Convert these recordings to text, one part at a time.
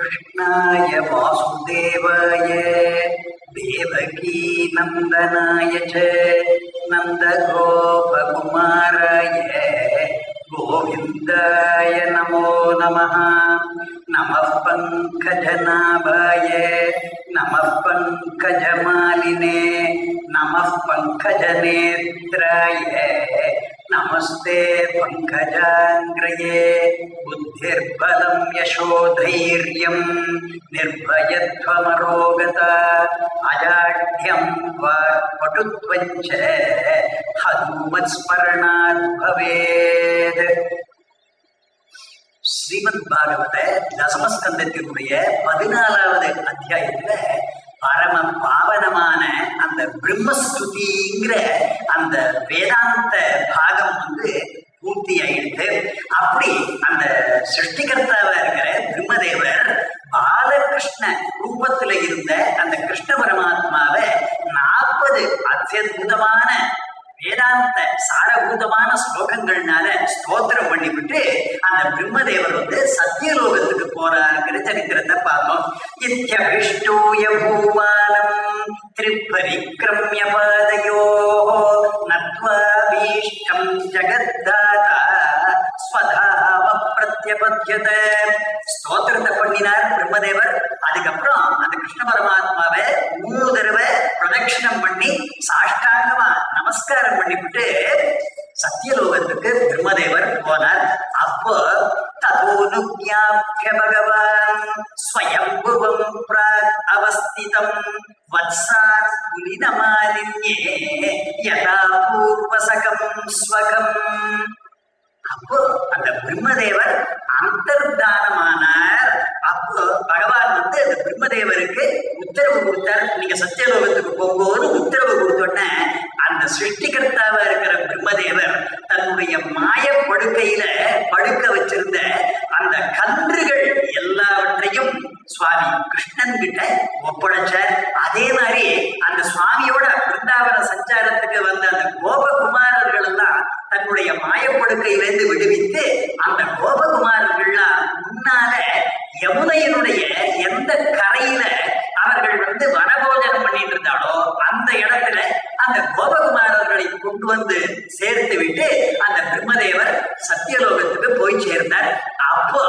कृष्णाय वासुदेवाय देवकी नन्दनाय च नन्दगोपकुमाराय गोविन्दाय नमो नमः नमः पङ्कजनाभाय नमः पङ्कजमालिने नमः पङ्कजनेत्राय नमस्ते पङ्कजाङ्ग्रये बुद्धिर्बलं यशोधैर्यं निर्भयत्वमरोगता अजाढ्यं वा पटुत्वं च हनुमत्स्मरणात् भवेत् ஸ்ரீமத் பாகவத தசமஸ்கந்தத்தினுடைய பதினாலாவது அத்தியாயத்துல பரம பாவனமான அந்த பிரம்மஸ்துதிங்கிற அந்த வேதாந்த பாகம் வந்து பூர்த்தி ஆயிடுது அப்படி அந்த சிருஷ்டிகர்த்தாவா இருக்கிற பிரம்மதேவர் பாலகிருஷ்ண ரூபத்துல இருந்த அந்த கிருஷ்ண பரமாத்மாவை நாற்பது அத்தியுதமான வேதாந்த சாரபூதமான ஸ்லோகங்கள்னால ஸ்தோத்திரம் பண்ணிவிட்டு அந்த பிரம்மதேவர் வந்து சத்தியலோகத்துக்கு போறாருங்கிற சரித்திரத்தை பார்த்தோம் இத்தியபிஷ்டூய பூமானம் திரிபரிக்ரமிய பாதையோ நத்வாபீஷ்டம் ஜகத்தாதா ஸ்வதாவ பிரத்யபத்யத ஸ்தோத்திரத்தை பண்ணினார் பிரம்மதேவர் அதுக்கப்புறம் அந்த கிருஷ்ண பரமாத்மாவை மூணு தடவை பிரதட்சிணம் பண்ணி சாஷ்டாங்கமா நமஸ்காரம் பண்ணிவிட்டு சத்தியலோகத்துக்கு பிரம்மதேவர் போனார் அப்போ ததோனுஜாபிய பகவான் ஸ்வயம்புவம் பிராக் அவஸ்திதம் வத்சான் புலினமாலின்யே யதா பூர்வசகம் ஸ்வகம் அப்போ அந்த பிரம்மதேவர் அந்தர்தானமானார் அப்போ பகவான் வந்து அந்த பிரம்மதேவருக்கு உத்தரவு கொடுத்தார் நீங்க சத்தியலோகத்துக்கு போங்கோன்னு உத்தரவு கொடுத்தோடனே அந்த சிருஷ்டிகர்த்தாவா இருக்கிற பிரம்மதேவர் தன்னுடைய மாய படுக்கையில படுக்க வச்சிருந்த அந்த கன்றுகள் எல்லாவற்றையும் சுவாமி கிருஷ்ணன் கிட்ட ஒப்படைச்சார் அதே மாதிரி அந்த சுவாமியோட பிருந்தாவன சஞ்சாரத்துக்கு வந்த அந்த கோபகுமாரர்கள் எல்லாம் தன்னுடைய மாயப்படுக்கையிலிருந்து விடுவித்து அந்த கோபகுமாரர்கள்லாம் முன்னால யமுனையினுடைய எந்த கரையில அவர்கள் வந்து வனபோஜனம் பண்ணிட்டு இருந்தாலோ அந்த இடத்துல அந்த கோபகுமாரர்களை கொண்டு வந்து சேர்த்து விட்டு அந்த பிரம்மதேவர் சத்தியலோகத்துக்கு போய் சேர்ந்தார் அப்போ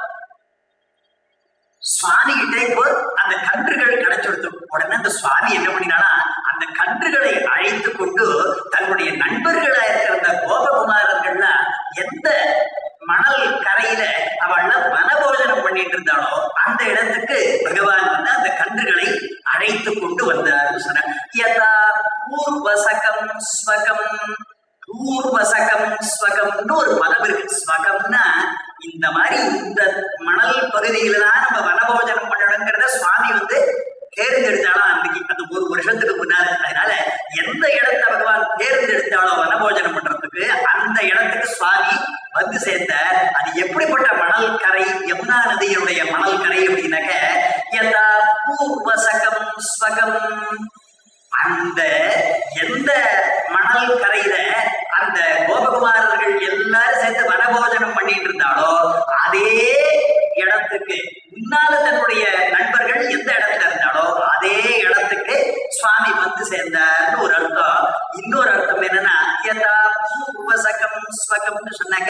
சுவாமி கிட்ட இப்போ அந்த கன்றுகள் கிடைச்சிருத்து உடனே அந்த சுவாமி என்ன பண்ணினானா அந்த கன்றுகளை அழைத்து கொண்டு தன்னுடைய நண்பர்களா இருக்கிற அந்த கோபகுமாரர்கள்லாம் எந்த மணல் கரையில அவள்லாம் வனபோஜனம் பண்ணிட்டு இருந்தாளோ அந்த இடத்துக்கு பகவான் வந்து அந்த கன்றுகளை அழைத்து கொண்டு வந்தார் சொன்னார் யதா பூர்வசகம் ஸ்வகம் பூர்வசகம் ஸ்வகம்னு ஒரு பதம் இருக்கு ஸ்வகம்னா இந்த மாதிரி இந்த மணல் பகுதியில தான் நம்ம வனபோஜனம் பண்ணணுங்கிறத சுவாமி வந்து தேர்ந்தெடுத்தாலும் அன்னைக்கு அந்த ஒரு வருஷத்துக்கு முன்னால அதனால எந்த இடத்தை பகவான் தேர்ந்தெடுத்தாலோ வனபோஜனம் பண்றதுக்கு அந்த இடத்துக்கு சுவாமி வந்து சேர்ந்த அது எப்படிப்பட்ட மணல் கரை யமுனா நதியினுடைய மணல் கரை அப்படின்னாக்க யதா பூர்வசகம் ஸ்வகம் அந்த எந்த மணல் கரையில அந்த கோபகுமாரர்கள் எல்லாரும் சேர்ந்து வனபோஜனம் பண்ணிட்டு இருந்தாலோ அதே இடத்துக்கு முன்னால தன்னுடைய நண்பர்கள் எந்த இடத்துல இருந்தாலோ அதே இடத்துக்கு சுவாமி வந்து சேர்ந்தார்னு ஒரு அர்த்தம் இன்னொரு அர்த்தம் என்னன்னா யதா பூர்வசகம் ஸ்வகம்னு சொன்னாங்க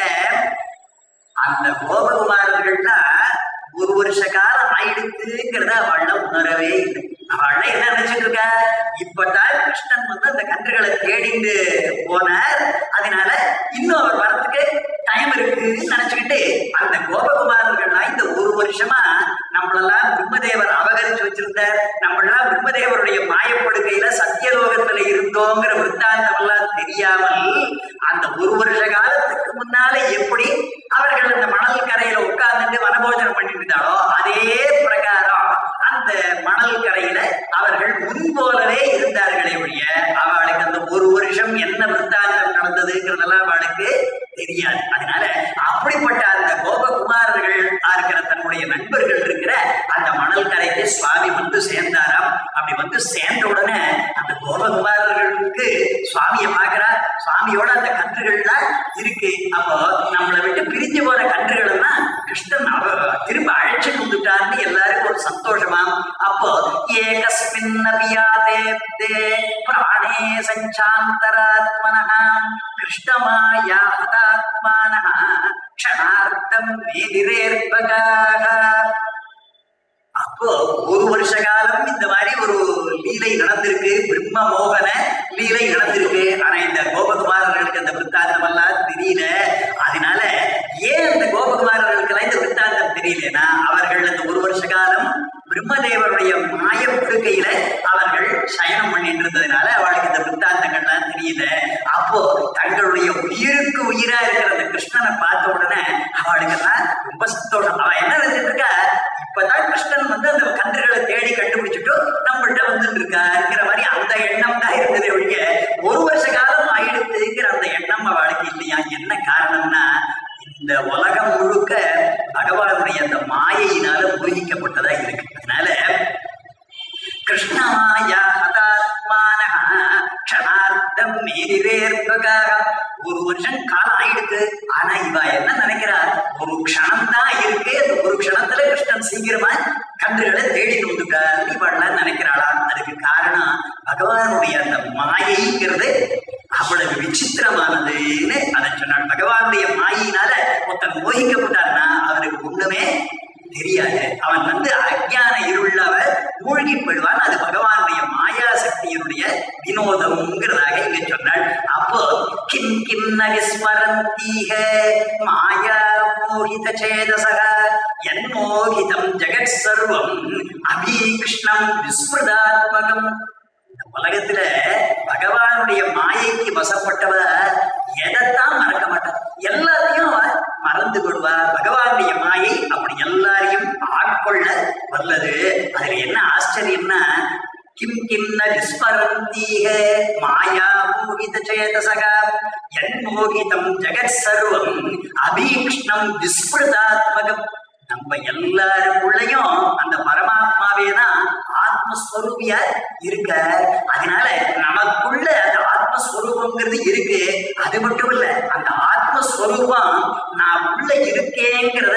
அந்த கோபகுமாரர்கள்னா ஒரு வருஷ காலம் ஆயிடுச்சுங்கிறத அவள்ல உணரவே இல்லை அவள்ல என்ன நினைச்சிட்டு இருக்கா இப்பதான் கிருஷ்ணன் வந்து அந்த கன்றுகளை தேடிண்டு போனார் அதனால இன்னும் அவர் வரத்துக்கு டைம் இருக்குன்னு நினைச்சுக்கிட்டு அந்த கோபகுமாரர்கள்லாம் இந்த ஒரு வருஷமா நம்மளெல்லாம் பிரம்மதேவர் அபகரிச்சு வச்சிருந்தார் நம்மளெல்லாம் பிரம்மதேவருடைய மாயப்படுகையில சத்தியலோகத்துல இருந்தோங்கிற விற்த்தாந்தம் எல்லாம் தெரியாமல் அந்த ஒரு வருஷ காலத்துக்கு முன்னால எப்படி அவர்கள் அந்த மணல் கரையில உட்கார்ந்துட்டு வனபோஜனம் பண்ணிட்டு இருந்தாலோ அதே பிரகாரம் அந்த மணல் கரையில அவர்கள் முன்போலவே இருந்தார்களே ஒழிய அவளுக்கு அந்த ஒரு வருஷம் என்ன விற்த்தாந்தம் நடந்ததுங்கிறதெல்லாம் அவளுக்கு தெரியாது அதனால அப்படிப்பட்ட அந்த கோபகுமாரர்கள் இருக்கிற தன்னுடைய நண்பர்கள் இருக்கிற அந்த மணல் கரைக்கு சுவாமி வந்து சேர்ந்தாராம் அப்படி வந்து சேர்ந்த உடனே அந்த கோபகுமாரர்களுக்கு சுவாமியை பார்க்கிறா சுவாமியோட அந்த கன்றுகள்லாம் இருக்கு அப்போ நம்மளை விட்டு பிரிஞ்சு போற கன்றுகள் எல்லாம் கிருஷ்ணன் அவ திரும்ப அழைச்சிட்டு வந்துட்டா இருக்கான்னு எல்லாருக்கும் ஒரு சந்தோஷமாம் அப்போ ஏகஸ்மின் அபியாதே பிராணே சஞ்சாந்தராத்மனः கிருஷ்ணமாயா ஹதாத்மானः க்ஷணார்த்தம் வேதிரேர்பகாக அப்போ ஒரு வருஷ காலம் இந்த மாதிரி ஒரு லீலை நடந்திருக்கு பிரம்ம மோகன லீலை நடந்திருக்கு ஆனா இந்த கோபகுமாரர்களுக்கு அந்த விற்த்தாந்தம் எல்லாம் தெரியல அதனால ஏன் அந்த கோபகுமாரர்களுக்கெல்லாம் இந்த விற்த்தாந்தம் தெரியலனா அவர்கள் அந்த ஒரு வருஷ காலம் பிரம்மதேவருடைய மாய படுக்கையில அவர்கள் சயனம் பண்ணிட்டு இருந்ததுனால அவளுக்கு இந்த விற்த்தாந்தங்கள்லாம் தெரியல அப்போ தங்களுடைய உயிருக்கு உயிரா இருக்கிற அந்த கிருஷ்ணனை பார்த்த உடனே அவளுக்கெல்லாம் ரொம்ப சந்தோஷம் அவ என்ன நினைச்சிட்டு இருக்கா இப்பதான் கிருஷ்ணன் வந்து அந்த கன்றுகளை தேடி கண்டுபிடிச்சிட்டு நம்மள்ட்ட வந்துட்டு இருக்காருங்கிற மாதிரி அந்த எண்ணம் தான் இருந்தது ஒழிய ஒரு வருஷ காலம் ஆயிடுத்துங்கிற அந்த எண்ணம் அவளுக்கு இல்லையா என்ன காரணம்னா இந்த உலகம் முழுக்க பகவானுடைய அந்த மாயையினால மோகிக்கப்பட்டதா இருக்கு அதனால கிருஷ்ணமாயா ஹதாத்மானஹ க்ஷணார்த்தம் மேரிரேர்பகாக ஒரு வருஷம் காலம் ஆயிடுது ஆனா இவ என்ன நினைக்கிறா ஒரு க்ஷணம் தான் இருக்கு அந்த ஒரு க்ஷணத்துல கிருஷ்ணன் சீக்கிரமா கன்றுகளை தேடி வந்துட்டார் இவள்லாம் நினைக்கிறாளா அதுக்கு காரணம் பகவானுடைய அந்த மாயைங்கிறது அவ்வளவு விசித்திரமானதுன்னு அதை சொன்னாள் பகவானுடைய மாயினால ஒருத்தன் மோகிக்கப்பட்டான்னா அவனுக்கு ஒண்ணுமே தெரியாது அவன் வந்து அஜான இருளவ மூழ்கி போயிடுவான் அது பகவானுடைய மாயா சக்தியினுடைய வினோதம்ங்கிறதாக இங்க சொன்னாள் அப்போ கிம் கிம் நவிஸ்மரந்தீக மாயா மோகித சேதசக என்மோகிதம் ஜெகத் சர்வம் அபீகிருஷ்ணம் விஸ்மிருதாத்மகம் இந்த உலகத்துல பகவானுடைய மாயைக்கு வசப்பட்டவ எதைத்தான் மறக்க மாட்டார் எல்லாத்தையும் அவ மறந்து கொள்வா பகவானுடைய மாயை அப்படி எல்லாரையும் ஆட்கொள்ள வல்லது அதுல என்ன ஆச்சரியம்னா கிம் கிம் ந விஸ்மரந்தீக மாயா மோகித சேதசக என்மோகிதம் ஜெகத் சர்வம் அபீக்ஷ்ணம் விஸ்மிருதாத்மகம் நம்ம எல்லாருக்குள்ளயும் அந்த பரமாத்மாவே தான் ஆத்மஸ்வரூபியா இருக்க அதனால நமக்குள்ள அந்த ஆத்மஸ்வரூபங்கிறது இருக்கு அது மட்டும் இல்ல அந்த ஆத்மஸ்வரூபம் நான் உள்ள இருக்கேங்கிறத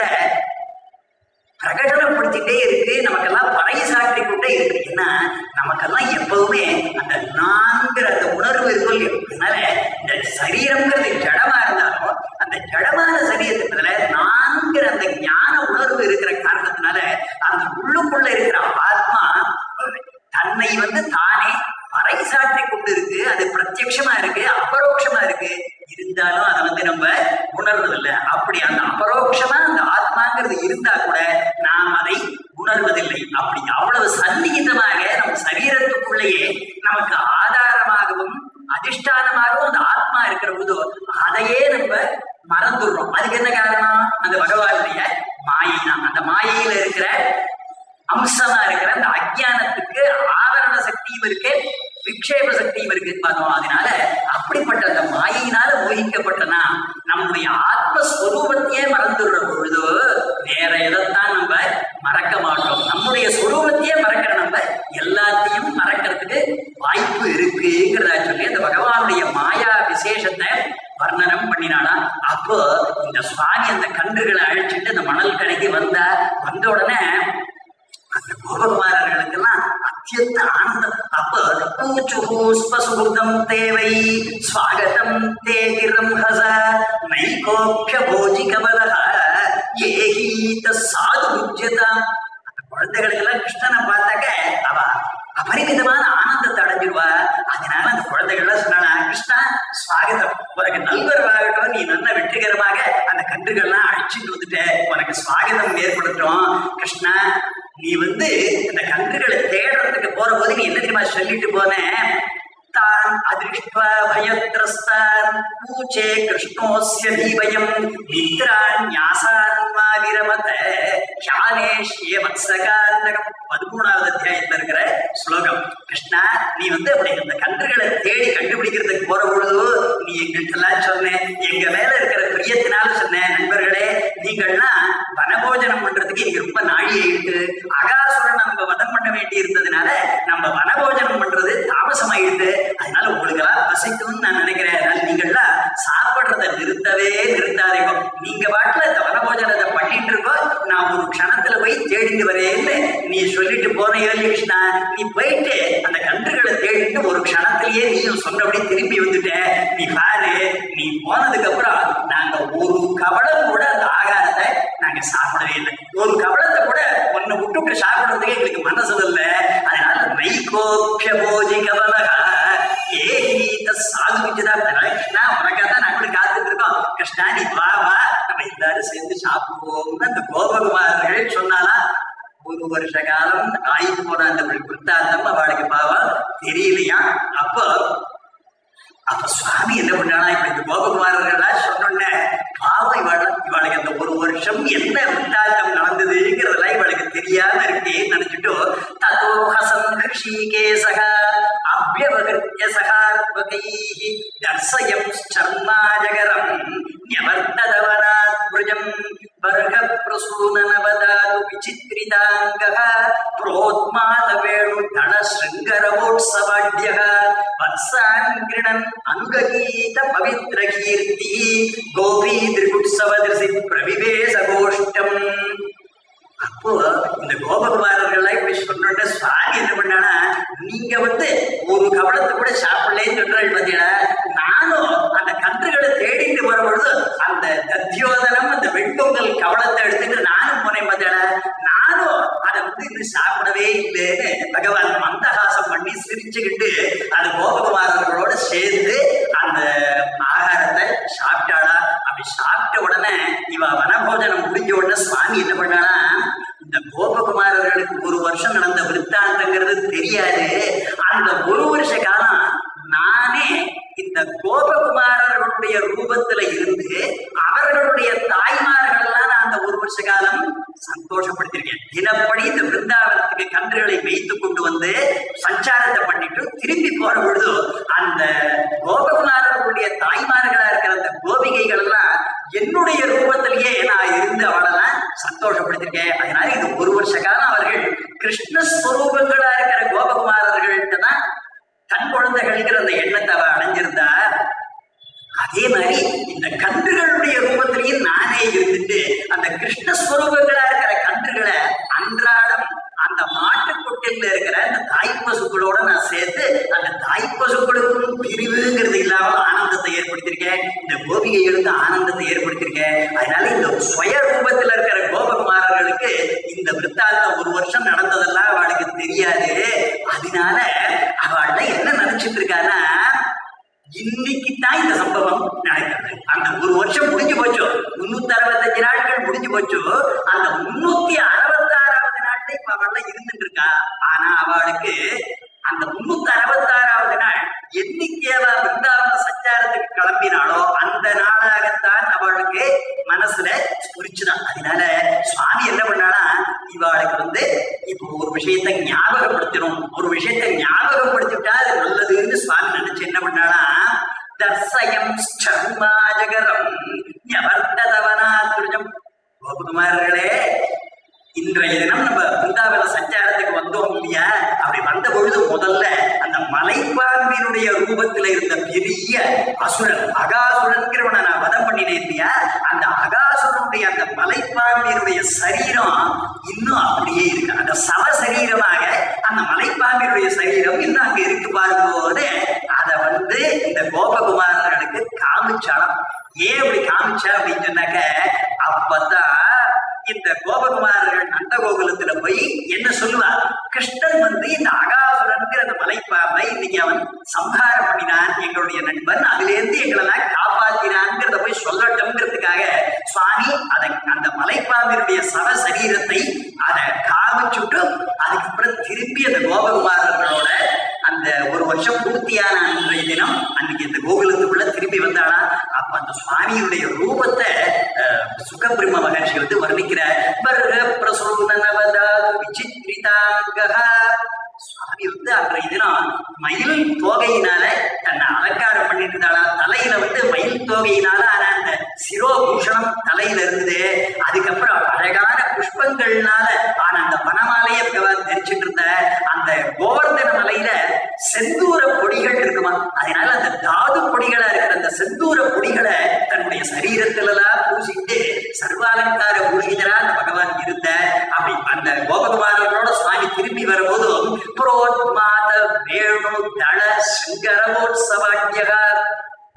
பிரகடனப்படுத்திட்டே இருக்கு நமக்கெல்லாம் பறைசாற்றி கொண்டே இருக்கு ஏன்னா நமக்கெல்லாம் எப்பவுமே அந்த நான்கிற அந்த உணர்வு இருக்கும் இல்லையோ அதனால இந்த சரீரம்ங்கிறது ஜடமா இருந்தாலும் அந்த ஜடமான சரீரத்துல நான்கிற அந்த ஞான உணர்வு இருக்கிற காரணத்தினால அந்த உள்ளுக்குள்ள இருக்கிற ஆத்மா தன்னை வந்து தானே பறைசாற்றி கொண்டு இருக்கு அது பிரத்யட்சமா இருக்கு அபரோக்ஷமா இருக்கு இருந்தாலும் அதை வந்து நம்ம உணர்வதில்லை அப்படி அந்த அபரோக்ஷமா அந்த ஆத்மாங்கிறது இருந்தா கூட நாம் அதை உணர்வதில்லை அப்படி அவ்வளவு சந்நிகிதமாக நம்ம சரீரத்துக்குள்ளேயே நமக்கு ஆதாரமாகவும் அதிஷ்டானமாகவும் அந்த ஆத்மா இருக்கிற போது அதையே நம்ம மறந்துடுறோம் அதுக்கு என்ன காரணம் அந்த பகவானுடைய மாயை தான் அந்த மாயையில இருக்கிற அம்சமா இருக்கிற அந்த அஜ்ஞானத்துக்கு ஆவரண சக்தியும் இருக்கு விக்ஷேப சக்தியும் இருக்கு பார்த்தோம் அதனால அப்படிப்பட்ட அந்த மாயினால மோகிக்கப்பட்டனா நம்முடைய ஆத்மஸ்வரூபத்தையே மறந்துடுற பொழுது வேற எதைத்தான் நம்ம மறக்க மாட்டோம் நம்முடைய ஸ்வரூபத்தையே மறக்கிற நம்ம எல்லாத்தையும் மறக்கிறதுக்கு வாய்ப்பு இருக்குங்கிறதா சொல்லி அந்த பகவானுடைய மாயா விசேஷத்தை வர்ணனம் பண்ணினானா அப்போ இந்த சுவாமி அந்த கன்றுகளை அழிச்சிட்டு அந்த மணல் கடைக்கு வந்தா வந்த உடனே அந்த கோபகுமாரர்களுக்கெல்லாம் அத்தியந்த ஆனந்தம் அப்ப பூச்சுபூஸ்பசுதம் தேவை ஸ்வாகதம் தேகிரம் ஹச நைகோப்ய போஜி கமலக ஏகீத சாது உஜ்யதாம் அந்த குழந்தைகளுக்கெல்லாம் கிருஷ்ணனை பார்த்தாக்க அவ அபரிமிதமான ஆனந்தத்தை அடைஞ்சிருவா அதனால அந்த குழந்தைகள்லாம் சொன்னானா கிருஷ்ணா ஸ்வாகதம் உனக்கு நல்வரவாகட்டும் நீ நல்ல வெற்றிகரமாக அந்த கன்றுகள்லாம் அழிச்சுட்டு வந்துட்ட உனக்கு ஸ்வாகதம் ஏற்படுத்தும் கிருஷ்ணா நீ வந்து இந்த கன்றுகளை தேடுறதுக்கு போற போது நீ என்ன தெரியுமா சொல்லிட்டு போன தான் அதிருஷ்ட பயத்ரஸ்தான் பூச்சே கிருஷ்ணோஸ்ய தீபயம் மித்ரான் ஞாசான்மா விரமத ஷானேஷ்ய வத்சகாந்தகம் பதிமூணாவது அத்தியாயத்துல இருக்கிற ஸ்லோகம் கிருஷ்ணா நீ வந்து அப்படி இந்த கன்றுகளை தேடி கண்டுபிடிக்கிறதுக்கு போற பொழுது நீ எங்கள்கிட்டலாம் சொன்னேன் எங்க மேல இருக்கிற பிரியத்தினால சொன்னேன் நண்பர்களே நீங்கள்லாம் வனபோஜனம் பண்றதுக்கு இங்க ரொம்ப நாழி ஆயிட்டு அகாசுரன் நம்ம வதம் பண்ண வேண்டி இருந்ததுனால நம்ம வனபோஜனம் பண்றது தாமசமாயிடுது அதனால உங்களுக்கு எல்லாம் பசிக்கும்னு நான் நினைக்கிறேன் அதனால நீங்கள்லாம் சாப்பிடுறத நிறுத்தவே நிறுத்தாதீங்க நீங்க பாட்டுல இந்த வனபோஜனத்தை பண்ணிட்டு இருக்கோ நான் ஒரு க்ஷணத்துல போய் தேடிட்டு வரேன் நீ பாரு நீ போனதுக்கு அப்புறம் நாங்க ஒரு கவலம் கூட அந்த ஆகாரத்தை நாங்க சாப்பிடவே இல்லை ஒரு கவலத்தை கூட ஒன்னு விட்டுட்டு சாப்பிடுறதுக்கு எங்களுக்கு மனசு இல்ல அதனால நைகோப்பிய போஜி கவலகா ஏகீத சாகுவிச்சுதா கிருஷ்ணா உனக்காக தான் நாங்க காத்துட்டு இருக்கோம் கிருஷ்ணா நீ வா வா நம்ம எல்லாரும் சேர்ந்து சாப்பிடுவோம்னு அந்த கோபகுமாரர்கள் சொன்னாலா ஒரு வருஷ காலம் ஆகி போன அந்த விற்த்தாந்தம் அவளுக்கு பாவம் தெரியலையா அப்போ அப்ப சுவாமி என்ன பண்ணானா இப்ப இந்த கோபகுமாரர்கள்லாம் சொன்னோன்ன பாவம் இவள் இவளுக்கு அந்த ஒரு வருஷம் என்ன விட்டாந்தம் நடந்ததுங்கிறதெல்லாம் இவளுக்கு தெரியாம இருக்கேன்னு நினைச்சிட்டு ததோஹசம் ஹிருஷிகேசக அபியவகிருத்திய சகாத்மகைः தர்சயம் சர்மாஜகரம் न्यवर्तदवनात् व्रजम् वर्गप्रसूननवदातु विचित्रिताङ्गः प्रोद्मालवेणुधनशृङ्गरवोत्सवाढ्यः वत्सान् गृणन् अनुगगीत पवित्रकीर्तिः गोपीदृगुत्सवदृशि प्रविवेशगोष्ठम् அப்போ இந்த கோபகுமாரர்கள்லாம் இப்படி சொல்றோட சுவாமி என்ன பண்ணானா நீங்க வந்து ஒரு கவலத்தை கூட சாப்பிடலன்னு சொல்றாள் பாத்தீங்களா நானும் அந்த கன்றுகளை தேடிட்டு வரும்பொழுது அந்த தத்தியோதனம் அந்த வெண்பொங்கல் கவலத்தை எடுத்துட்டு நானும் போனேன் பாத்தீங்களா நானும் அதை வந்து இன்னும் சாப்பிடவே இல்லைன்னு பகவான் மந்தகாசம் பண்ணி சிரிச்சுக்கிட்டு அந்த கோபகுமாரர்களோட சேர்ந்து அந்த ஆகாரத்தை சாப்பிட்டாளா அப்படி சாப்பிட்ட உடனே இவ வனபோஜனம் முடிஞ்ச உடனே சுவாமி என்ன பண்ணானா இந்த கோபகுமாரர்களுக்கு ஒரு வருஷம் நடந்த விற்த்தாந்தங்கிறது தெரியாது அந்த ஒரு வருஷ காலம் நானே இந்த கோபகுமாரர்களுடைய ரூபத்துல இருந்து அவர்களுடைய தாய்மார்கள் எல்லாம் நான் அந்த ஒரு வருஷ காலம் சந்தோஷப்படுத்திருக்கேன் தினப்படி இந்த பிருந்தாவனத்துக்கு கன்றுகளை வைத்து கொண்டு வந்து சஞ்சாரத்தை பண்ணிட்டு திரும்பி போற பொழுது அந்த கோபகுமாரர்களுடைய தாய்மார்களா இருக்கிற அந்த கோபிகைகள் எல்லாம் என்னுடைய ரூபத்திலேயே நான் இருந்து அவளெல்லாம் சந்தோஷப்படுத்திருக்கேன் அதனால இது ஒரு வருஷ காலம் அவர்கள் கிருஷ்ணஸ்வரூபங்களா இருக்கிற கோபகுமாரர்கள்ட்ட தான் தன் குழந்தைகள்ங்கிற அந்த எண்ணத்தை அவ அடைஞ்சிருந்தா அதே மாதிரி இந்த கன்றுகளுடைய ரூபத்திலையும் நானே இருந்துட்டு அந்த கிருஷ்ணஸ்வரூபங்களா இருக்கிற கன்றுகளை அன்றாடம் அந்த மாட்டுக் கொட்டில இருக்கிற அந்த தாய்ப்பசுக்களோட நான் சேர்த்து அந்த தாய்ப்பசுக்களுக்கும் பிரிவுங்கிறது இல்லாம ஆனந்தத்தை ஏற்படுத்தியிருக்கேன் இந்த கோபிகைகளுக்கு ஆனந்தத்தை ஏற்படுத்தியிருக்கேன் அதனால இந்த சுய ரூபத்துல இருக்கிற கோபகுமாரர்களுக்கு இந்த விற்த்தாந்தம் ஒரு வருஷம் நடந்ததெல்லாம் அவளுக்கு தெரியாது அதனால அவள்ல என்ன நினைச்சிட்டு இருக்கான்னா இன்னைக்கு தான் இந்த சம்பவம் நடக்கிறது அந்த ஒரு வருஷம் முடிஞ்சு போச்சு முன்னூத்தி அறுபத்தஞ்சு நாட்கள் முடிஞ்சு போச்சு அந்த முன்னூத்தி அறுபத்தாறாவது நாட்கள் இப்ப அவள்ல இருந்துட்டு இருக்கா ஆனா அவளுக்கு அந்த முன்னூத்தி அறுபத்தாறாவது நாள் என்னைக்கு அவ பிருந்தாவன சஞ்சாரத்துக்கு கிளம்பினாளோ அந்த நாளாகத்தான் அவளுக்கு மனசுல குறிச்சுதான் அதனால சுவாமி என்ன பண்ணானா இவாளுக்கு வந்து இப்போ ஒரு விஷயத்தை ஞாபகப்படுத்தணும் ஒரு விஷயத்தை ஞாபகப்படுத்திவிட்டா அது நல்லதுன்னு சுவாமி நினைச்சு என்ன பண்ணானா தர்சயம் சர்மாஜகரம் ஞவர்த்ததவனா துரிஜம் கோபகுமாரர்களே இன்றைய தினம் நம்ம பிருந்தாவன சஞ்சாரத்துக்கு வந்தோம் இல்லையா அப்படி வந்த பொழுது முதல்ல அந்த மலைப்பாம்பினுடைய ரூபத்துல இருந்த பெரிய அசுரன் அகாசுரன்கிறவனை நான் வதம் பண்ணினேன் இல்லையா அந்த அகாசுரனுடைய அந்த மலைப்பாம்பினுடைய சரீரம் இன்னும் அப்படியே இருக்கு அந்த சவ சரீரமாக அந்த மலைப்பாம்பினுடைய சரீரம் இன்னும் அங்க இருக்கு பாரும்போது அதை வந்து இந்த கோபகுமாரர்களுக்கு காமிச்சாலும் ஏன் அப்படி காமிச்சா அப்படின்னு சொன்னாக்க அப்பதான் இந்த கோபகுமாரர்கள் நந்தகோகுலத்துல போய் என்ன சொல்லுவார் கிருஷ்ணன் வந்து இந்த அகாசுரன்கிற அந்த மலைப்பாம்பை இன்னைக்கு அவன் சம்ஹாரம் பண்ணினான் எங்களுடைய நண்பன் அதுல இருந்து எங்களெல்லாம் காப்பாத்தினான்ங்கிறத போய் சொல்லட்டும்ங்கிறதுக்காக சுவாமி அதை அந்த மலைப்பாம்பினுடைய சவ சரீரத்தை அதை காமிச்சுட்டு அதுக்கப்புறம் திருப்பி அந்த கோபகுமாரர்களோட அந்த ஒரு வருஷம் பூர்த்தியான அன்றைய தினம் அன்னைக்கு இந்த கோகுலத்துக்குள்ள திரும்பி வந்தாளா அப்ப அந்த சுவாமியுடைய ரூபத்தை அஹ், சுகபிரம்ம மகர்ஷி வந்து வர்ணிக்கிற வர்க பிரசூனவதா விசித்ரிதாங்கஹ சுவாமி வந்து அன்றைய தினம் மயில் தோகையினால தன்னை அலங்காரம் பண்ணிட்டு இருந்தாளா தலையில வந்து மயில் தோகையினால ஆன அந்த சிரோபூஷணம் தலையில இருந்தது அதுக்கப்புறம் அழகான புஷ்பங்கள்னால ஆன அந்த வனமாலையை பகவான் தரிச்சிட்டு இருந்த அந்த கோவர்தன மலையில செந்தூர பொடிகள் இருக்குமா அதனால அந்த தாது பொடிகளா இருக்கிற அந்த செந்தூர பொடிகளை தன்னுடைய சரீரத்துல எல்லாம் பூசிட்டு சர்வாலங்கார பூஷிதரா அந்த பகவான் இருந்த அப்படி அந்த கோபகுமாரர்களோட சுவாமி திரும்பி வரும்போதும் புரோத்மாத வேணு தள சங்கரமோத்சவாட்யகா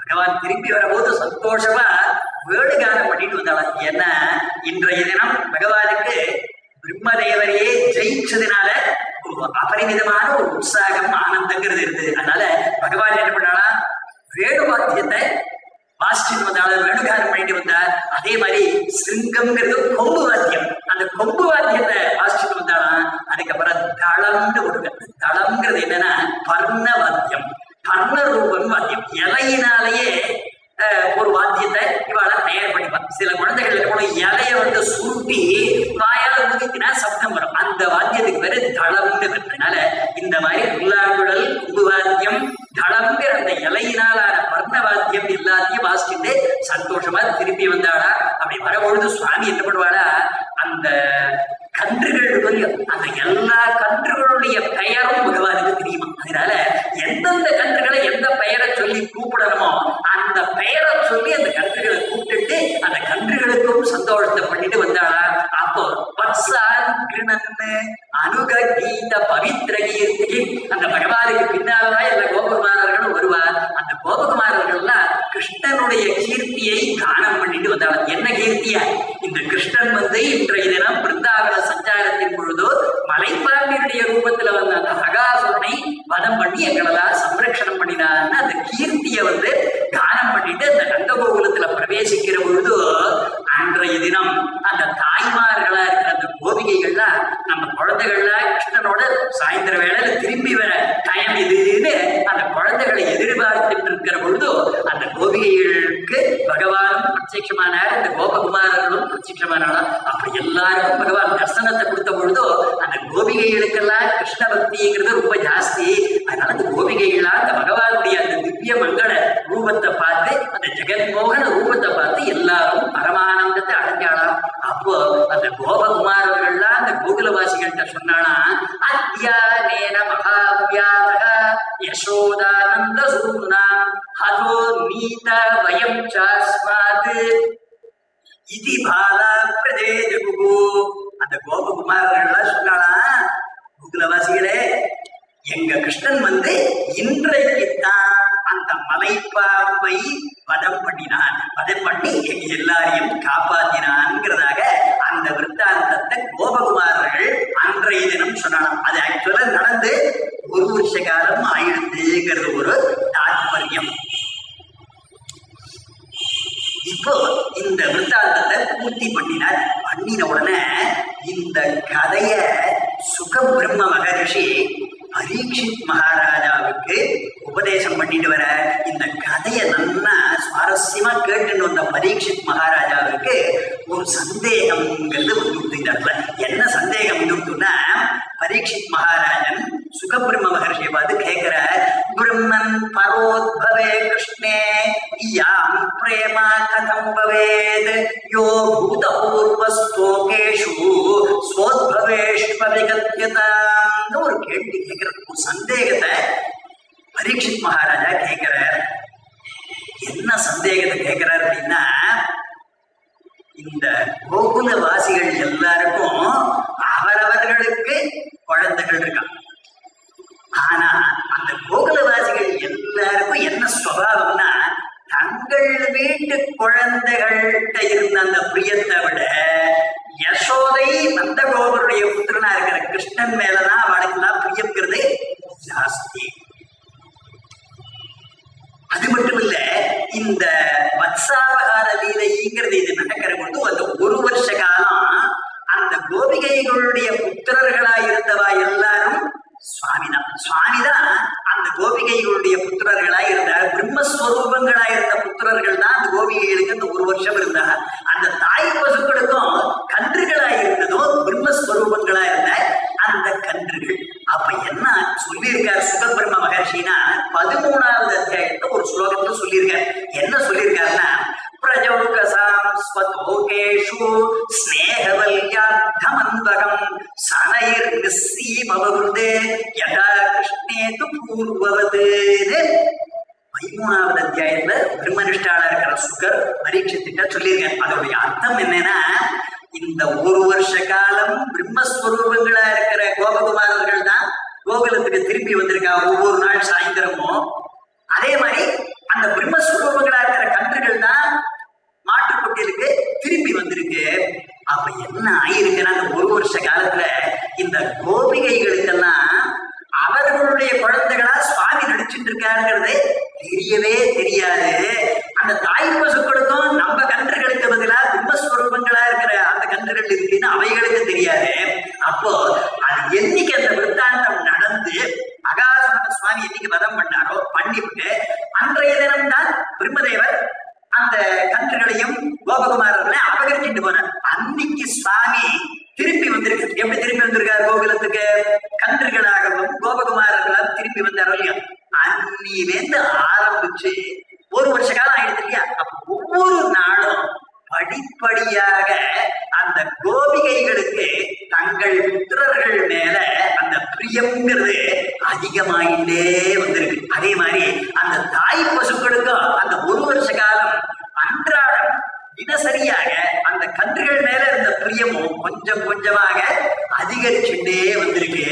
பகவான் திரும்பி வரும்போது சந்தோஷமா வேடுகானம் பண்ணிட்டு வந்தாலும் ஏன்னா இன்றைய தினம் பகவானுக்கு பிரம்மதேவரையே ஜெயிச்சதுனால ஒரு அபரிமிதமான ஒரு உற்சாகம் ஆனந்தங்கிறது இருந்தது அதனால பகவான் என்ன பண்ணானா வேடு வாத்தியத்தை வாசிச்சுட்டு வந்தாலும் வேணுகாரம் பண்ணிட்டு வந்தார் அதே மாதிரி சிங்கம்ங்கிறது கொம்பு வாத்தியம் அந்த கொம்பு வாத்தியத்தை வாசிச்சுட்டு வந்தாலும் அதுக்கப்புறம் தளம்னு கொடுங்க தளம்ங்கிறது என்னன்னா பர்ண வாத்தியம் பர்ண ரூபம் வாத்தியம் இலையினாலேயே அஹ், ஒரு வாத்தியத்தை இவாள தயார் பண்ணிப்பான் சில குழந்தைகள் என்ன பண்ணும், இலைய வந்து சுருட்டி வாயால ஊதித்தினா சப்தம் வரும் அந்த வாத்தியத்துக்கு பேரு தளம்னு இருக்கிறதுனால இந்த மாதிரி புல்லாங்குழல் கும்பு வாத்தியம் தளம்ங்கிற அந்த இலையினாலான பர்ண வாத்தியம் எல்லாத்தையும் வாசிச்சுட்டு சந்தோஷமா திருப்பி வந்தாளா அப்படி வரும்பொழுது சுவாமி என்ன பண்ணுவாளா அந்த கன்றுகள் இருக்கு அந்த எல்லா கன்றுகளுடைய பெயரும் பகவானுக்கு தெரியுமா அதனால எந்தெந்த கன்றுகளை எந்த பெயரை சொல்லி கூப்பிடணுமோ அந்த பெயரை சொல்லி அந்த கன்றுகளை கூப்பிட்டுட்டு அந்த கன்றுகளுக்கும் சந்தோஷத்தை பண்ணிட்டு வந்தாளா அப்போ வத்சான் கிருணன்னு அனுக கீத பவித்ர கீர்த்தி அந்த பகவானுக்கு பின்னால்தான் எல்லா கோபகுமாரர்களும் வருவார் அந்த கோபகுமாரர்கள்லாம் கிருஷ்ணனுடைய கீர்த்தியை கானம் பண்ணிட்டு வந்தாலும் என்ன கீர்த்தியா இந்த கிருஷ்ணன் வந்து இன்றைய தினம் பிருந்தாவன சஞ்சாரத்தின் பொழுது மலைப்பாண்டியனுடைய ரூபத்துல வந்த அந்த அகாசுரனை வதம் பண்ணி எங்களெல்லாம் சம்ரட்சணம் பண்ணினார்னு அந்த கீர்த்தியை வந்து கானம் பண்ணிட்டு அந்த நந்தகோகுலத்துல பிரவேசிக்கிற பொழுது அன்றைய தினம் அந்த தாய்மார்களா இருக்கிற அந்த கோபிகைகள்லாம் நம்ம குழந்தைகள்லாம் கிருஷ்ணனோட சாயந்தர வேளையில திரும்பி வர டைம் இதுன்னு அந்த குழந்தைகளை எதிர்பார்த்துட்டு இருக்கிற பொழுது அந்த கோபிகைகளுக்கு பகவானும் பிரத்யட்சமானார் இந்த கோபகுமாரர்களும் பிரத்யட்சமானாலும் அப்படி எல்லாருக்கும் பகவான் தர்சனத்தை கொடுத்த பொழுது அந்த கோபிகைகளுக்கெல்லாம் கிருஷ்ண பக்திங்கிறது ரொம்ப ஜாஸ்தி அதனால அந்த கோபிகைகளா அந்த பகவானுடைய அந்த திவ்ய மங்கள ரூபத்தை பார்த்து அந்த ஜெகன்மோகன ரூபத்தை பார்த்து எல்லாரும் பரமானந்தத்தை அடைஞ்சாலாம் அப்போ அந்த கோபகுமாரர்கள்லாம் அந்த கோகுலவாசிகள்கிட்ட சொன்னானா அத்தியானேன மகாவியாக யசோதானந்த சூனா ஹதோ நீத வயம் சாஸ்மாத் இதி பாலா பிரதேஜகுகு அந்த கோபகுமாரர்கள்லாம் சொன்னானா கோகுலவாசிகளே எங்க கிருஷ்ணன் வந்து இன்றைக்குத்தான் அந்த மலைப்பாம்பை வதம் பண்ணினான் வதம் பண்ணி எங்க எல்லாரையும் காப்பாத்தினான்ங்கிறதாக அந்த விருத்தாந்தத்தை கோபகுமாரர்கள் அன்றைய தினம் சொன்னான் அது ஆக்சுவலா நடந்து ஒரு வருஷ காலம் ஆயிடுதுங்கிறது ஒரு தாற்பயம் இப்போ இந்த விருத்தாந்தத்தை பூர்த்தி பண்ணினார் பண்ணின உடனே இந்த கதைய சுகபிரம்ம மகரிஷி பரீட்சித் மகாராஜாவுக்கு உபதேசம் பண்ணிட்டு வர இந்த கதையை நல்லா சுவாரஸ்யமா கேட்டுன்னு வந்த பரீட்சித் மகாராஜாவுக்கு ஒரு சந்தேகம்ங்கிறது வந்துட்டு இந்த இடத்துல என்ன சந்தேகம் வந்துட்டுன்னா பரீட்சித் மகாராஜன் சுகபிரம்ம மகர்ஷியை பார்த்து கேட்கிற பிரம்மன் பரோத்பவே கிருஷ்ணே யாம் பிரேமா கதம் பவேத் யோ பூதபூர்வஸ்தோகேஷு ஸ்வோத்பவேஷ்வவிகத்தியதான்னு ஒரு கேள்வி கேட்கிற ஒரு சந்தேகத்தை பரீட்சித் மகாராஜா கேட்கிறார் என்ன சந்தேகத்தை கேட்கிறார் அப்படின்னா இந்த கோகுல வாசிகள் எல்லாருக்கும் அவரவர்களுக்கு குழந்தைகள் இருக்கான் ஆனா அந்த கோகுலவாசிகள் எல்லாருக்கும் என்ன சுவாவம்னா தங்கள் வீட்டு குழந்தைகள்கிட்ட இருந்த அந்த பிரியத்தை விட யசோதை நந்தகோபருடைய புத்திரனா இருக்கிற கிருஷ்ணன் மேலதான் அவளுக்கெல்லாம் பிரியங்கிறது ஜாஸ்தி அது மட்டும் இல்ல இந்த வத்சாவகார லீலைங்கிறது இது நடக்கிற பொழுது அந்த ஒரு வருஷ காலம் அந்த கோபிகைகளுடைய புத்திரர்களா இருந்தவா எல்லாரும் சுவாமிதான் சுவாமிதான் அந்த கோபிகைகளுடைய புத்திரர்களா இருந்தார் பிரம்மஸ்வரூபங்களா இருந்த புத்திரர்கள் தான் அந்த கோபிகைகளுக்கு அந்த ஒரு வருஷம் இருந்தாங்க அந்த தாய் பசுக்களுக்கும் கன்றுகளா இருந்ததும் பிரம்மஸ்வரூபங்களா இருந்த அந்த கன்றுகள் அப்ப என்ன சொல்லியிருக்கார் சுகபிரம்ம மகர்ஷினா பதிமூணாவது அத்தியாயத்தை ஒரு ஸ்லோகத்துல சொல்லியிருக்கார் என்ன சொல்லியிருக்காருன்னா பிரஜௌகசாம் ஸ்வதோகேஷு ஸ்நேகவல்யாத்தமந்தகம் சனைர் நிஸ்ஸீமவருதே யதா கிருஷ்ணே து பூர்வவதுன்னு பதிமூணாவது அத்தியாயத்துல பிரம்மனிஷ்டால இருக்கிற சுகர் பரீட்சத்திட்ட சொல்லியிருக்கேன் அதோடைய அர்த்தம் என்னன்னா இந்த ஒரு வருஷ காலம் பிரம்மஸ்வரூபங்களா இருக்கிற கோபகுமாரர்கள் தான் கோகுலத்துக்கு திரும்பி வந்திருக்கா ஒவ்வொரு நாள் சாயந்தரமும் அதே மாதிரி அந்த பிரம்மஸ்வரூபங்களா இருக்கிற கன்றுகள் தான் மாட்டுக்கொட்டிலுக்கு திரும்பி வந்திருக்கு அப்ப என்ன ஆயிருக்குன்னா அந்த ஒரு வருஷ காலத்துல இந்த கோபிகைகளுக்கெல்லாம் அவர்களுடைய குழந்தைகளா சுவாமி நடிச்சுட்டு இருக்காருங்கிறது தெரியவே தெரியாது அந்த தாய் பசுக்களுக்கும் நம்ம கன்றுகளுக்கு பதிலா பிம்பஸ்வரூபங்களா இருக்கிற அந்த கன்றுகள் இருக்குன்னு அவைகளுக்கு தெரியாது அப்போ அது என்னைக்கு அந்த விற்த்தாந்தம் நடந்து அகாசுரன சுவாமி என்னைக்கு வதம் பண்ணாரோ பண்ணிவிட்டு அன்றைய தினம் தான் பிரம்மதேவர் அந்த கன்றுகளையும் கோபகுமாரர்களை அபகரிச்சுட்டு போனார் அன்னைக்கு சுவாமி திருப்பி வந்திருக்கு எப்படி திருப்பி வந்திருக்காரு கோகுலத்துக்கு கன்றுகளாகவும் கோபகுமாரர்களாக திருப்பி வந்தாரோ இல்லையா அன்னிலேருந்து ஆரம்பிச்சு ஒரு வருஷ காலம் ஆயிடுது இல்லையா அப்ப ஒவ்வொரு நாளும் படிப்படியாக அந்த கோபிகைகளுக்கு தங்கள் புத்திரர்கள் மேல அந்த பிரியம்ங்கிறது அதிகமாயிட்டே வந்திருக்கு அதே மாதிரி அந்த தாய் பசுக்களுக்கும் அந்த ஒரு வருஷ காலம் அன்றாடம் தினசரியாக அந்த கன்றுகள் மேல இருந்த பிரியமும் கொஞ்சம் கொஞ்சமாக அதிகரிச்சுட்டே வந்திருக்கு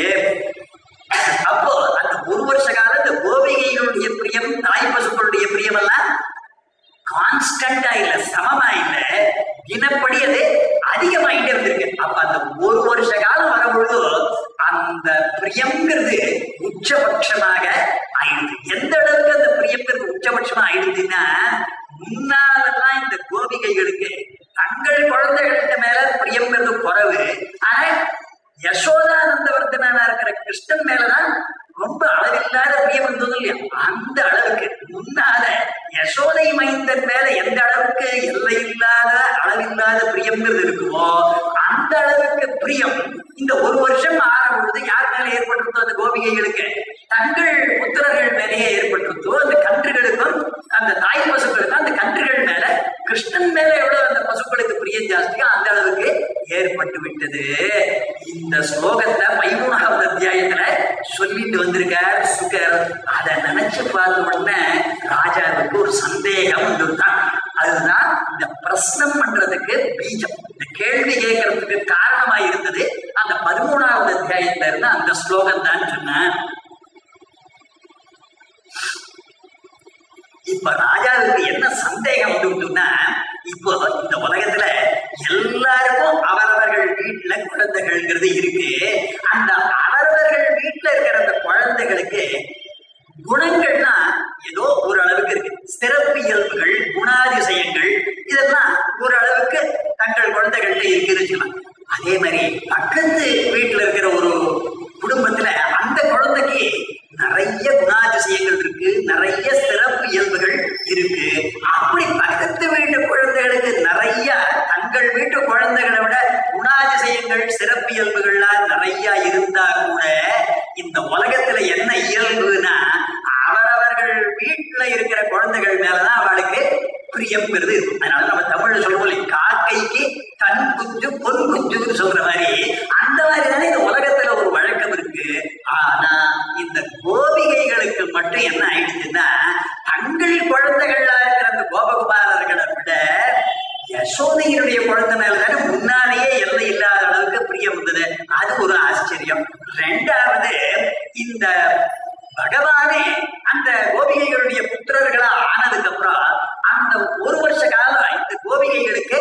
அப்போ அந்த ஒரு வருஷ காலம் இந்த கோபிகைகளுடைய பிரியம் தாய் பசுக்களுடைய பிரியம் எல்லாம் கான்ஸ்டன்டா இல்ல சமமா இல்ல தினப்படி அது அதிகமாயிட்டே வந்திருக்கு அப்ப அந்த ஒரு வருஷ காலம் வரும்பொழுது அந்த பிரியம்ங்கிறது உச்சபட்சமாக ஆயிடுது எந்த அளவுக்கு அந்த பிரியம்ங்கிறது உச்சபட்சமா ஆயிடுதுன்னா முன்னாலெல்லாம் இந்த கோபிகைகளுக்கு தங்கள் குழந்தைகள்கிட்ட மேல பிரியம்ங்கிறது குறைவு ஆனா யசோதானந்தவர்த்தனா இருக்கிற கிருஷ்ணன் மேலதான் ரொம்ப அளவில்லாத பிரியம் இருந்தது இல்லையா அந்த அளவுக்கு முன்னால யசோதை மைந்தன் மேல எந்த அளவுக்கு எல்லை இல்லாத அளவில்லாத பிரியம்ங்கிறது இருக்குமோ அந்த அளவுக்கு பிரியம் இந்த ஒரு வருஷம் ஆறும் பொழுது யார் மேல ஏற்பட்டிருந்தோ அந்த கோபிகைகளுக்கு தங்கள் புத்திரர்கள் மேலேயே ஏற்பட்டிருந்தோ அந்த கன்றுகளுக்கும் அந்த தாய் பசுக்களுக்கும் அந்த கன்றுகள் மேல கிருஷ்ணன் மேல எவ்வளவு அந்த பசுக்களுக்கு பிரியம் ஜாஸ்தியோ அந்த அளவுக்கு ஏற்பட்டு விட்டது இந்த ஸ்லோகத்தை பதிமூணாவது அத்தியாயத்துல சொல்லிட்டு வந்திருக்கார் சுகர் அதை நினைச்சு பார்த்த உடனே ராஜாவுக்கு ஒரு சந்தேகம் வந்துட்டான் அதுதான் இந்த பிரശ്നം பண்றதுக்கு பீஜம் இந்த கேள்வி கேட்கறதுக்கு காரணமா இருந்தது அந்த பதிமூணாவது அத்தியாயத்துல இருந்து அந்த ஸ்லோகம் தான் சொன்னேன் இப்ப ராஜாவுக்கு என்ன சந்தேகம் வந்துட்டுன்னா இப்போ இந்த உலகத்துல எல்லாருக்கும் அவரவர்கள் வீட்டுல குழந்தைகள்ங்கிறது இருக்கு அந்த அவரவர்கள் வீட்டுல இருக்கிற அந்த குழந்தைகளுக்கு குணங்கள்னா ஏதோ ஒரு அளவுக்கு இருக்கு சிறப்பு இயல்புகள் குணாதிசயங்கள் இதெல்லாம் ஒரு அளவுக்கு தங்கள் குழந்தைகள்ல இருக்குன்னு வச்சுக்கலாம் அதே மாதிரி பக்கத்து வீட்டுல இருக்கிற ஒரு குடும்பத்துல அந்த குழந்தைக்கு நிறைய குணாதிசயங்கள் இருக்கு நிறைய சிறப்பு இயல்புகள் இருக்கு அப்படி பக்கத்து வீட்டு குழந்தைகளுக்கு நிறைய தங்கள் வீட்டு குழந்தைகளை விட குணாதிசயங்கள் சிறப்பு இயல்புகள்லாம் நிறைய இருந்தா கூட இந்த உலகத்துல என்ன இயல்புனா அவரவர்கள் வீட்டுல இருக்கிற குழந்தைகள் மேலதான் அவளுக்கு பிரியம்ங்கிறது இருக்கும் அதனால நம்ம தமிழ்ல சொல்லுவோம் இல்லையா, காக்கைக்கு தன் குஞ்சு பொன் குஞ்சுன்னு சொல்ற மாதிரி அந்த மாதிரி தானே இந்த உலகத்துல ஒரு வழக்கம் இருக்கு ஆனா இந்த கோபிகைகளுக்கு மட்டும் என்ன ஆயிடுச்சுன்னா தங்கள் குழந்தைகளா இருக்கிற அந்த கோபகுமாரர்களை விட யசோதையினுடைய குழந்தை மேலதானே முன்னாலேயே எல்லை இல்லாத அளவுக்கு பிரியம் வந்தது அது ஒரு ஆச்சரியம் ரெண்டாவது இந்த பகவானே அந்த கோபிகைகளுடைய புத்திரர்களா ஆனதுக்கு அப்புறம் அந்த ஒரு வருஷ காலம் இந்த கோபிகைகளுக்கு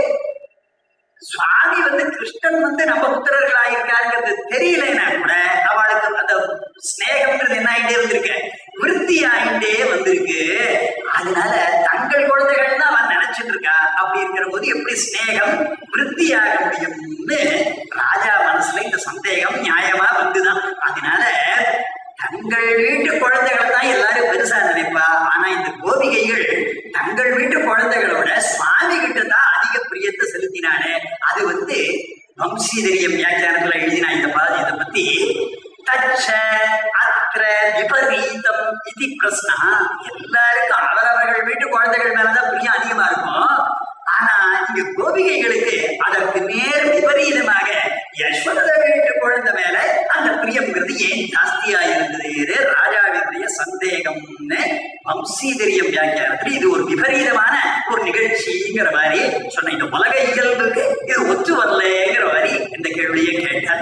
சுவாமி வந்து கிருஷ்ணன் வந்து நம்ம புத்திரர்கள் ஆயிருக்காருங்கிறது தெரியலனா கூட அவளுக்கு அந்த ஸ்நேகம்ன்றது என்ன ஆயிட்டே வந்திருக்கு விருத்தி ஆயிட்டே வந்திருக்கு அதனால தங்கள் குழந்தைகள் தான் அவன் நினைச்சிட்டு இருக்கா அப்படி இருக்கிற போது எப்படி ஸ்நேகம் விருத்தி ஆக முடியும்னு ராஜா மனசுல இந்த சந்தேகம் நியாயமா வந்துதான் அதனால தங்கள் வீட்டு குழந்தைகளை தான் எல்லாரும் பெருசா நினைப்பா ஆனா இந்த கோபிகைகள் தங்கள் வீட்டு குழந்தைகளோட சுவாமி கிட்ட தான் அதிக பிரியத்தை செலுத்தினானே அது வந்து வம்சீதரியம் வியாக்கியானத்துல எழுதினா இந்த பாதி இதை பத்தி தச்ச அத்திர விபரீதம் இது பிரஸ்னா எல்லாருக்கும் அவரவர்கள் வீட்டு குழந்தைகள் மேலதான் பிரியம் அதிகமா இருக்கும் ஆனா இங்க கோபிகைகளுக்கு அதற்கு நேர் விபரீதமாக யஸ்வத வீட்டு குழந்தை மேல அந்த பிரியம்ங்கிறது ஏன் ஜாஸ்தியா இருந்தது இது ராஜாவினுடைய சந்தேகம்னு வம்சீதரியம் வியாக்கியானத்துல இது ஒரு விபரீதமான ஒரு நிகழ்ச்சிங்கிற மாதிரி சொன்ன இந்த உலக இயல்புக்கு இது ஒத்து வரலங்கிற மாதிரி இந்த கேள்வியை கேட்டார்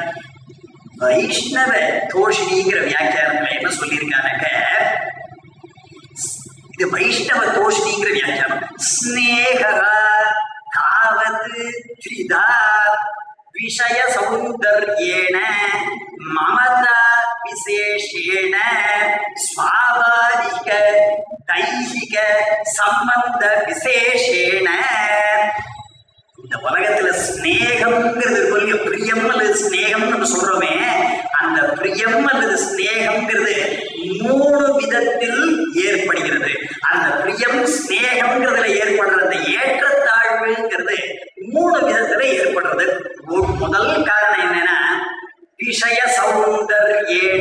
வைஷ்ணவ தோஷினிங்கிற வியாக்கியானத்துல என்ன சொல்லியிருக்காங்க இது இது வைஷ்ணவ தோஷினிங்கிற வியாக்கியானம் ஸ்நேகரா தாவத் த்ரிதா விஷய சௌந்தர்யேண மமதா விசேஷேண ஸ்வாபாவிக தைஹிக சம்பந்த விசேஷேண இந்த உலகத்துல ஸ்நேகம்ங்கிறது இருக்கும் இல்லையா பிரியம் அல்லது ஸ்நேகம் நம்ம சொல்றோமே அந்த பிரியம் அல்லது ஸ்நேகம்ங்கிறது மூணு விதத்தில் ஏற்படுகிறது அந்த பிரியம் ஸ்நேகம்ங்கிறதுல ஏற்படுற அந்த ஏற்றத்தாழ்வுங்கிறது மூணு விதத்துல ஏற்படுறது ஒரு முதல் காரணம் என்னன்னா விஷய சௌந்தர்யேன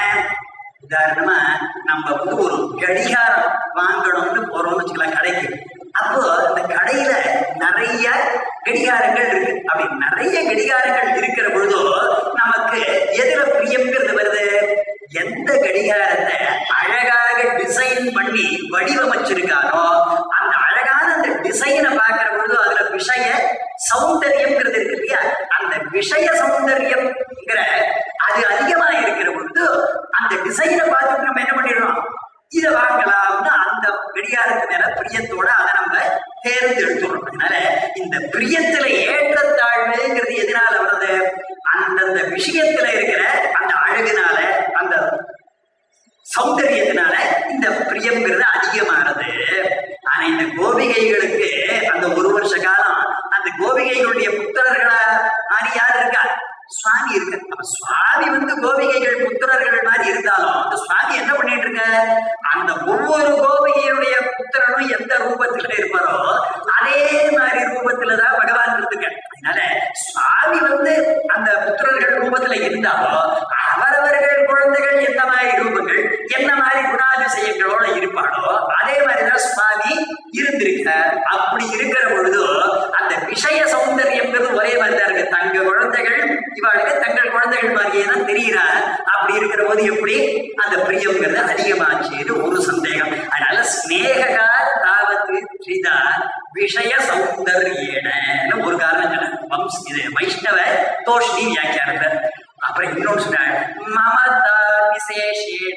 உதாரணமா நம்ம வந்து ஒரு கடிகாரம் வாங்கணும்னு போறோம்னு வச்சுக்கலாம் கடைக்கு அப்போ அந்த கடையில நிறைய கடிகாரங்கள் இருக்கு அப்படி நிறைய கடிகாரங்கள் இருக்கிற பொழுதோ நமக்கு எதுல பிரியம்ங்கிறது வருது எந்த கடிகாரத்தை அழகாக டிசைன் பண்ணி வடிவமைச்சிருக்காரோ அந்த அழகான அந்த டிசைனை பார்க்கிற பொழுது அதுல விஷய சௌந்தரியம்ங்கிறது இருக்கு இல்லையா அந்த விஷய சௌந்தரியம்ங்கிற அது அதிகமா இருக்கிற பொழுது அந்த டிசைனை பார்த்துட்டு நம்ம என்ன பண்ணிடுறோம் இதை வாங்கலாம்னு அந்த கடிகாரத்து மேல பிரியத்தோட அதை நம்ம தேர்ந்தெடுத்துறோம் அதனால இந்த பிரியத்துல ஏற்றத்தாழ்வுங்கிறது எதனால வருது அந்தந்த விஷயத்துல இருக்கிற அந்த அழகுனால அந்த சௌந்தரியத்தினால இந்த பிரியம்ங்கிறது அதிகமானது ஆனா இந்த கோபிகைகளுக்கு அந்த ஒரு வருஷ காலம் அந்த கோபிகைகளுடைய புத்திரர்களா மாதிரி யார் இருக்கா சுவாமி இருக்கு அப்ப சுவாமி வந்து கோபிகைகள் புத்திரர்கள் மாதிரி இருந்தாலும் அந்த சுவாமி என்ன பண்ணிட்டு இருக்க அந்த ஒவ்வொரு கோபிகையுடைய புத்திரனும் எந்த ரூபத்துல இருப்பாரோ அதே மாதிரி ரூபத்துல தான் பகவான் இருந்துக்க அதனால சுவாமி வந்து அந்த புத்திரர்கள் ரூபத்துல இருந்தாலும் அவரவர்கள் குழந்தைகள் எந்த மாதிரி ரூபங்கள் என்ன மாதிரி குணாதிசயங்களோட இருப்பாளோ அதே மாதிரிதான் சுவாமி இருந்திருக்க அப்படி இருக்கிற பொழுது அந்த விஷய சௌந்தரியம்ங்கிறது ஒரே மாதிரி தான் இருக்கு தங்க குழந்தைகள் இவாளுக்கு தங்கள் குழந்தைகள் மாதிரியே தான் தெரிகிறா அப்படி இருக்கிற போது எப்படி அந்த பிரியம்ங்கிறது அதிகமாச்சுன்னு ஒரு சந்தேகம் அதனால ஸ்நேகா தாவத்து ஸ்ரீதா விஷய சௌந்தர்யேன ஒரு காரணம் சொன்னேன் வம்ஸ் இது வைஷ்ணவ தோஷ்ணி வியாக்கியானத்தை அப்புறம் இன்னொன்று சொன்னாள் மமதா விசேஷேன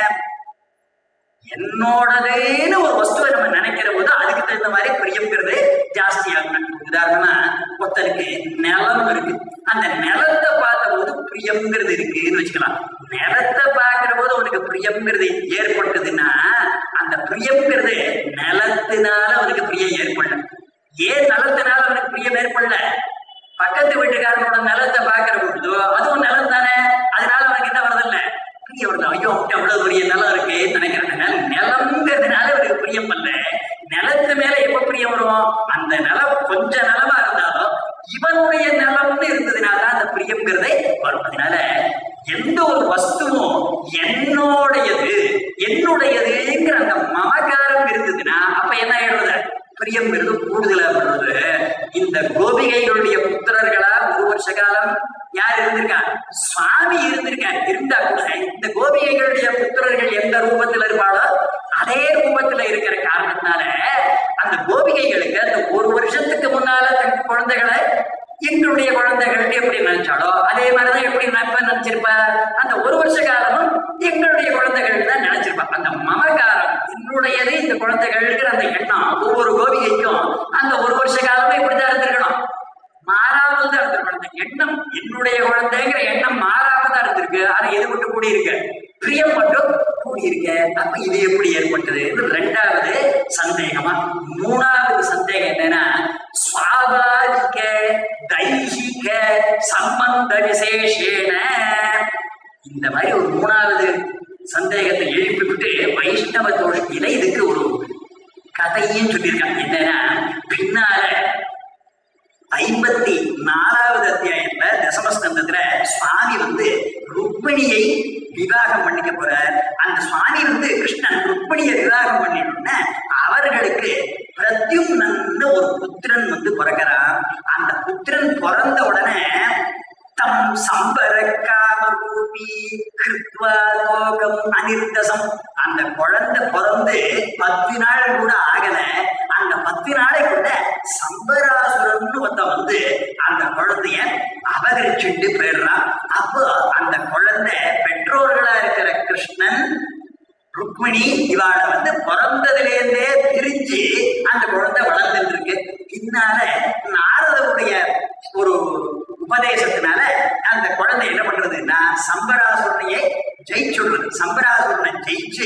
என்னோடதேன்னு ஒரு வஸ்துவை நம்ம நினைக்கிற போது அதுக்கு தகுந்த மாதிரி பிரியம்ங்கிறது ஜாஸ்தி ஆகணும் உதாரணமா ஒருத்தருக்கு நிலம் இருக்கு அந்த நிலத்தை பார்த்த போது பிரியம்ங்கிறது இருக்குன்னு வச்சுக்கலாம் நிலத்தை பார்க்கிற போது உனக்கு பிரியம்ங்கிறது ஏற்பட்டதுன்னா அந்த பிரியம்ங்கிறது நிலத்தினால அவனுக்கு பிரியம் ஏற்படல ஏன் நிலத்தினால அவனுக்கு பிரியம் ஏற்படல பக்கத்து வீட்டுக்காரனோட நிலத்தை பார்க்கிற பொழுதோ அதுவும் நிலம் தானே அதனால அவனுக்கு என்ன வரதில்ல பிரியம் வருது ஐயோ அவன்கிட்ட அவ்வளவு பெரிய நிலம் இருக்கு நினைக்கிறேன் நிலம்ங்கிறதுனால அவருக்கு பிரியம் அல்ல நிலத்து மேல எப்ப பிரியம் வரும் அந்த நிலம் கொஞ்ச நிலமா இருந்தாலும் இவனுடைய நிலம்னு இருந்ததுனால தான் அந்த பிரியம்ங்கிறதே வரும் அதனால எந்த ஒரு வஸ்துவும் என்னோடையது என்னுடையதுங்கிற அந்த மமகாரம் இருந்ததுன்னா அப்ப என்ன ஆயிடுறது பிரியம்ங்கிறது கூடுதலா படுறது இந்த கோபிகைகளுடைய புத்திரர்களா ஒரு வருஷ காலம் யார் இருந்திருக்கா சுவாமி இருந்திருக்கா இருந்தா கூட இந்த கோபிகைகளுடைய புத்திரர்கள் எந்த ரூபத்துல இருப்பாளோ அதே ரூபத்துல இருக்கிற காரணத்தினால அந்த கோபிகைகளுக்கு அந்த ஒரு வருஷத்துக்கு முன்னால தன் குழந்தைகளை எங்களுடைய குழந்தைகள் எப்படி நினைச்சாலோ அதே மாதிரிதான் எப்படி நட்ப நினைச்சிருப்பா அந்த ஒரு வருஷ காலமும் எங்களுடைய குழந்தைகள் தான் நினைச்சிருப்பா அந்த மமகாரம் என்னுடையது இந்த குழந்தைகள்ங்கிற அந்த எண்ணம் ஒவ்வொரு கோபிகைக்கும் அந்த ஒரு வருஷ காலமும் இப்படிதான் இருந்திருக்கணும் மாறாமல் தான் இருந்திருக்கணும் அந்த எண்ணம் என்னுடைய குழந்தைங்கிற எண்ணம் மாறாம தான் இருந்திருக்கு ஆனா எது மட்டும் கூடி இருக்கு பிரியம் மட்டும் கூடி இருக்கு அப்ப இது எப்படி ஏற்பட்டது இது ரெண்டாவது சந்தேகமா மூணாவது சந்தேகம் என்னன்னா சுவாபாவிக தைஹிக சம்பந்த விசேஷேன இந்த மாதிரி ஒரு மூணாவது சந்தேகத்தை எழுப்பிவிட்டு வைஷ்ணவ தோஷத்தில இதுக்கு ஒரு கதையும் சொல்லியிருக்காங்க என்னன்னா பின்னால ஐம்பத்தி நாலாவது அத்தியாயத்துல தசமஸ்கந்தத்துல சுவாமி வந்து ருக்மிணியை விவாகம் பண்ணிக்க போறார் அந்த சுவாமி வந்து கிருஷ்ணன் ருக்மிணியை விவாகம் பண்ணிட்டோம்னா அவர்களுக்கு பிரத்யும்னன்னு ஒரு புத்திரன் வந்து பிறக்கிறான் அந்த புத்திரன் பிறந்த உடனே தம் சம்பரக்காமரூபி கிருத்வா லோகம் அனிர்தசம் அந்த குழந்தை பிறந்து பத்து நாள் கூட ஆகல அந்த பத்து நாளைக்குள்ள சம்பராசுரன் ஒருத்தன் வந்து அந்த குழந்தைய அபகரிச்சுட்டு போயிடுறான் அப்போ அந்த குழந்தை பெற்றோர்களா இருக்கிற கிருஷ்ணன் ருக்மிணி இவாள வந்து பிறந்ததுலேருந்தே பிரிஞ்சு அந்த குழந்தை வளர்ந்துட்டு இருக்கு பின்னால நாரதருடைய ஒரு உபதேசத்தினால அந்த குழந்தை என்ன பண்றதுன்னா சம்பராசுரனையே ஜெயிச்சுடுறது சம்பராசுரனை ஜெயிச்சு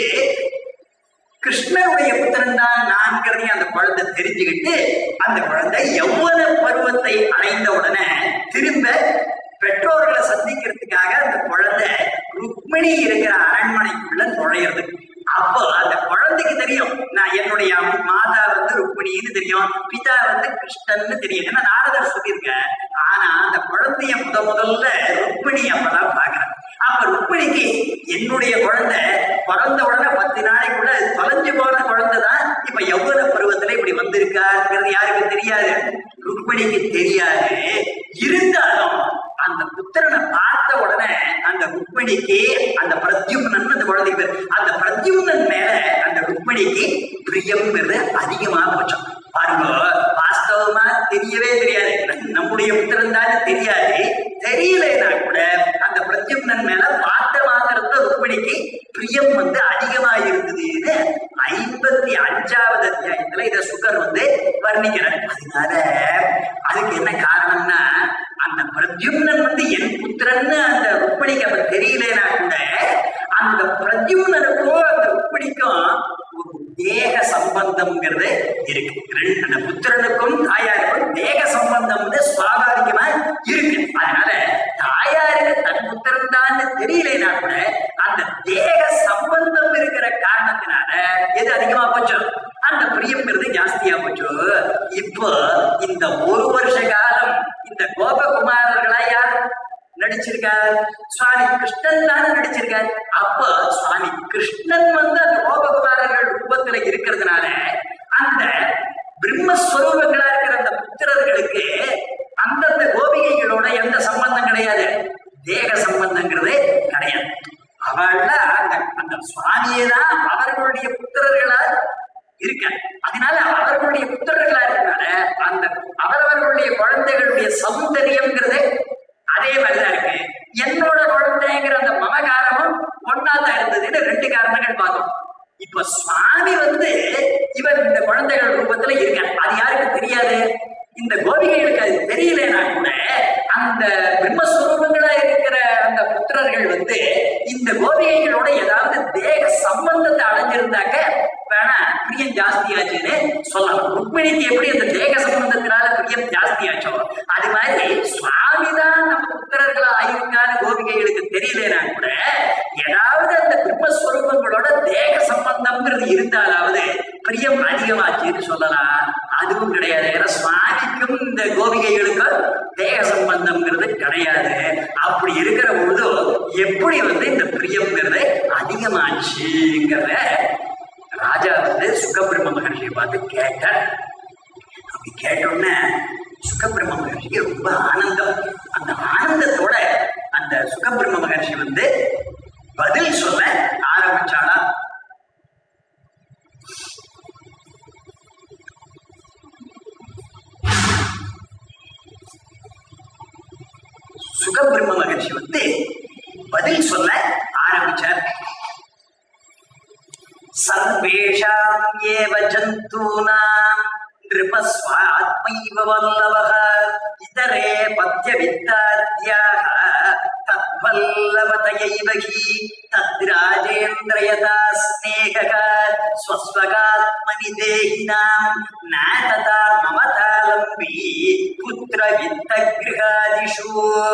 கிருஷ்ணருடைய புத்திரன் தான் நான்கிறதையும் அந்த குழந்தை தெரிஞ்சுக்கிட்டு அந்த குழந்தை யௌவன பருவத்தை அடைந்த உடனே திரும்ப பெற்றோர்களை சந்திக்கிறதுக்காக அந்த குழந்தை ருக்மிணி இருக்கிற அரண்மனைக்குள்ள நுழையிறது அப்போ அந்த குழந்தைக்கு தெரியும் நான் என்னுடைய அம்- மாதா வந்து ருக்மிணின்னு தெரியும் பிதா வந்து கிருஷ்ணன்னு தெரியும் ஏன்னா நாரதர் சொல்லியிருக்க ஆனா அந்த குழந்தைய முத முதல்ல ருக்மிணி அப்பதான் பாக்குறேன் அப்ப ருக்மிணிக்கு என்னுடைய குழந்தை பிறந்த உடனே பத்து நாளைக்குள்ள தொலைஞ்சு போன குழந்தை தான் இப்ப யௌவன பருவத்துல இப்படி வந்திருக்காருங்கிறது யாருக்கு தெரியாது ருக்மிணிக்கு தெரியாது இருந்தாலும் அந்த புத்திரனை பார்த்த உடனே அந்த ருக்மிணிக்கு அந்த பிரத்யும்னன் அந்த குழந்தைக்கு பேர் அந்த பிரத்யும்னன் மேல அந்த ருக்மிணிக்கு பிரியம்ங்கிறது அதிகமா போச்சு பாருங்க வாஸ்தவமா தெரியவே தெரியாது நம்முடைய புத்திரன் தான் தெரியாது தெரியலனா கூட அந்த பிரத்யும்னன் மேல பார்த்த மாத்திரத்துல ருக்மிணிக்கு பிரியம் வந்து அதிகமா இருந்ததுன்னு ஐம்பத்தி அஞ்சாவது அத்தியாயத்துல இத சுகர் வந்து வர்ணிக்கிறார் அதனால அதுக்கு என்ன காரணம்னா அந்த பிரத்யும்னன் வந்து என் புத்திரன்னு அந்த ருக்மிணிக்கு அப்ப தெரியலனா கூட அந்த பிரத்யும்னனுக்கும் அந்த ருக்மிணிக்கும் ஒரு தேக சம்பந்தம்ங்கிறது இருக்கு ரெண்டு- அந்த புத்திரனுக்கும் தாயாருக்கும் தேக சம்பந்தம் வந்து சுவாபாவிகமா இருக்கு அதனால தாயாருக்கு தன் புத்திரன் தான் தெரியலனா கூட அந்த தேக சம்பந்தம் இருக்கிற காரணத்தினால எது அதிகமா போச்சு அந்த பிரியம்ங்கிறது ஜாஸ்தியா போச்சு இப்போ இந்த ஒரு வருஷ காலம் இந்த கோபகுமாரர்களா யார் நடிச்சிருக்கார் சுவாமி கிருஷ்ணன் தானே நடிச்சிருக்கார் அப்ப சுவாமி கிருஷ்ணன் வந்து அந்த கோபகுமாரர்கள் ரூபத்துல இருக்கிறதுனால அந்த பிரம்மஸ்வரூபங்களா இருக்கிற அந்த புத்திரர்களுக்கு அந்தந்த கோபிகைகளோட எந்த சம்பந்தம் கிடையாது தேக சம்பந்தங்கிறது கிடையாது அவள்ல அந்த அந்த சுவாமியே தான் அவர்களுடைய புத்திரர்களா இருக்க அதனால அவர்களுடைய புத்திரர்களா இருக்கனால அந்த அவரவர்களுடைய குழந்தைகளுடைய சௌந்தரியம்ங்கிறது அதே மாதிரிதான் இருக்கு என்னோட குழந்தைங்கிற அந்த மமகாரமும் ஒன்னா தான் இருந்ததுன்னு ரெண்டு காரணங்கள் பார்த்தோம் இப்ப சுவாமி வந்து இவர் இந்த குழந்தைகள் ரூபத்துல இருக்கார் அது யாருக்கு தெரியாது இந்த கோபிகைகளுக்கு அது தெரியலனா கூட அந்த பிரம்மஸ்வரூபங்களா இருக்கிற அந்த புத்திரர்கள் வந்து இந்த கோபிகைகளோட ஏதாவது தேக சம்பந்தத்தை அடைஞ்சிருந்தாக்க வேணா பிரியம் ஜாஸ்தி ஆச்சுன்னு சொல்லலாம் ருக்மிணிக்கு எப்படி அந்த தேக சம்பந்தத்தினால பிரியம் ஜாஸ்தி ஆச்சோ அது மாதிரி சுவாமி தான் நம்ம புத்திரர்களா ஆயிருக்கான்னு கோபிகைகளுக்கு தெரியலனா கூட ஏதாவது அந்த பிரம்மஸ்வரூபங்களோட தேக சம்பந்தம்ங்கிறது இருந்தாலாவது பிரியம் அதிகமாச்சுன்னு சொல்லலாம் அதுவும் கிடையாது ஏன்னா சுவாமிக்கும் இந்த கோபிகைகளுக்கும் தேக சம்பந்தம்ங்கிறது கிடையாது அப்படி இருக்கிற பொழுது எப்படி வந்து இந்த பிரியம்ங்கிறது அதிகமாச்சுங்கிறத ராஜா வந்து சுகபிரம்ம மகர்ஷியை பார்த்து கேட்டார் அப்படி கேட்டோன்னே சுகபிரம்ம மகர்ஷிக்கு ரொம்ப ஆனந்தம் அந்த ஆனந்தத்தோட அந்த சுகபிரம்ம மகர்ஷி வந்து பதில் சொல்ல ஆரம்பிச்சாளா சுகபிரம்ம மகர்ஷி வந்து பதில் சொல்ல ஆரம்பிச்சார் சர்வேஷாம் ஏவ ஜந்தூனாம் நிருபஸ்வாத்மைவ வல்லவः இதரே பத்ய வித்தாத்யாக தத்வல்லவதயைவ ஹி தத்ராஜேந்திரயதா ஸ்நேகக ஸ்வஸ்வகாத்மனி தேகினாம் ந ததா மமதாலம்பி புத்திர வித்த கிருகாதிஷு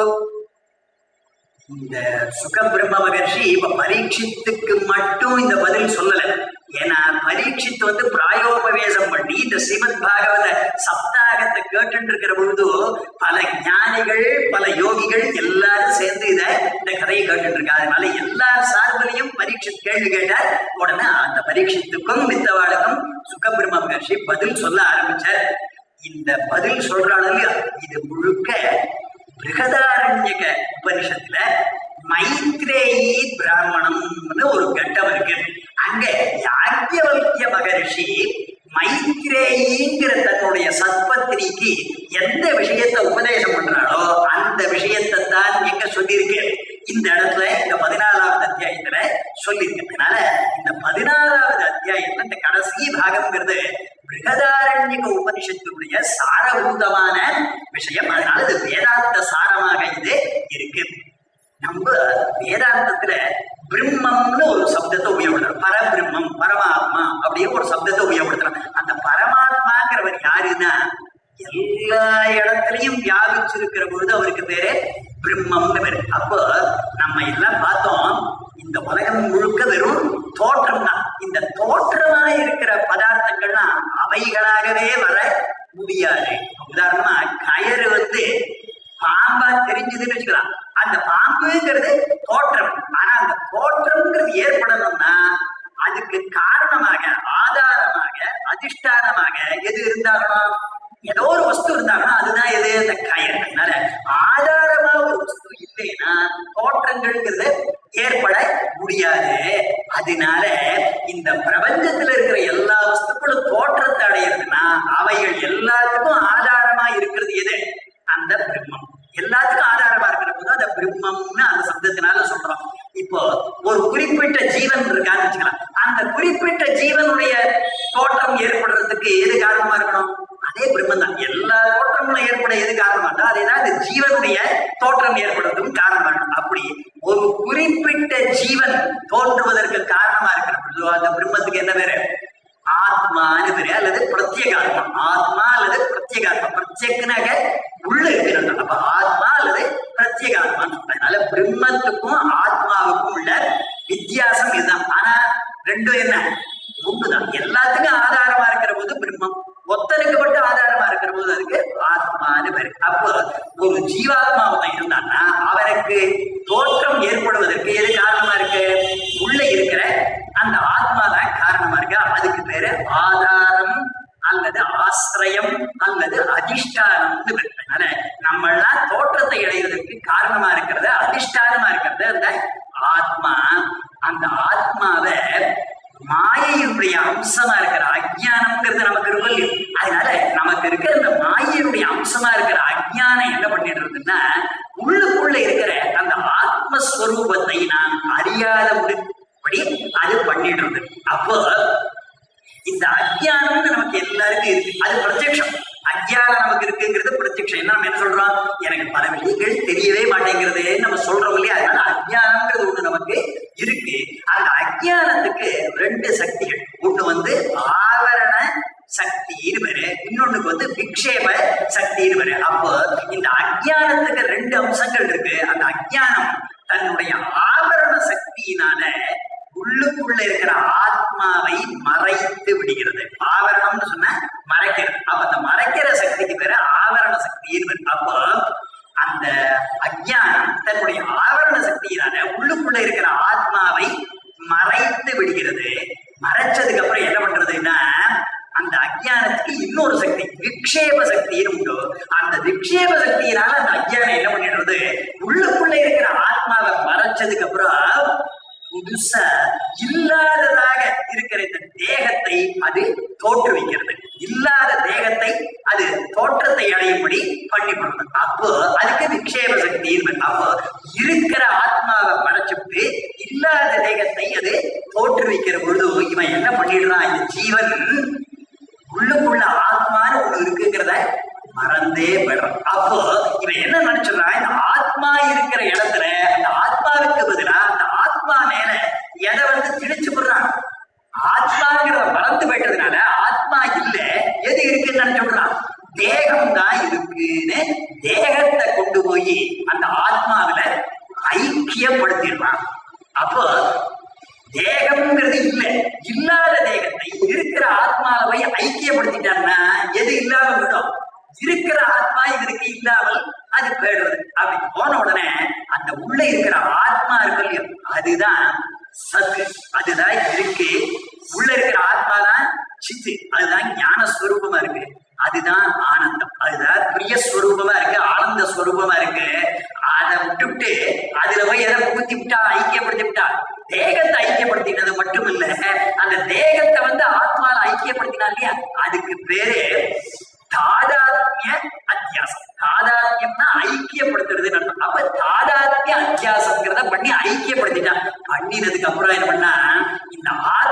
இந்த சுகபிரம்ம மகர்ஷி இப்ப பரீட்சித்துக்கு மட்டும் இந்த பதில் சொல்லல ஏன்னா பரீட்சித்து வந்து பிராயோபவேசம் பண்ணி இந்த ஸ்ரீமத் பாகவத சப்தாகத்தை கேட்டுட்டு இருக்கிற பொழுது பல ஞானிகள் பல யோகிகள் எல்லாரும் சேர்ந்து இத இந்த கதையை கேட்டுட்டு இருக்கா அதனால எல்லா சார்பிலையும் பரீட்சித் கேள்வி கேட்டார் உடனே அந்த பரீட்சித்துக்கும் மித்தவாளுக்கும் சுகபிரம்ம மகர்ஷி பதில் சொல்ல ஆரம்பிச்சார் இந்த பதில் சொல்றாள் இல்லையா இது முழுக்க பிருகதாரண்யக உபனிஷத்துல மைத்ரேயி பிராமணம்னு ஒரு கட்டம் இருக்கு அங்க யாக்கியவல்ய மகரிஷி மைத்ரேயிங்கிற தன்னுடைய சத்பத்திரிக்கு எந்த விஷயத்தை உபதேசம் பண்றாளோ அந்த விஷயத்தை தான் எங்க சொல்லியிருக்கு இந்த இடத்துல இந்த பதினாலாவது அத்தியாயத்துல சொல்லியிருக்கு அதனால இந்த பதினாறாவது அத்தியாயத்துல இந்த கடைசி பாகம்ங்கிறது பிருகதாரண்யக உபனிஷத்துடைய சாரபூதமான விஷயம் அதனால இது வேதாந்த சாரமாக இது இருக்கு நம்ம வேதாந்தத்துல பிரம்மம்னு ஒரு சப்தத்தை உபயோகப்படுத்துறோம் பரபிரம்மம் பரமாத்மா அப்படியே ஒரு சப்தத்தை உபயோகப்படுத்துறோம் அந்த பரமாத்மாங்கிறவர் யாருன்னா எல்லா இடத்துலயும் வியாபிச்சிருக்கிற பொழுது அவருக்கு பேரு பிரம்மம்னு பேரு அப்போ நம்ம எல்லாம் பார்த்தோம் இந்த உலகம் முழுக்க வெறும் தோற்றம் தான் இந்த தோற்றமா இருக்கிற பதார்த்தங்கள்லாம் அவைகளாகவே வர முடியாது உதாரணமா கயறு வந்து பாம்பா தெரிஞ்சதுன்னு வச்சுக்கலாம் அந்த பாம்புங்கிறது தோற்றம் ஆனா அந்த தோற்றம்ங்கிறது ஏற்படணும்னா அதுக்கு காரணமாக ஆதாரமாக அதிஷ்டானமாக எது இருந்தாலும் ஏதோ ஒரு வஸ்து இருந்தாங்கன்னா அதுதான் எது அந்த கயர் அதனால ஆதாரமா ஒரு வஸ்து இல்லைன்னா தோற்றங்கள்ங்கிறது ஏற்பட முடியாது அதனால இந்த பிரபஞ்சத்துல இருக்கிற எல்லா வஸ்துக்களும் தோற்றத்தை அடையிறதுன்னா அவைகள் எல்லாத்துக்கும் ஆதாரமா இருக்கிறது எது அந்த பிரம்மம் எல்லாத்துக்கும் ஆதாரமா இருக்கிற போது அந்த பிரம்மம்னு அந்த சப்தத்தினால சொல்றோம் இப்போ ஒரு குறிப்பிட்ட ஜீவன் இருக்கான்னு வச்சுக்கலாம் அந்த குறிப்பிட்ட ஜீவனுடைய தோற்றம் ஏற்படுறதுக்கு எது காரணமா இருக்கணும் அதே பிரம்மம் தான் எல்லா தோற்றங்களும் ஏற்பட எது காரணமா இருந்தா அதேதான் இந்த ஜீவனுடைய தோற்றம் ஏற்படுறதுக்கும் காரணமா இருக்கணும் அப்படி ஒரு குறிப்பிட்ட ஜீவன் தோன்றுவதற்கு காரணமா இருக்கிற பொழுது அந்த பிரம்மத்துக்கு என்ன பேரு ஆத்மான்னு பேரு அல்லது பிரத்யேகாத்மா ஆத்மா அல்லது பிரத்யேகாத்மா பிரத்யேகனாக உள்ள இருக்கிறது அப்ப ஆத்மா அல்லது பிரத்யேகாத்மா அதனால பிரம்மத்துக்கும் ஆத்மாவுக்கும் உள்ள வித்தியாசம் இதுதான் ஆனா ரெண்டும் என்ன ஒண்ணுதான் எல்லாத்துக்கும் ஆதாரமா இருக்கிற போது பிரம்மம் ஒத்தனுக்கு மட்டும் ஆதாரமா இருக்கிற போது அதுக்கு ஆத்மான்னு பேரு அப்போ ஒரு ஜீவாத்மாவன் இருந்தான்னா அவனுக்கு தோற்றம் ஏற்படுவதற்கு எது காரணமா இருக்கு உள்ள இருக்கிற அந்த ஆத்மா தான் காரணமா இருக்கு அதுக்கு பேரு ஆதாரம் அல்லது ஆசிரியம் அல்லது அதிஷ்டானம்னு பேரு அதனால நம்ம எல்லாம் தோற்றத்தை அடைவதற்கு காரணமா இருக்கிறது அதிஷ்டானமா இருக்கிறது அந்த ஆத்மா அந்த ஆத்மாவை மாயையினுடைய அம்சமா இருக்கிற அஜ்ஞானம்ங்கிறது நமக்கு இருக்கும் இல்லையோ அதனால நமக்கு இருக்கிற இந்த மாயையினுடைய அம்சமா இருக்கிற அஜ்ஞானம் என்ன பண்ணிட்டு இருக்குன்னா உள்ளுக்குள்ள இருக்கிற அந்த ஆத்மஸ்வரூபத்தை நாம் அறியாத படி அது பண்ணிட்டு இருக்கு அப்போ இந்த அஜ்ஞானம்னு நமக்கு எல்லாருக்கும் இருக்கு அது பிரத்யக்ஷம் அஜ்ஞானம் நமக்கு இருக்குங்கிறது பிரத்யக்ஷம் என்ன நம்ம என்ன சொல்றோம் எனக்கு பல விஷயங்கள் தெரியவே மாட்டேங்கிறது நம்ம சொல்றோம் இல்லையா அதனால அஜ்ஞானம்ங்கிறது ஒண்ணு நமக்கு இருக்கு அந்த அஜ்ஞானத்துக்கு ரெண்டு சக்திகள் ஒண்ணு வந்து ஆவரண சக்தின்னு பேரு இன்னொன்னுக்கு வந்து விக்ஷேப சக்தின்னு பேரு அப்போ இந்த அஜ்ஞானத்துக்கு ரெண்டு அம்சங்கள் இருக்கு அந்த அஜ்ஞானம் தன்னுடைய ஆவரண சக்தியினால உள்ளுக்குள்ள இருக்கிற ஆத்மாவை மறைத்து விடுகிறது ஆவரணம்னு சொன்ன மறைக்கிறது அப்ப அந்த மறைக்கிற சக்திக்கு பேரு ஆவரண சக்தின்னு பேரு. அப்போ அந்த அஜ்ஞானம் தன்னுடைய ஆவரண சக்தியினால உள்ளுக்குள்ள இருக்கிற ஆத்மாவை மறைத்து விடுகிறது மறைச்சதுக்கு அப்புறம் என்ன பண்றதுன்னா அந்த அஜ்ஞானத்துக்கு இன்னொரு சக்தி விக்ஷேப சக்தின்னு உண்டு அந்த விக்ஷேப சக்தியினால அந்த அஜ்ஞானம் என்ன பண்ணிடுறது உள்ளுக்குள்ள இருக்கிற ஆத்மாவை மறைச்சதுக்கு அப்புறம் புதுசா இல்லாததாக இருக்கிற இந்த தேகத்தை அது தோற்றுவிக்கிறது இல்லாத தேகத்தை அது தோற்றத்தை அடையும்படி பண்ணி கொடுக்கும் அப்போ அதுக்கு விக்ஷேப சக்தி அப்போ இருக்கிற ஆத்மாவை படைச்சுட்டு இல்லாத தேகத்தை அது தோற்றுவிக்கிற பொழுது இவன் என்ன பண்ணிடுறான் இந்த ஜீவன் உள்ளுக்குள்ள ஆத்மான்னு ஒண்ணு இருக்குங்கிறத மறந்தே போயிடுறான் அப்போ இவன் என்ன நினைச்சிடறான் இந்த ஆத்மா இருக்கிற இடத்துல அந்த ஆத்மாவுக்கு பதிலா அந்த ஆத்மா மேல எதை வந்து திணிச்சு விடுறான் ஆத்மாங்கிறத மறந்து போயிட்டதுனால ஆத்மா இல்ல எது இருக்குன்னு நினைச்சுடுறான் தேகம் தான் இருக்குன்னு தேகத்தை கொண்டு போய் அந்த ஆத்மாவில ஐக்கியப்படுத்திடுறான் அப்போ தேகம்ங்கிறது இல்ல இல்லாத தேகத்தை இருக்கிற ஆத்மாவை போய் ஐக்கியப்படுத்திட்டான்னா எது இல்லாம விடும் இருக்கிற ஆத்மா இதற்கு இல்லாமல் அது போயிடுறது அப்படி போன உடனே அந்த உள்ள இருக்கிற ஆத்மா இருக்கு இல்லையோ அதுதான் சத்து அதுதான் இருக்கு உள்ள இருக்கிற ஆத்மா தான் சித்து அதுதான் ஞான ஸ்வரூபமா இருக்கு அதுதான் ஆனந்தம் அதுதான் பிரிய ஸ்வரூபமா இருக்கு ஆனந்த ஸ்வரூபமா இருக்கு அதை விட்டுவிட்டு அதுல போய் எதை புகுத்தி விட்டா ஐக்கியப்படுத்தி விட்டா தேகத்தை ஐக்கியப்படுத்தினது மட்டும் இல்ல அந்த தேகத்தை வந்து ஆத்மால ஐக்கியப்படுத்தினா இல்லையா அதுக்கு பேரு தாதாத்மிய அத்தியாசம் தாதாத்மியம்னா ஐக்கியப்படுத்துறதுன்னு அர்த்தம் அப்ப தாதாத்மிய அத்தியாசங்கிறத பண்ணி ஐக்கியப்படுத்திட்டான் பண்ணினதுக்கு அப்புறம் என்ன பண்ணா இந்த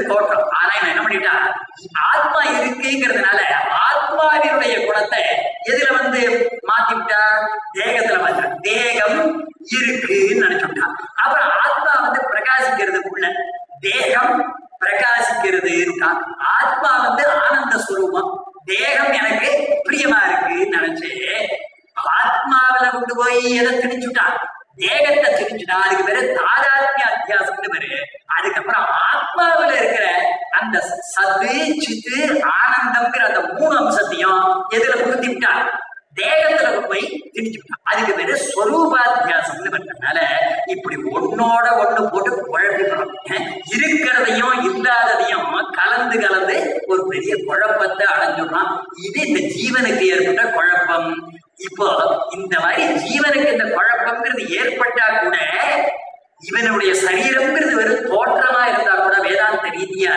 தோற்றம் ஆனா இவன் என்ன பண்ணிட்டான் ஆத்மா இருக்குங்கிறதுனால ஆத்மாவினுடைய குணத்தை எதுல வந்து மாத்தி விட்டான் தேகத்துல மாத்திட்டான் தேகம் இருக்குன்னு நினைச்சுட்டான் அப்புறம் ஆத்மா வந்து பிரகாசிக்கிறதுக்குள்ள தேகம் பிரகாசிக்கிறது இருக்கான் ஆத்மா வந்து ஆனந்த ஸ்வரூபம் தேகம் எனக்கு பிரியமா இருக்குன்னு நினைச்சு ஆத்மாவில கொண்டு போய் எதை திணிச்சுட்டான் தேகத்தை திணிச்சுட்டான் அதுக்கு பேரு தாதாத்மிய அத்தியாசம்னு பேரு அதுக்கப்புறம் ஆத்மாவில இருக்கிற அந்த சத்து சித்து ஆனந்தம்ங்கிற அந்த மூணு அம்சத்தையும் எதுல புகுத்தி விட்டான் தேகத்துல கொண்டு போய் திணிச்சு விட்டான் அதுக்கு பேரு ஸ்வரூபாத்தியாசம்னு பண்ணனால இப்படி ஒன்னோட ஒண்ணு போட்டு குழப்பிக்கிறோம் இருக்கிறதையும் இல்லாததையும் கலந்து கலந்து ஒரு பெரிய குழப்பத்தை அடைஞ்சிடலாம் இது இந்த ஜீவனுக்கு ஏற்பட்ட குழப்பம் இப்போ இந்த மாதிரி ஜீவனுக்கு இந்த குழப்பம்ங்கிறது ஏற்பட்டா கூட இவனுடைய சரீரம்ங்கிறது வெறும் தோற்றமா இருந்தா கூட வேதாந்த ரீதியா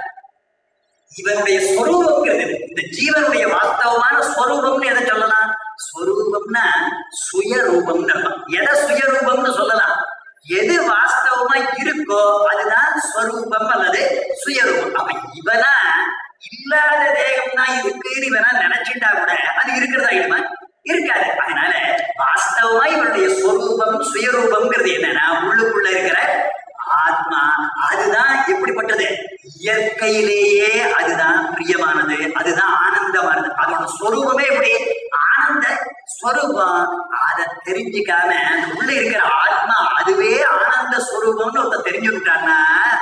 இவனுடைய ஸ்வரூபம்ங்கிறது இந்த ஜீவனுடைய வாஸ்தவமான ஸ்வரூபம்னு எதை சொல்லலாம் ஸ்வரூபம்னா சுயரூபம்னு அர்த்தம் எதை சுயரூபம்னு சொல்லலாம் எது வாஸ்தவமா இருக்கோ அதுதான் ஸ்வரூபம் அல்லது சுயரூபம் அப்ப இவனா இல்லாத தேகம் தான் இருக்குன்னு இவனா நினைச்சிட்டா கூட அது இருக்கிறதா ஆயிடுமா இருக்காது அதனால வாஸ்தவமா இவனுடைய ஸ்வரூபம் சுயரூபம்ங்கிறது என்னன்னா உள்ளுக்குள்ள இருக்கிற ஆத்மா அதுதான் எப்படிப்பட்டது இயற்கையிலேயே அதுதான் பிரியமானது அதுதான் ஆனந்தமானது அதோட ஸ்வரூபமே எப்படி ஆனந்த ஸ்வரூபம் அதை தெரிஞ்சுக்காம அந்த உள்ள இருக்கிற ஆத்மா அதுவே ஆனந்த ஸ்வரூபம்னு ஒருத்தன் தெரிஞ்சுக்கிட்டான்னா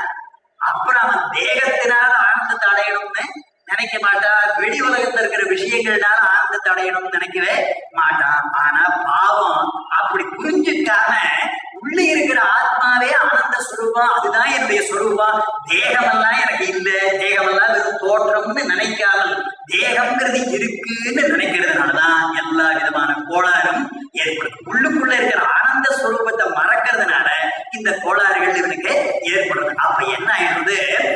அப்புறம் அவன் தேகத்தினால ஆனந்தத்தை அடையணும்னு நினைக்க மாட்டான் வெளி உலகத்துல இருக்கிற விஷயங்கள்னால ஆனந்தத்தை அடையணும்னு நினைக்கவே மாட்டான் ஆனா பாவம் அப்படி புரிஞ்சுக்காம உள்ளே இருக்கிற ஆத்மாவே ஆனந்த ஸ்வரூபம் அதுதான் என்னுடைய ஸ்வரூபம் தேகமெல்லாம் எனக்கு இல்லை தேகமெல்லாம் வெறும் தோற்றம்னு நினைக்காமல் தேகம்ங்கிறது இருக்குன்னு நினைக்கிறதுனாலதான் எல்லா விதமான கோளாறும் ஏற்படுது உள்ளுக்குள்ள இருக்கிற ஆனந்த ஸ்வரூபத்தை மறக்கிறதுனால இந்த கோளாறுகள் இவனுக்கு ஏற்படுது அப்ப என்ன ஆயிடுது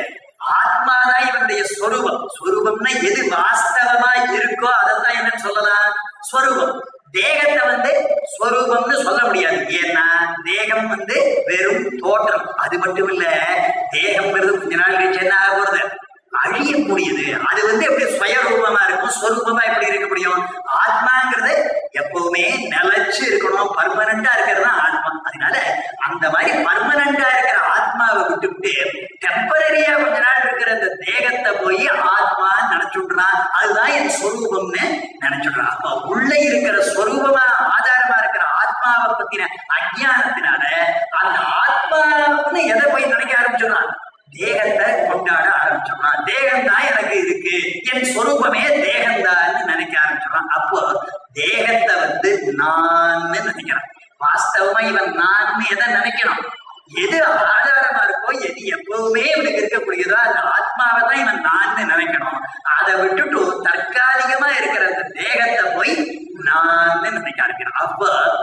ஆத்மாதான் இவனுடைய ஸ்வரூபம் ஸ்வரூபம்னா எது வாஸ்தவமா இருக்கோ அதைத்தான் என்ன சொல்லலாம் ஸ்வரூபம் தேகத்தை வந்து ஸ்வரூபம்னு சொல்ல முடியாது ஏன்னா தேகம் வந்து வெறும் தோற்றம் அது மட்டும் இல்ல தேகம்ங்கிறது கொஞ்ச நாள் கழிச்சு என்ன ஆக போறது அழியக்கூடியது அது வந்து எப்படி சுயரூபமா இருக்கும் ஸ்வரூபமா எப்படி இருக்க முடியும் ஆத்மாங்கிறது எப்பவுமே நிலைச்சு இருக்கணும் பர்மனண்டா இருக்கிறது தான் ஆத்மா அதனால அந்த மாதிரி பர்மனண்டா இருக்கிற ஆத்மாவை விட்டுவிட்டு டெம்பரரியா கொஞ்ச நாள் இருக்கிற அந்த தேகத்தை போய் ஆத்மா நினைச்சுடுறான் அதுதான் என் ஸ்வரூபம்னு நினைச்சுடுறான் அப்ப உள்ள இருக்கிற ஸ்வரூபமா ஆதாரமா இருக்கிற ஆத்மாவை பத்தின அஜ்ஞானத்தினால அந்த ஆத்மான்னு எதை போய் நினைக்க ஆரம்பிச்சிடறான் தேகத்தை கொண்டாட ஆரம்பிச்சிடறான் தேகம் தான் எனக்கு இருக்கு என் சொரூபமே தேகம்தான்னு நினைக்க ஆரம்பிச்சிடறான் அப்போ தேகத்தை வந்து நான் நினைக்கிறான் வாஸ்தவமா இவன் நான் எதை நினைக்கணும் எது ஆதாரமா இருக்கோ எது எப்பவுமே இவனுக்கு இருக்கக்கூடியதோ அந்த ஆத்மாவை தான் இவன் நான் நினைக்கணும் அதை விட்டுட்டு தற்காலிகமா இருக்கிற அந்த தேகத்தை போய் நான் நினைக்க ஆரம்பிக்கிறான் அப்ப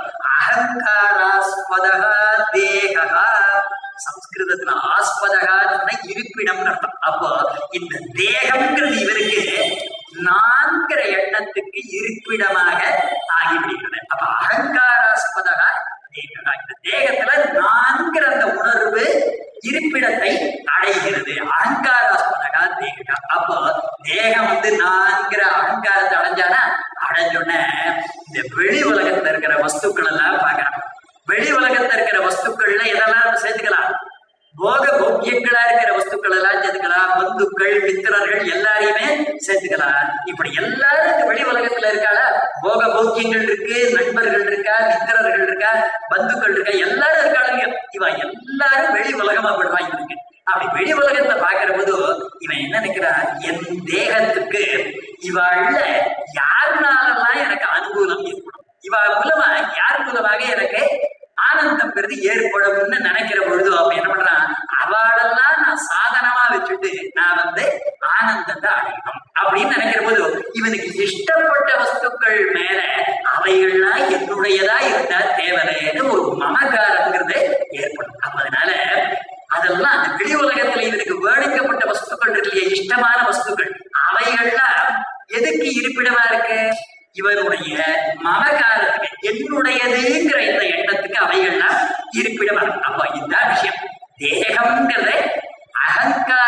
அகங்காராஸ்பதா தேகா சம்ஸ்கிருதத்துல ஆஸ்பதகா சொன்ன இருப்பிடம் அர்த்தம் அப்போ இந்த தேகம்ங்கிறது இவருக்கு நான்கிற எண்ணத்துக்கு இருப்பிடமாக ஆகிவிடுகிறது அப்ப அகங்காராஸ்பதகா தேகா இந்த தேகத்துல நான்கிற அந்த உணர்வு இருப்பிடத்தை அடைகிறது அகங்காராஸ்பதகா தேகா அப்போ தேகம் வந்து நான்கிற அகங்காரத்தை அடைஞ்சானா அடைஞ்சோடனே இந்த வெளி உலகத்துல இருக்கிற வஸ்துக்கள் எல்லாம் பார்க்கறான் வெளி உலகத்துல இருக்கிற வஸ்துக்கள்ல எதெல்லாம் சேர்த்துக்கலாம் போக போக்கியங்களா இருக்கிற வஸ்துக்கள் எல்லாம் சேர்த்துக்கலாம் பந்துக்கள் மித்திரர்கள் எல்லாரையுமே சேர்த்துக்கலாம் இப்படி எல்லாரும் இந்த வெளி உலகத்துல இருக்காளா போக போக்கியங்கள் இருக்கு நண்பர்கள் இருக்கா மித்திரர்கள் இருக்கா பந்துக்கள் இருக்கா எல்லாரும் இருக்காளுங்க இவ எல்லாரும் வெளி உலகமா படுறான் இவனுக்கு அப்படி வெளி உலகத்தை பாக்குற போது இவன் என்ன நினைக்கிறான் என் தேகத்துக்கு இவாழ்ல யாருனாலெல்லாம் எனக்கு அனுகூலம் ஏற்படும் இவ மூலமா யார் மூலமாக எனக்கு ஆனந்தம்ங்கிறது ஏற்படும்னு நினைக்கிற பொழுது அவன் என்ன பண்றான் அவளெல்லாம் நான் சாதனமா வச்சுட்டு நான் வந்து ஆனந்தத்தை அடையணும் அப்படின்னு நினைக்கிற போது இவனுக்கு இஷ்டப்பட்ட வஸ்துக்கள் மேல அவைகள்லாம் என்னுடையதா இருந்தா தேவைன்னு ஒரு மமகாரம்ங்கிறது ஏற்படும் அப்ப அதனால அதெல்லாம் அந்த வெளி உலகத்துல இவனுக்கு வேடிக்கப்பட்ட வஸ்துக்கள் இருக்கு இல்லையா இஷ்டமான வஸ்துக்கள் அவைகள்லாம் எதுக்கு இருப்பிடமா இருக்கு இவனுடைய மமகாரத்துக்கு என்னுடையதுங்கிற இந்த எண்ணத்துக்கு அவைகள்லாம் இருப்பிடமா இருக்கு அப்ப இதுதான் விஷயம் தேகம்ங்கிறத அகங்காரத்துக்கு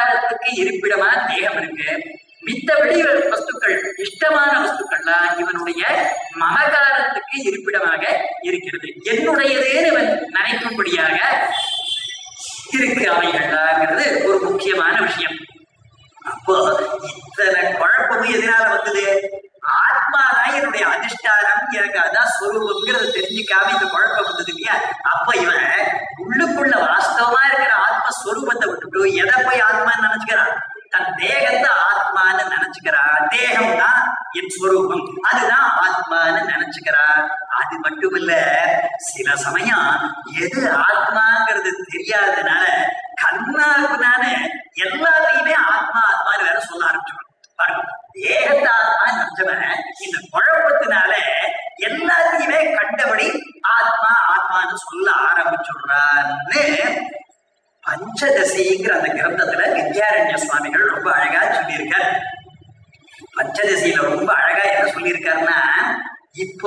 மமகாரத்துக்கு இருப்பிடமா தேகம் இருக்கு மித்தபடி வஸ்துக்கள் இஷ்டமான வஸ்துக்கள்லாம் இவனுடைய மமகாரத்துக்கு இருப்பிடமாக இருக்கிறது என்னுடையதேன்னு இவன் நினைக்கும்படியாக இருக்கு அவைகள்லாங்கிறது ஒரு முக்கியமான விஷயம் அப்போ இத்தனை குழப்பமும் எதனால வந்தது ஆத்மாதான் என்னுடைய அதிஷ்டானம் எனக்கு அதான் சொரூபங்கிறத தெரிஞ்சுக்காம இந்த குழப்பம் வந்தது இல்லையா அப்ப இவன் உள்ளுக்குள்ள வாஸ்தவமா இருக்கிற ஆத்ம ஸ்வரூபத்தை விட்டுட்டு எதை போய் ஆத்மான்னு நினைச்சுக்கிறான் தன் தேகத்தை ஆத்மான்னு நினைச்சுக்கிறான் தேகம் தான் என் ஸ்வரூபம் அதுதான் ஆத்மான்னு நினைச்சுக்கிறான் அது மட்டும் இல்ல சில சமயம் எது ஆத்மாங்கிறது தெரியாததுனால கண்ணாக்குனால எல்லாத்தையுமே ஆத்மா ஆத்மான்னு வேற சொல்ல ஆரம்பிச்சிடும் பாருங்க தேகத்தை ஆத்மா நினைச்சவன் இந்த குழப்பத்தினால எல்லாத்தையுமே கண்டபடி ஆத்மா ஆத்மான்னு சொல்ல ஆரம்பிச்சுடுறான்னு பஞ்சதசிங்கிற அந்த கிரந்தத்துல வித்யாரண்ய சுவாமிகள் ரொம்ப அழகா சொல்லியிருக்கார் பஞ்சதசியில ரொம்ப அழகா என்ன சொல்லியிருக்காருன்னா இப்போ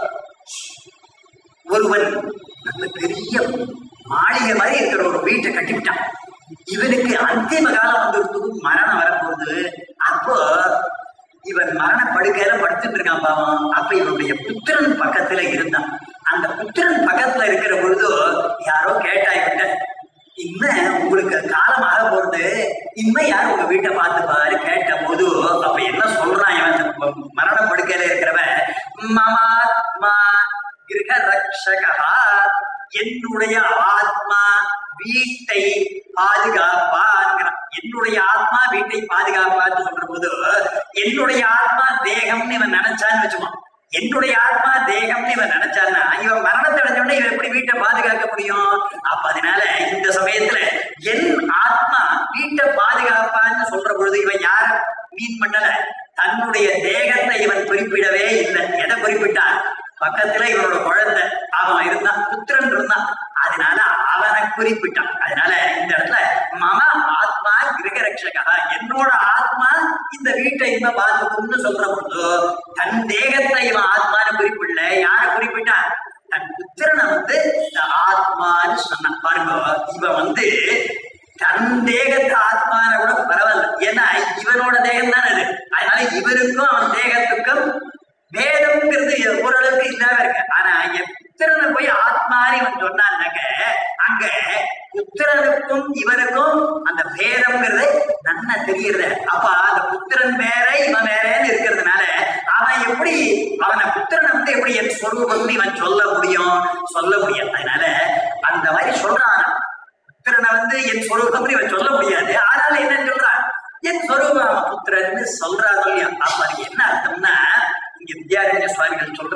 ஒருவன் நல்ல பெரிய மாளிகை மாதிரி இருக்கிற ஒரு வீட்டை கட்டிவிட்டான் இவனுக்கு அந்திம காலம் வந்துருக்கு மரணம் வரப்போகுது அப்போ இவன் மரண படுக்கையில படுத்துட்டு இருக்கான் பாவம் அப்ப இவனுடைய புத்திரன் பக்கத்துல இருந்தான் அந்த புத்திரன் பக்கத்துல இருக்கிற பொழுது யாரோ கேட்டா இவன்ட்ட இனிமே உங்களுக்கு காலம் ஆக போறது இனிமே யார் உங்க வீட்டை பார்த்து பாரு கேட்ட போது அப்ப என்ன சொல்றான் இவன் இந்த ம- மரண படுக்கையில இருக்கிறவன் மமாத்மா கிரக ரக்ஷகா என்னுடைய ஆத்மா வீட்டை பாதுகாப்பாங்கிறான் என்னுடைய ஆத்மா வீட்டை பாதுகாப்பான்னு சொல்ற போது என்னுடைய ஆத்மா தேகம்னு இவன் நினைச்சான்னு வச்சுக்கோ என்னுடைய ஆத்மா தேகம்னு இவன் நினைச்சான்னா இவன் மரணத்தை அடைஞ்சோடனே இவன் எப்படி வீட்டை பாதுகாக்க முடியும் அப்ப அதனால இந்த சமயத்துல என் ஆத்மா வீட்டை பாதுகாப்பான்னு சொல்ற பொழுது இவன் யார் மீன் பண்ணல தன்னுடைய தேகத்தை இவன் குறிப்பிடவே இல்லை எதை குறிப்பிட்டான் பக்கத்துல இவனோட குழந்தை அவன் இருந்தான் புத்திரன் இருந்தான் அதனால அவனை குறிப்பிட்டான் அதனால இந்த இடத்துல மம ஆத்மா கிரகரட்சகா என்னோட ஆத்மா இந்த வீட்டை இவன் பார்த்துக்கும்னு சொல்ற பொழுது தன் தேகத்தை இவன் ஆத்மான்னு குறிப்பிடல யாரை குறிப்பிட்டான் தன் புத்திரனை வந்து இந்த ஆத்மான்னு சொன்னான் பாருங்க இவன் வந்து தன் தேகத்தை ஆத்மான கூட பரவாயில்ல ஏன்னா இவனோட தேகம் தானே அது அதனால இவருக்கும் அவன் தேகத்துக்கும் வேதம்ங்கிறது ஓரளவுக்கு இல்லாம இருக்கு ஆனா என் புத்திரனை போய் ஆத்மான்னு இவன் சொன்னான்னாக்க அங்க புத்திரனுக்கும் இவனுக்கும் அந்த பேதம்ங்கிறது நன்னா தெரியுது அப்ப அந்த புத்திரன் வேற இவன் வேறன்னு இருக்கிறதுனால அவன் எப்படி அவனை புத்திரனை வந்து எப்படி என் சொரூபம்னு இவன் சொல்ல முடியும் சொல்ல முடியாது அதனால அந்த மாதிரி சொல்றான் புத்திரனை வந்து என் சொரூபம்னு இவன் சொல்ல முடியாது ஆனால என்ன சொல்றான் என் சொரூபம் அவன் புத்திரன்னு சொல்றாரோ இல்லையா அப்ப அதுக்கு என்ன அர்த்தம்னா இங்க வித்யாரண்ய சுவாமிகள் சொல்ற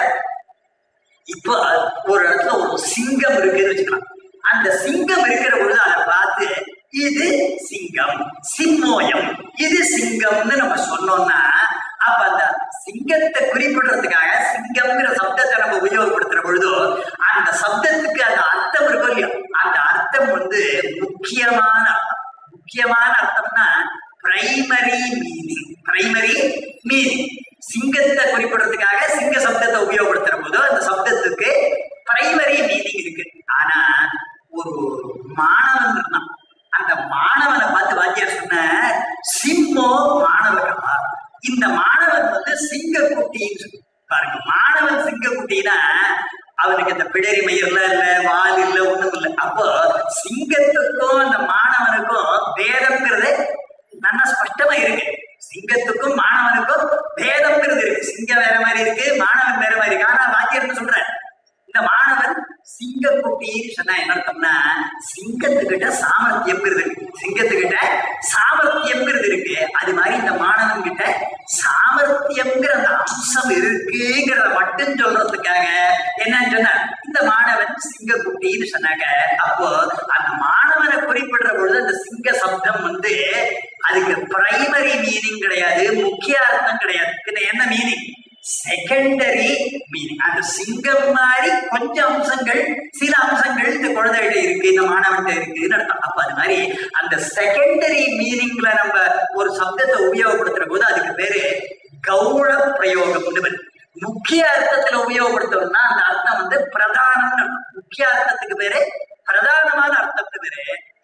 இப்போ ஒரு இடத்துல ஒரு சிங்கம் இருக்குன்னு வச்சுக்கலாம் அந்த சிங்கம் இருக்கிற பொழுது அதை பார்த்து இது சிங்கம் சிம்மோயம் இது சிங்கம்னு நம்ம சொன்னோம்னா அப்ப அந்த சிங்கத்தை குறிப்பிடுறதுக்காக சிங்கம்ங்கிற சப்தத்தை நம்ம உபயோகப்படுத்துற பொழுது அந்த சப்தத்துக்கு அந்த அர்த்தம் இருக்கும் இல்லையா அந்த அர்த்தம் வந்து முக்கியமான அர்த்தம் முக்கியமான அர்த்தம்னா பிரைமரி மீனிங் பிரைமரி மீனிங் சிங்கத்தை குறிப்பிடுறதுக்காக சிங்க சப்தத்தை உபயோகப்படுத்துற போது அந்த சப்தத்துக்கு பிரைமரி மீனிங் இருக்கு ஆனா ஒரு மாணவன் இருந்தான் அந்த மாணவனை பார்த்து வாத்தியார் சொன்ன சிம்மோ மாணவர்களா இந்த மாணவன் வந்து சிங்கக்குட்டின்னு சொல்லி பாருங்க மாணவன் சிங்கக்குட்டினா அவனுக்கு இந்த பிடரி மயிர்லாம் இல்ல வால் இல்ல ஒண்ணும் இல்ல அப்போ சிங்கத்துக்கும் அந்த மாணவனுக்கும் வேதம்ங்கிறது நல்லா ஸ்பஷ்டமா இருக்கு சிங்கத்துக்கும் மாணவனுக்கும் பேதம்ங்கிறது இருக்கு சிங்கம் வேற மாதிரி இருக்கு மாணவன் வேற மாதிரி இருக்கு ஆனா வாக்கியம் என்ன சொல்ற இந்த மாணவன் சிங்கக்குட்டின்னு சொன்னா என்ன அர்த்தம்னா சிங்கத்துக்கிட்ட சாமர்த்தியம்ங்கிறது இருக்கு சிங்கத்துக்கிட்ட சாமர்த்தியம்ங்கிறது இருக்கு அது மாதிரி இந்த மாணவன் கிட்ட சாமர்த்தியம்ங்கிற அந்த அம்சம் இருக்குங்கிறத மட்டும் சொல்றதுக்காக என்னன்னு சொன்னா இந்த மாணவன் சிங்கக்குட்டின்னு சொன்னாங்க அப்போ அந்த மாணவனை குறிப்பிடுற பொழுது அந்த சிங்க சப்தம் வந்து அதுக்கு பிரைமரி மீனிங் கிடையாது முக்கிய அர்த்தம் கிடையாது பின்ன என்ன மீனிங் செகண்டரி மீனிங் அந்த சிங்கம் மாதிரி கொஞ்சம் அம்சங்கள் சில அம்சங்கள் இந்த குழந்தைகிட்ட இருக்கு இந்த மாணவன்கிட்ட இருக்குன்னு அர்த்தம் அப்ப அது மாதிரி அந்த செகண்டரி மீனிங்ல நம்ம ஒரு சப்தத்தை உபயோகப்படுத்துற போது அதுக்கு பேரு கௌர பிரயோகம்னு வருது முக்கிய அர்த்தத்துல உபயோகப்படுத்தணும்னா அந்த அர்த்தம் வந்து பிரதானம்னு அர்த்தம். முக்கிய அர்த்தத்துக்கு பேரு பிரதானமான அர்த்தத்துக்கு பேரு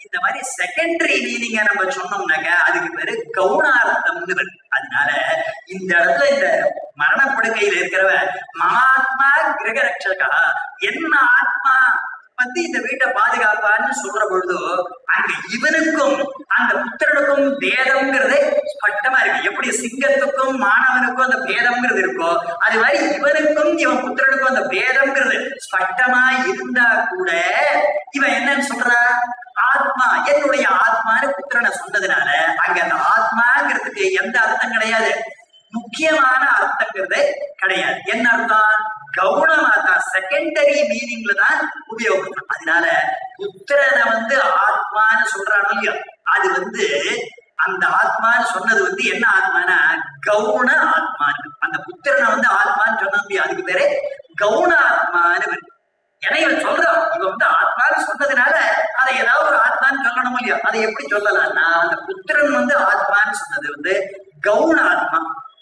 இந்த மாதிரி செகண்டரி மீனிங்க நம்ம சொன்னோம்னாக்க அதுக்கு பேரு கவுனார்த்தம்னு வருது அதனால இந்த இடத்துல இந்த மரணப்படுக்கையில இருக்கிறவ மமாத்மா கிரகரட்சகா என்ன ஆத்மா வந்து இந்த வீட்டை பாதுகாப்பான்னு சொல்ற பொழுது அங்க இவனுக்கும் அந்த புத்திரனுக்கும் பேதம்ங்கிறது ஸ்பஷ்டமா இருக்கு எப்படி சிங்கத்துக்கும் மாணவனுக்கும் அந்த பேதம்ங்கிறது இருக்கோ அது மாதிரி இவனுக்கும் இவன் புத்திரனுக்கும் அந்த பேதம்ங்கிறது ஸ்பஷ்டமா இருந்தா கூட இவன் என்னன்னு சொல்றான் ஆத்மா என்னுடைய ஆத்மான்னு புத்திரனை சொன்னதுனால அங்க அந்த ஆத்மாங்கிறதுக்கு எந்த அர்த்தம் கிடையாது முக்கியமான அர்த்தங்கிறது கிடையாது என்ன அர்த்தம் கவுனமா தான் செகண்டரி மீனிங்ல தான் உபயோகப்படுத்தும் அதனால புத்திரனை வந்து ஆத்மான்னு சொல்றானோ இல்லையோ அது வந்து அந்த ஆத்மான்னு சொன்னது வந்து என்ன ஆத்மானா கவுன ஆத்மான்னு அந்த புத்திரனை வந்து ஆத்மான்னு சொன்னது இல்லையா அதுக்கு பேரு கவுன ஆத்மான்னு வருது ஏன்னா இவன் சொல்றான் இவன் வந்து ஆத்மான்னு சொன்னதுனால அதை ஏதாவது ஒரு ஆத்மான்னு சொல்லணும் இல்லையா அதை எப்படி சொல்லலாம்னா அந்த புத்திரன் வந்து ஆத்மான்னு சொன்னது வந்து கவுன ஆத்மா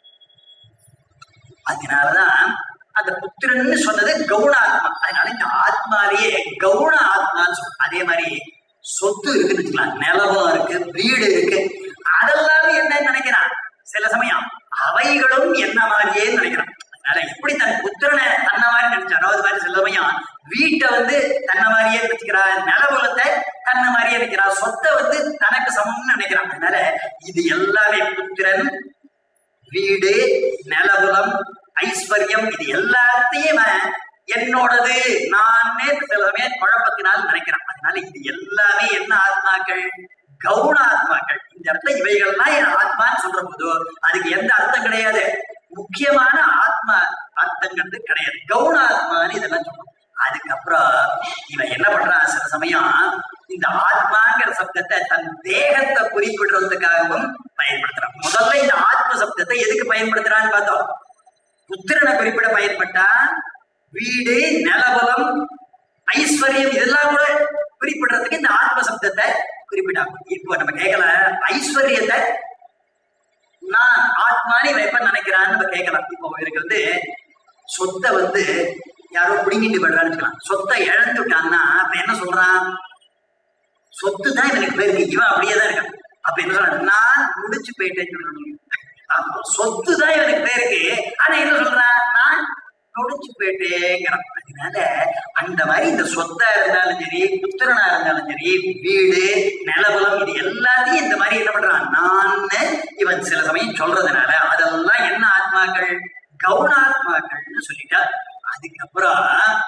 அதனாலதான் அந்த புத்திரன்னு சொன்னது கவுன ஆத்மா அதனால இந்த ஆத்மாலேயே கவுன ஆத்மான்னு சொல்றோம் அதே மாதிரி சொத்து இருக்குன்னு வச்சுக்கலாம் நிலவம் இருக்கு வீடு இருக்கு அதெல்லாம் என்ன நினைக்கிறான் சில சமயம் அவைகளும் என்ன மாதிரியே நினைக்கிறான் அதனால எப்படி தன் புத்திரனை தன்ன மாதிரி நினைச்சாரோ அது மாதிரி சில சமயம் வீட்டை வந்து தன்ன மாதிரியே நினைச்சுக்கிறா நிலவுலத்தை தன்ன மாதிரியே நினைக்கிறா சொத்தை வந்து தனக்கு சமம்னு நினைக்கிறான் அதனால இது எல்லாமே புத்திரன் வீடு நிலவுலம் ஐஸ்வர்யம் இது எல்லாத்தையும் அவன் என்னோடது நானே சில சமயம் குழப்பத்தினால் நினைக்கிறேன் அதனால இது எல்லாமே என்ன ஆத்மாக்கள் கவுன ஆத்மாக்கள் இந்த இடத்துல இவைகள்லாம் என் ஆத்மான்னு சொல்ற போது அதுக்கு எந்த அர்த்தம் கிடையாது முக்கியமான ஆத்மா அர்த்தங்கிறது கிடையாது கவுன ஆத்மான்னு இதெல்லாம் சொல்றோம் அதுக்கப்புறம் இவன் என்ன பண்றான் சில சமயம் இந்த ஆத்மாங்கிற சப்தத்தை தன் தேகத்தை குறிப்பிடுறதுக்காகவும் பயன்படுத்துறான் முதல்ல இந்த ஆத்ம சப்தத்தை எதுக்கு பயன்படுத்துறான்னு பார்த்தோம் புத்திரனை குறிப்பிட பயன்பட்டா வீடு நிலபலம் ஐஸ்வர்யம் இதெல்லாம் கூட குறிப்பிடுறதுக்கு இந்த ஆத்ம சப்தத்தை குறிப்பிட்டாங்க இப்போ நம்ம கேட்கல ஐஸ்வர்யத்தை நான் ஆத்மானி இவன் எப்ப நினைக்கிறான்னு நம்ம கேட்கலாம் இப்போ இவருக்கு வந்து சொத்தை வந்து யாரோ பிடுங்கிட்டு போயிடுறான்னு வச்சுக்கலாம் சொத்தை இழந்துட்டான்னா அப்ப என்ன சொல்றான் சொத்து தான் இவனுக்கு போயிருக்கு இவன் அப்படியே தான் இருக்கான் அப்ப என்ன சொல்றான் நான் முடிச்சு போயிட்டேன்னு சொல்லணும் அப்போ சொத்து தான் இவனுக்கு பேருக்கு ஆனா என்ன சொல்றான் நான் நொடிச்சு போயிட்டேங்கிறான் அதனால அந்த மாதிரி இந்த சொத்தா இருந்தாலும் சரி புத்திரனா இருந்தாலும் சரி வீடு நிலவலம் இது எல்லாத்தையும் இந்த மாதிரி என்ன பண்றான் நான் இவன் சில சமயம் சொல்றதுனால அதெல்லாம் என்ன ஆத்மாக்கள் கவுனாத்மாக்கள்னு சொல்லிட்டா அதுக்கப்புறம்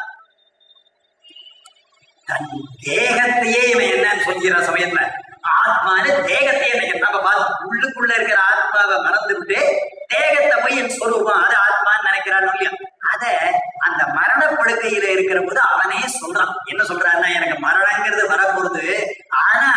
தன் தேகத்தையே இவன் என்னன்னு சொல்லிக்கிற சமயத்துல ஆத்மானு தேகத்தையே நினைக்க நம்ம பார்த்தோம் உள்ளுக்குள்ள இருக்கிற ஆத்மாவை மறந்து விட்டு தேகத்தை போய் என் சொரூபம் அது ஆத்மான்னு நினைக்கிறான் இல்லையா அத அந்த மரண படுக்கையில இருக்கிற போது அவனே சொல்றான் என்ன சொல்றான்னா எனக்கு மரணங்கிறது வரப்போகுது ஆனா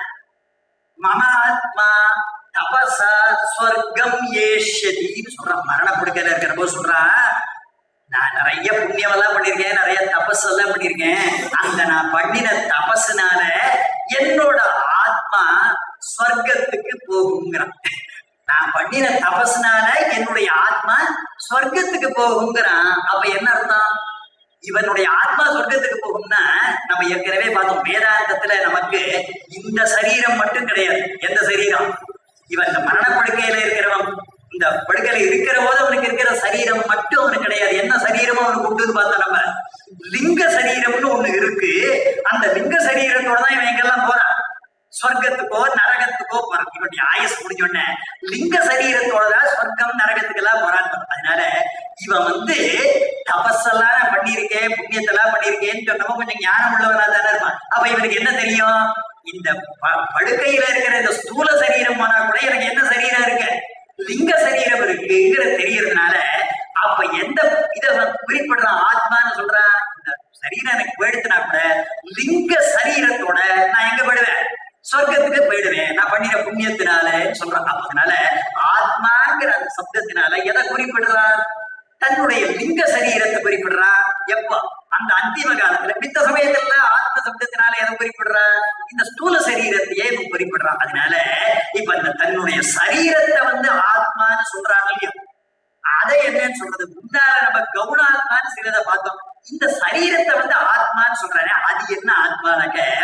மம ஆத்மா தபசா ஸ்வர்க்கம் ஏஷதின்னு சொல்றான் மரண படுக்கையில இருக்கிற போது சொல்றான் நான் நிறைய புண்ணியம் எல்லாம் பண்ணிருக்கேன் நிறைய தபஸ் எல்லாம் பண்ணிருக்கேன் அந்த நான் பண்ணின தபசுனால என்னோட ஆத்மா ஸ்வர்க்கத்துக்கு போகுங்கிறான் நான் பண்ணின தபசுனால என்னுடைய ஆத்மா ஸ்வர்க்கத்துக்கு போகுங்கிறான் அப்ப என்ன அர்த்தம் இவனுடைய ஆத்மா சொர்க்கத்துக்கு போகும்னா நம்ம ஏற்கனவே பார்த்தோம் வேதாந்தத்துல நமக்கு இந்த சரீரம் மட்டும் கிடையாது எந்த சரீரம் இவன் இந்த மரண படுக்கையில இருக்கிறவன் இந்த படுக்கையில இருக்கிற போது அவனுக்கு இருக்கிற சரீரம் மட்டும் அவனுக்கு கிடையாது என்ன சரீரம் அவனுக்கு உண்டுன்னு பார்த்தா நம்ம லிங்க சரீரம்னு ஒண்ணு இருக்கு அந்த லிங்க சரீரத்தோட தான் இவன் எங்கெல்லாம் போறான் சொர்க்கத்துக்கோ நரகத்துக்கோ போறான் இவனுடைய ஆயுஸ் முடிஞ்ச உடனே லிங்க சரீரத்தோட தான் சொர்க்கம் நரகத்துக்கு எல்லாம் போறான் அதனால இவன் வந்து தபஸெல்லாம் நான் பண்ணியிருக்கேன் புண்ணியத்தெல்லாம் பண்ணியிருக்கேன்னு சொன்னப்போ கொஞ்சம் ஞானம் உள்ளவனா தானே இருப்பான் அப்ப இவனுக்கு என்ன தெரியும் இந்த ப- படுக்கையில இருக்கிற இந்த ஸ்தூல சரீரம் போனா கூட எனக்கு என்ன சரீரம் இருக்கு லிங்க சரீரம் இருக்குங்கிற தெரியறதுனால அப்ப எந்த இத அவன் குறிப்பிடுறான் ஆத்மான்னு சொல்றான் இந்த சரீரம் எனக்கு போயிடுத்துனா கூட லிங்க சரீரத்தோட நான் எங்க போயிடுவேன் சொர்க்கத்துக்கு போயிடுவேன் நான் பண்ணின புண்ணியத்தினால சொல்றான் அப்ப அதனால ஆத்மாங்கிற அந்த சப்தத்தினால எதை குறிப்பிடுறான் தன்னுடைய லிங்க சரீரத்தை குறிப்பிடுறான் எப்போ அந்த அந்திம காலத்துல மித்த சமயத்துல ஆத்ம சப்தத்தினால எதை குறிப்பிடுறான் இந்த ஸ்தூல சரீரத்தையே இவன் குறிப்பிடுறான் அதனால இப்ப இந்த தன்னுடைய சரீரத்தை வந்து ஆத்மான்னு சொல்றாங்க இல்லையா அதை என்னன்னு சொல்றது முன்னால நம்ம கவுனாத்மான்னு சிலதை பார்த்தோம் இந்த சரீரத்தை வந்து ஆத்மான்னு சொல்றாரு அது என்ன ஆத்மானாக்க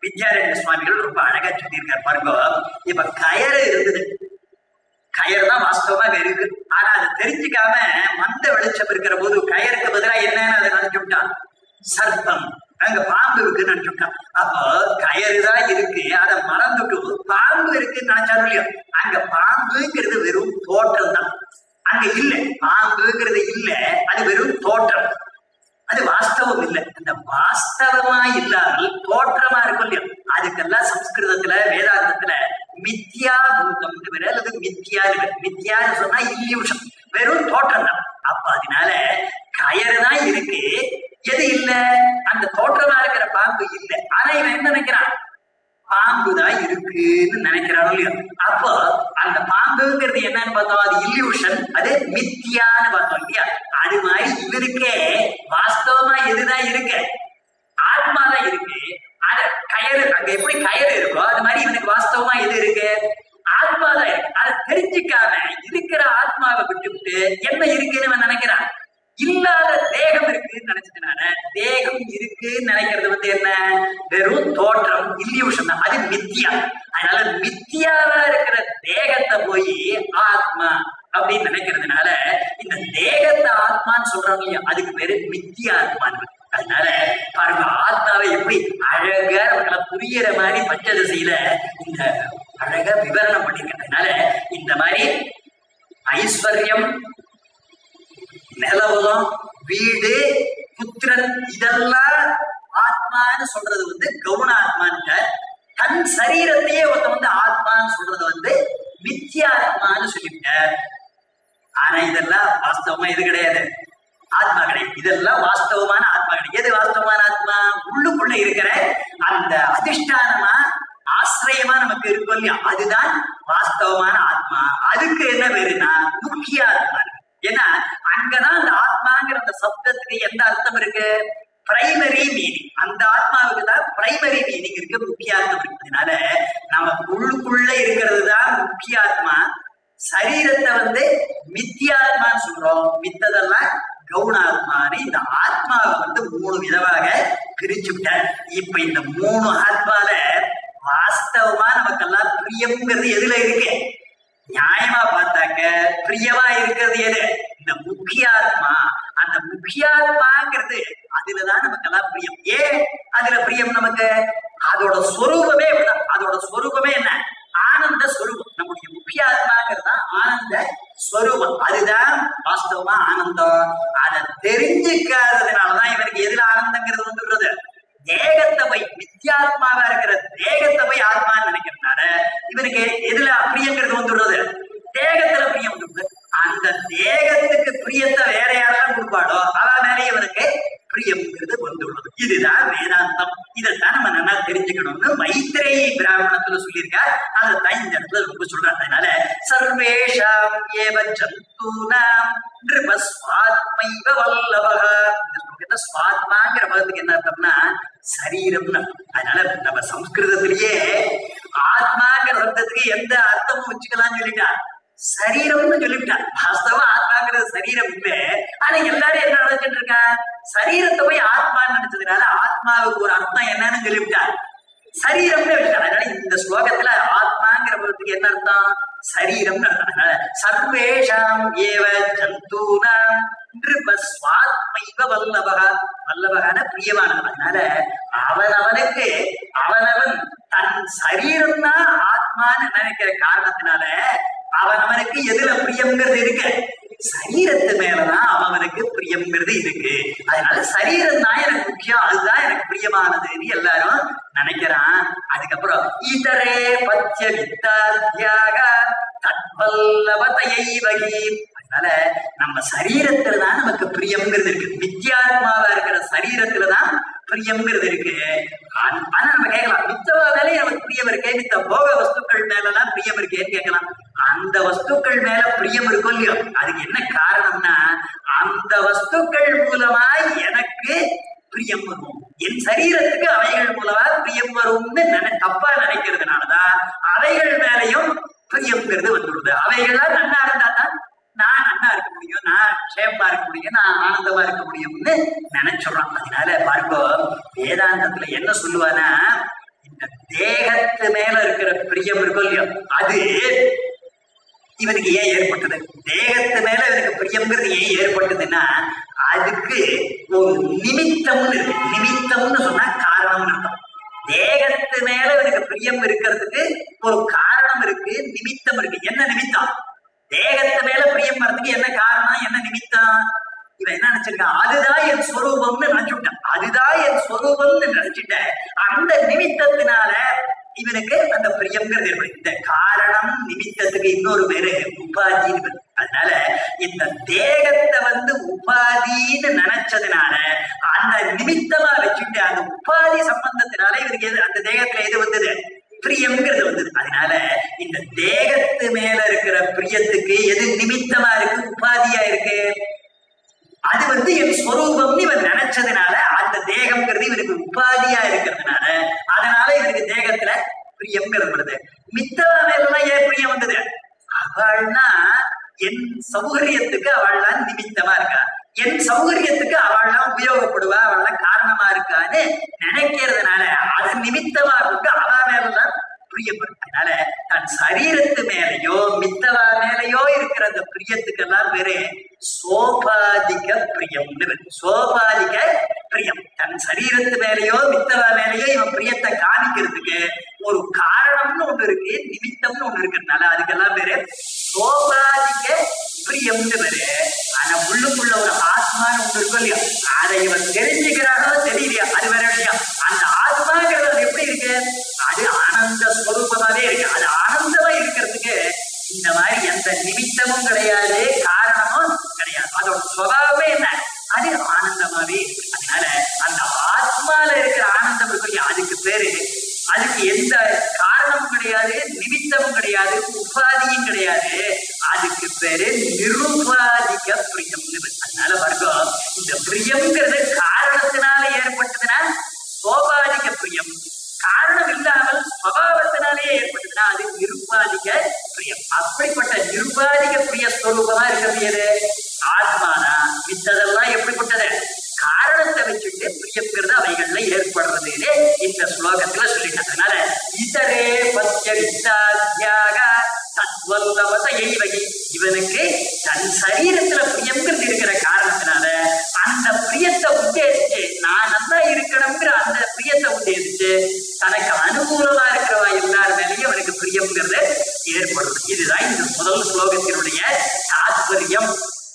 வித்யாரண்ய சுவாமிகள் ரொம்ப அழகா சொல்லியிருக்காரு பாருங்க இப்ப கயறு இருந்தது கயறு தான் வாஸ்தவமா அங்க இருக்கு ஆனா அதை தெரிஞ்சுக்காம மந்த வெளிச்சம் இருக்கிற போது கயருக்கு பதிலா என்னன்னு அதை நினைச்சுட்டான் சர்ப்பம் அங்க பாம்பு இருக்குன்னு நினைச்சுட்டான் அப்போ கயறு தான் இருக்கு அதை மறந்துட்டு பாம்பு இருக்குன்னு நினைச்சாலும் இல்லையோ அங்க பாம்புங்கிறது வெறும் தோற்றம் தான் அங்க இல்ல பாம்புங்கிறது இல்ல அது வெறும் தோற்றம் அது வாஸ்தவம் இல்லை அந்த வாஸ்தவமா இல்லாமல் தோற்றமா இருக்கும் இல்லையா அதுக்கெல்லாம் சம்ஸ்கிருதத்துல வேதாந்தத்துல மித்யா பூதம் பேரு அல்லது மித்யா மித்யான்னு சொன்னா இல்லியூஷன் வெறும் தோற்றம் தான் அப்ப அதனால கயறு தான் இருக்கு எது இல்ல அந்த தோற்றமா இருக்கிற பாம்பு இல்ல ஆனா இவன் என்ன நினைக்கிறான் பாம்பு தான் இருக்குன்னு நினைக்கிறானோ இல்லையோ அப்போ அந்த பாம்புங்கிறது என்னன்னு பார்த்தோம் அது இல்லியூஷன் அது மித்தியான்னு பார்த்தோம் இல்லையா அது மாதிரி இவருக்கே வாஸ்தவமா எதுதான் இருக்கு ஆத்மா தான் இருக்கு அத கயறு அங்க எப்படி கயறு இருக்கோ அது மாதிரி இவனுக்கு வாஸ்தவமா எது இருக்கு ஆத்மா தான் இருக்கு அதை தெரிஞ்சுக்காம இருக்கிற ஆத்மாவை விட்டுவிட்டு என்ன இருக்குன்னு அவன் நினைக்கிறான் இல்லாத தேகம் இருக்குன்னு நினைச்சதுனால தேகம் இருக்குன்னு நினைக்கிறது வந்து என்ன வெறும் தோற்றம் இல்லியூஷன் தான் அது மித்தியா அதனால மித்தியாவா இருக்கிற தேகத்தை போய் ஆத்மா அப்படின்னு நினைக்கிறதுனால இந்த தேகத்தை ஆத்மான்னு சொல்றாங்க இல்லையா அதுக்கு பேரு மித்தியா ஆத்மான்னு அதனால பாருங்க ஆத்மாவை எப்படி அழகா அவங்களை புரியற மாதிரி பஞ்சதசையில இந்த அழகா விவரணம் பண்ணிருக்கேன் அதனால இந்த மாதிரி ஐஸ்வர்யம் நிலவலம் வீடு புத்திரன் இதெல்லாம் ஆத்மான்னு சொல்றது வந்து கவுன ஆத்மான்னு தன் சரீரத்தையே ஒருத்த வந்து ஆத்மான்னு சொல்றது வந்து மித்தியாத்மான்னு சொல்லிவிட்டார் ஆனா இதெல்லாம் வாஸ்தவமா இது கிடையாது ஆத்மா கிடையாது இதெல்லாம் வாஸ்தவமான ஆத்மா கிடையாது எது வாஸ்தவமான ஆத்மா உள்ளுக்குள்ள இருக்கிற அந்த அதிஷ்டானமா ஆசிரியமா நமக்கு இருக்கும் இல்லையா அதுதான் வாஸ்தவமான ஆத்மா அதுக்கு என்ன பேருனா முக்கிய ஆத்மா ஏன்னா அங்கதான் அந்த ஆத்மாங்கிற அந்த சப்தத்துக்கு எந்த அர்த்தம் இருக்கு பிரைமரி மீனிங் அந்த ஆத்மாவுக்கு தான் பிரைமரி மீனிங் இருக்கு முக்கிய அர்த்தம் இருக்கிறதுனால நம்ம உள்ளுக்குள்ள இருக்கிறது தான் முக்கிய ஆத்மா சரீரத்தை வந்து மித்தியாத்மான்னு சொல்றோம் மித்ததெல்லாம் கவுனாத்மான்னு இந்த ஆத்மாவை வந்து மூணு விதமாக பிரிச்சு விட்டார் இப்ப இந்த மூணு ஆத்மால வாஸ்தவமா நமக்கெல்லாம் பிரியம்ங்கிறது எதுல இருக்கு நியாயமா பார்த்தாக்க பிரியமா இருக்கிறது எது இந்த முக்கியாத்மா அந்த முக்கியாத்மாங்கிறது அதுலதான் நமக்கெல்லாம் பிரியம் ஏன் அதுல பிரியம் நமக்கு அதோட சொரூபமே இப்படிதான் அதோட சொரூபமே என்ன ஆனந்த ஸ்வரூபம் நம்முடைய முக்கிய ஆத்மாங்கிறது தான் ஆனந்த ஸ்வரூபம் அதுதான் வாஸ்தவமா ஆனந்தம் அதை தெரிஞ்சுக்காததுனாலதான் இவனுக்கு எதுல ஆனந்தங்கிறது வந்துடுறது தேகத்தை போய் வித்யாத்மாவா இருக்கிற தேகத்தை போய் ஆத்மான்னு நினைக்கிறதுனால இவனுக்கு எதுல பிரியங்கிறது வந்துடுறது தேகத்துல பிரியம் வந்துடுது அந்த தேகத்துக்கு பிரியத்தை வேற யாரெல்லாம் கொடுப்பாடோ அவ மேலே இவனுக்கு பிரியம்ங்கிறது வந்துள்ளது இதுதான் வேதாந்தம் இதைத்தான் நம்ம நல்லா தெரிஞ்சுக்கணும்னு மைத்ரேயி பிராமணத்துல சொல்லியிருக்கார் அதைத்தான் இந்த இடத்துல ரொம்ப சொல்றாங்க அதனால சர்வேஷாம் ஏவ ஜந்தூனாம் நிருபஸ்வாத்மைவ வல்லபக இந்த ஸ்லோகத்துல ஸ்வாத்மாங்கிற பதத்துக்கு என்ன அர்த்தம்னா சரீரம்னு அதனால நம்ம சம்ஸ்கிருதத்திலேயே ஆத்மாங்கிற சப்தத்துக்கு எந்த அர்த்தமும் வச்சுக்கலாம்னு சொல்லிட்டான் சரீரம்னு சொல்லிவிட்டான் வாஸ்தவா ஆத்மாங்கிறது சரீரம் இல்ல ஆனா எல்லாரும் என்ன நினைச்சிட்டு இருக்கான் சரீரத்தை போய் ஆத்மான்னு நினைச்சதுனால ஆத்மாவுக்கு ஒரு அர்த்தம் என்னன்னு சொல்லிவிட்டார் சரீரம்னு வச்சுட்டான் அதனால இந்த ஸ்லோகத்துல ஆத்மாங்கிற பதத்துக்கு என்ன அர்த்தம் சரீரம்னு அர்த்தம் அதனால சர்வேஷாம் ஏவ ஜந்தூனாம் நிருபஸ்வாத்மைவ வல்லபக வல்லபகான பிரியமானவன் அதனால அவன் அவனுக்கு அவனவன் தன் சரீரம் தான் ஆத்மான்னு நினைக்கிற காரணத்தினால அவன் அவனுக்கு எதுல பிரியம்ங்கிறது இருக்கு சரீரத்து மேலதான் அவனுக்கு பிரியம்ங்கிறது இருக்கு அதனால சரீரம் தான் எனக்கு முக்கியம் அதுதான் எனக்கு பிரியமானதுன்னு எல்லாரும் நினைக்கிறான் அதுக்கப்புறம் இதரே பத்திய வித்தாத்தியாக தத்வல்லவதையை வகி அதனால நம்ம சரீரத்துல தான் நமக்கு பிரியம்ங்கிறது இருக்கு வித்யாத்மாவா இருக்கிற சரீரத்துல தான் பிரியம்ங்கிறது இருக்கு ஆனா ஆனா நம்ம கேட்கலாம் மித்தவா மேலே நமக்கு பிரியம் இருக்கே மித்த போக வஸ்துக்கள் மேலலாம் பிரியம் இருக்கேன்னு கேட்கலாம் அந்த வஸ்துக்கள் மேல பிரியம் இருக்கும் இல்லையோ அதுக்கு என்ன காரணம்னா அந்த வஸ்துக்கள் மூலமாய் எனக்கு பிரியம் வரும் என் சரீரத்துக்கு அவைகள் மூலமா பிரியம் வரும்னு நினை தப்பா நினைக்கிறதுனாலதான் அவைகள் மேலையும் பிரியம்ங்கிறது வந்துடுது அவைகள்லாம் நன்னா இருந்தா தான் நான் நன்னா இருக்க முடியும் நான் க்ஷேமமா இருக்க முடியும் நான் ஆனந்தமா இருக்க முடியும்னு நினைச்சுடுறான் அதனால பார்ப்போ வேதாந்தத்துல என்ன சொல்லுவானா இந்த தேகத்து மேல இருக்கிற பிரியம் இருக்கும் இல்லையோ அது இவனுக்கு ஏன் ஏற்பட்டது தேகத்து மேல இவனுக்கு பிரியம்ங்கிறது ஏன் ஏற்பட்டதுன்னா அதுக்கு ஒரு நிமித்தம்னு இருக்கு நிமித்தம்னு சொன்னா காரணம்னு அர்த்தம் தேகத்து மேல இவனுக்கு பிரியம் இருக்கிறதுக்கு ஒரு காரணம் இருக்கு நிமித்தம் இருக்கு என்ன நிமித்தம் தேகத்து மேல பிரியம் வர்றதுக்கு என்ன காரணம் என்ன நிமித்தம் இவன் என்ன நினைச்சிருக்கான் அதுதான் என் சொரூபம்னு நினைச்சுட்டான் அதுதான் என் சொரூபம்னு நினைச்சிட்டேன் அந்த நிமித்தத்தினால இவனுக்கு அந்த பிரியம்ங்கிறது ஏற்படும் இந்த காரணம் நிமித்தத்துக்கு இன்னொரு பேரு உபாதின்னு பேரு. அதனால இந்த தேகத்தை வந்து உபாதின்னு நினைச்சதுனால அந்த நிமித்தமா வச்சுட்டு அந்த உபாதி சம்பந்தத்தினால இவருக்கு எது அந்த தேகத்துல எது வந்தது பிரியம்ங்கிறது வந்தது அதனால இந்த தேகத்து மேல இருக்கிற பிரியத்துக்கு எது நிமித்தமா இருக்கு உபாதியா இருக்கு அது வந்து என் ஸ்வரூபம்னு இவன் நினைச்சதுனால அந்த தேகம்ங்கிறது இவனுக்கு உபாதியா இருக்கிறதுனால அதனால இவனுக்கு தேகத்துல பிரியம்ங்கிறது வருது மித்தவ மேலாம் ஏன் பிரியம் வந்தது அவள்னா என் சௌகரியத்துக்கு அவள்லாம் நிமித்தமா இருக்கா என் சௌகரியத்துக்கு அவள்லாம் உபயோகப்படுவா அவள்லாம் காரணமா இருக்கான்னு நினைக்கிறதுனால அது நிமித்தமா கொண்டு அவ மேலாம் பிரியப்படும் அதனால தன் சரீரத்து மேலேயோ மித்தவா மேலேயோ இருக்கிற அந்த பிரியத்துக்கெல்லாம் பேரு சோபாதிக பிரியம்னு பேரு. சோபாதிக பிரியம் தன் சரீரத்து மேலேயோ மித்தவா மேலேயோ இவன் பிரியத்தை காமிக்கிறதுக்கு ஒரு காரணம்னு ஒண்ணு இருக்கு நிமித்தம்னு ஒண்ணு இருக்கிறதுனால அதுக்கெல்லாம் பேரு சோபாதிக பிரியம்னு பேரு ஆனா உள்ளுக்குள்ள ஒரு ஆத்மான்னு ஒண்ணு இருக்கும் இல்லையா அதை இவன் தெரிஞ்சுக்கிறானோ தெரியலையா அது வேற விஷயம் அந்த ஆத்மாங்கிறது அது எப்படி இருக்கு அது ஆனந்த ஸ்வரூபமாவே இருக்கு அது ஆனந்தமா இருக்கிறதுக்கு இந்த மாதிரி எந்த நிமித்தமும் கிடையாது காரணமும் கிடையாது அதோட சுபாவமே என்ன அது ஆனந்தமாவே இருக்கு அதனால அந்த ஆத்மால இருக்கிற ஆனந்தம் இருக்கு இல்லையா, அதுக்கு பேரு அதுக்கு எந்த காரணமும் கிடையாது நிமித்தமும் கிடையாது உபாதியும் கிடையாது அதுக்கு பேரு நிருபாதிக பிரியம்னு பேரு. அதனால வர்க்கம் இந்த பிரியம்ங்கிறது காரணத்தினால ஏற்பட்டதுன்னா சோபாதிக பிரியம் காரணம் இல்லாமல் சுவாவத்தினாலே ஏற்பட்டதுன்னா அது நிருபாதிக பிரியம் அப்படிப்பட்ட நிருபாதிக பிரிய ஸ்வரூபமா இருக்கிறது எது ஆத்மானா மித்ததெல்லாம் எப்படிப்பட்டது காரணத்தை வச்சுட்டு பிரியம்ங்கிறது அவைகள்ல ஏற்படுறதுன்னு இந்த ஸ்லோகத்துல சொல்லிட்டாங்க அதனால இதரே பத்திய வித்தாத்தியாக தத்வல்லவத எய்வகி இவனுக்கு தன் சரீரத்துல பிரியம்ங்கிறது இருக்கிற காரணத்தினால அந்த பிரியத்தை உத்தேசிச்சு நான் நல்லா இருக்கணுங்கிற அந்த பிரியத்தை உத்தேசிச்சு தனக்கு அனுகூலமா இருக்கிறவா எல்லார் மேலேயும் அவனுக்கு பிரியம்ங்கிறது ஏற்படுது இதுதான் இந்த முதல் ஸ்லோகத்தினுடைய தாத்பரியம்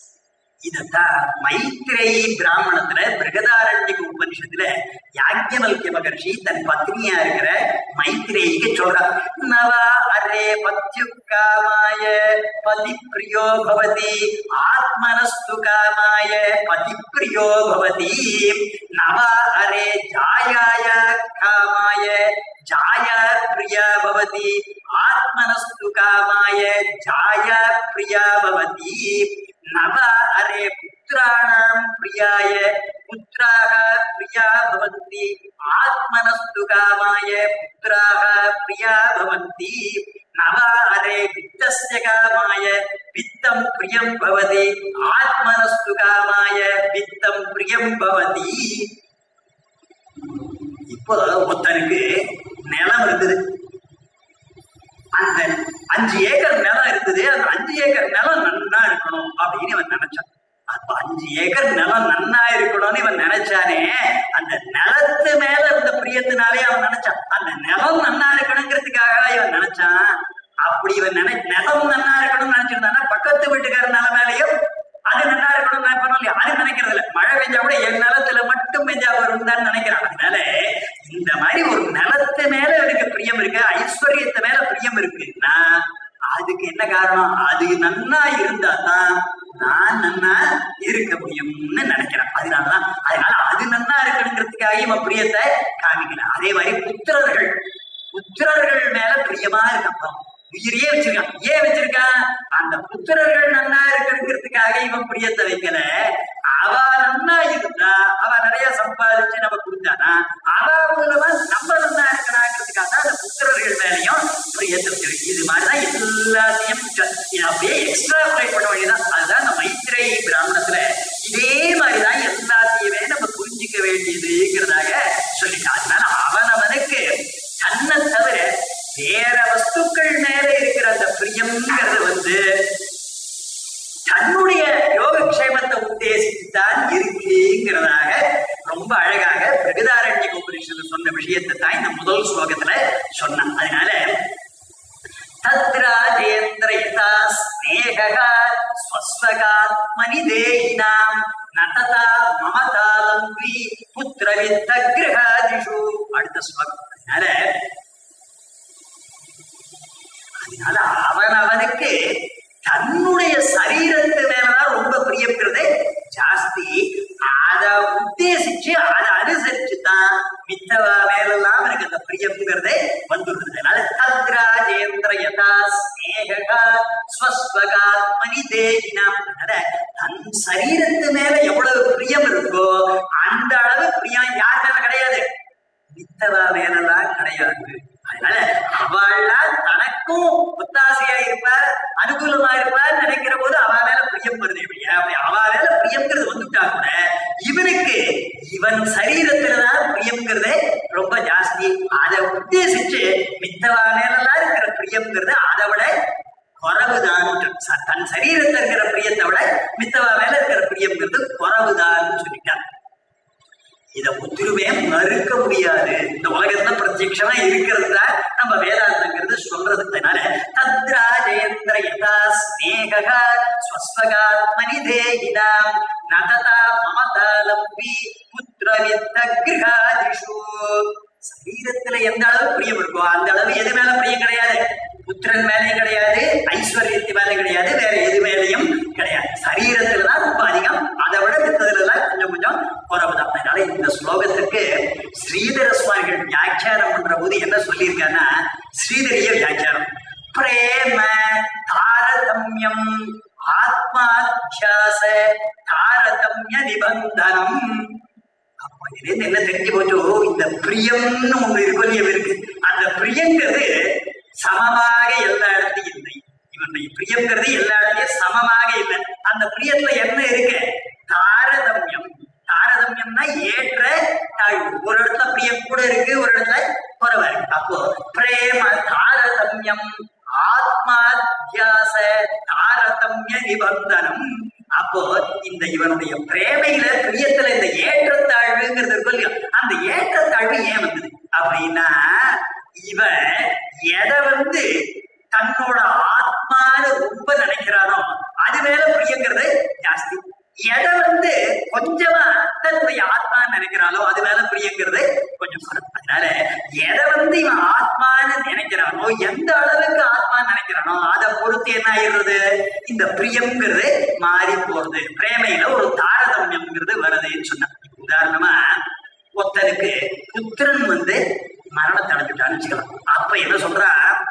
இதத்தான் மைத்ரேயி பிராமணத்துல பிருகதாரண்யக உபனிஷத்துல யாக்ஞவல்ய மகர்ஷி தன் பத்னியா இருக்கிற மைத்ரேயிக்கு சொல்றார் நவா அரே பத்யுக்காமாய பதி பிரியோ பவதி ஆத்மனஸ்து காமாய பதி பிரியோ பவதி நவா அரே ஜாயாய காமாய ஜாயா பிரியா பவதி ஆத்மனஸ்து காமாய ஜாயா பிரியா பவதி நவ அரே புத்திராணாம் பிரியாய புத்திராக பிரியா பவந்தி ஆத்மனஸ்து காமாய புத்திராக பிரியா பவந்தி நவ அரே வித்தஸ்ய காமாய வித்தம் பிரியம் பவதி ஆத்மனஸ்து காமாய வித்தம் பிரியம் பவதி இப்போ ஒருத்தனுக்கு நிலம் இருக்குது அந்த அஞ்சு ஏக்கர் நிலம் இருக்குது அந்த அஞ்சு ஏக்கர் நிலம் நன்னா இருக்கணும் அப்படின்னு இவன் நினைச்சான் அப்ப அஞ்சு ஏக்கர் நிலம் நன்னா இருக்கணும்னு இவன் நினைச்சானே அந்த நிலத்து மேல இருந்த பிரியத்தினாலே அவன் நினைச்சான் அந்த நிலம் நன்னா இருக்கணுங்கிறதுக்காக இவன் நினைச்சான் அப்படி இவன் நினை நிலம் நன்னா இருக்கணும்னு நினைச்சிருந்தானா பக்கத்து வீட்டுக்கார நில மேலேயும் அது நல்லா இருக்கணும்னு நினைப்பானோ இல்லையா அது நினைக்கிறது இல்ல மழை பெஞ்சா கூட என் நிலத்துல மட்டும் பெஞ்சா வரும் தான் நினைக்கிறான் அதனால இந்த மாதிரி ஒரு நிலத்து மேல எனக்கு பிரியம் இருக்கு ஐஸ்வர்யத்து மேல பிரியம் இருக்குன்னா அதுக்கு என்ன காரணம் அது நன்னா இருந்தா தான் நான் நன்னா இருக்க முடியும்னு நினைக்கிறேன் அதனாலதான் அதனால அது நன்னா இருக்கணுங்கிறதுக்காக இவன் பிரியத்தை காமிக்கிறான் அதே மாதிரி புத்திரர்கள் புத்திரர்கள் மேல பிரியமா இருக்கப்பா உயிரையே வச்சிருக்கான் ஏன் வச்சிருக்கான் அந்த புத்திரர்கள் நன்னா இருக்கிறதுக்காக இவன் பிரியத்தை வைக்கல அவ நன்னா இருந்தா அவ நிறைய சம்பாதிச்சு நம்ம கொடுத்தானா அவ மூலமா நம்ம நன்னா இருக்கணுங்கிறதுக்காக தான் அந்த புத்திரர்கள் மேலையும் பிரியத்தை வச்சிருக்கு இது மாதிரிதான் எல்லாத்தையும் இதை அப்படியே எக்ஸ்ட்ரா ப்ளை பண்ண வேண்டியதான் அதுதான் இந்த மைத்திரை பிராமணத்துல இதே மாதிரிதான் எல்லாத்தையுமே நம்ம புரிஞ்சுக்க வேண்டியதுங்கிறதாக சொல்லிட்டான் அதனால அவனவனுக்கு தன்னை பிரியம்ங்கிறது வந்து தன்னுடைய யோகக்ஷேமத்தை உத்தேசித்து தான் இருக்குங்கிறதாக ரொம்ப அழகாக பிரகதாரண்ய உபனிஷத்து சொன்ன விஷயத்தை தான் இந்த முதல் ஸ்லோகத்துல சொன்னான் அதனால தத்ராஜேந்திர யதா ஸ்நேகா ஸ்வஸ்வகாத்மனி தேகினாம் நததா மமதாலம்பி புத்திரவித்த கிரகாதிஷு அடுத்த ஸ்லோகம் அதனால அதனால அவன் அவனுக்கு தன்னுடைய சரீரத்து மேலதான் ரொம்ப பிரியங்கிறதே ஜாஸ்தி அத உத்தேசிச்சு அதை அனுசரிச்சு தான் மித்தவா மேலெல்லாம் அவனுக்கு அந்த பிரியம்ங்கிறதே வந்துடுது அதனால தத்ராஜேந்திர யதா ஸ்நேகா ஸ்வஸ்வகாத்மனி தேகினாம் அதனால தன் சரீரத்து மேல எவ்வளவு பிரியம் இருக்கோ அந்த அளவு பிரியம் யார் மேல கிடையாது மித்தவா மேலெல்லாம் கிடையாது அதனால அவள்லாம் தனக்கும் ஒத்தாசையா இருப்பார் அனுகூலமா இருப்பார் நினைக்கிற போது அவ மேல பிரியம் வருது இல்லையா? அப்படி அவ மேல பிரியம்ங்கிறது வந்துட்டா கூட இவனுக்கு இவன் சரீரத்துலதான் பிரியம்ங்கிறதே ரொம்ப ஜாஸ்தி அதை உத்தேசிச்சு மித்தவா மேலெல்லாம் இருக்கிற பிரியம்ங்கிறது அதை விட குறவுதான் தன் சரீரத்துல இருக்கிற பிரியத்தை விட மித்தவா மேல இருக்கிற பிரியம்ங்கிறது குறவுதான் சொல்லிட்டான் இத ஒத்துருமே மறுக்க முடியாது இந்த உலகத்துல பிரத்யட்சமா இருக்கிறது தான் நம்ம வேதாந்தங்கிறது சொல்றது அதனால தத்ரா ஜெயந்திர யதா ஸ்நேகா ஸ்வஸ்வகாத்மனி தேகினாம் நததா மமதாலம்பி புத்திரவித்த கிரகாதிஷு சரீரத்துல எந்த அளவு பிரியம் இருக்கோ அந்த அளவு எது மேல பிரியம் கிடையாது புத்திரன் மேலேயும் கிடையாது ஐஸ்வர்யத்து மேலே கிடையாது வேற எது மேலேயும் கிடையாது சரீரத்துல தான் ரொம்ப அதிகம் அதை விட மித்ததுல எல்லாம் கொஞ்சம் கொஞ்சம் குறவுதான் அதனால இந்த ஸ்லோகத்துக்கு ஸ்ரீதர சுவாமிகள் வியாக்கியானம் பண்ற போது என்ன சொல்லியிருக்காருன்னா ஸ்ரீதரிய வியாக்கியானம் பிரேம தாரதமியம் ஆத்மாத்தியாச தாரதமிய நிபந்தனம் அப்ப இதுல என்ன தெரிஞ்சு போச்சு இந்த பிரியம்னு ஒண்ணு இருக்கும் இல்லையா இருக்கு அந்த பிரியங்கிறது சமமாக எல்லா இடத்துலையும் இல்லை இவனுடைய பிரியங்கிறது எல்லா இடத்துலயும் சமமாக இல்லை அந்த பிரியத்துல என்ன இருக்கு தாரதமியம் தாரதமியம்னா ஏற்ற தாழ்வு ஒரு இடத்துல பிரியம் கூட இருக்கு ஒரு இடத்துல குறைவா இருக்கு அப்போ பிரேம தாரதமியம் ஆத்மாத்தியாச தாரதமிய நிபந்தனம் அப்போ இந்த இவனுடைய பிரேமையில பிரியத்துல இந்த ஏற்றத்தாழ்வுங்கிறது இருக்கும் இல்லையா அந்த ஏற்றத்தாழ்வு ஏன் வந்தது அப்படின்னா இவன் எதை வந்து தன்னோட ஆத்மான்னு ரொம்ப நினைக்கிறானோ அது மேல பிரியங்கிறது ஜாஸ்தி எதை வந்து கொஞ்சமா தன்னுடைய ஆத்மான்னு நினைக்கிறானோ அது மேல பிரியங்கிறது கொஞ்சம் குறைவு. அதனால எதை வந்து இவன் ஆத்மான்னு நினைக்கிறானோ எந்த அளவுக்கு ஆத்மான்னு நினைக்கிறானோ அதை பொறுத்து என்ன ஆயிடுறது இந்த பிரியம்ங்கிறது மாறி போறது பிரேமையில ஒரு தாரதமியம்ங்கிறது வருதுன்னு சொன்னான் உதாரணமா ஒருத்தனுக்கு புத்திரன் வந்து மரணத்தை அடைஞ்சுட்டான்னு வச்சுக்கலாம் அப்ப என்ன சொல்றா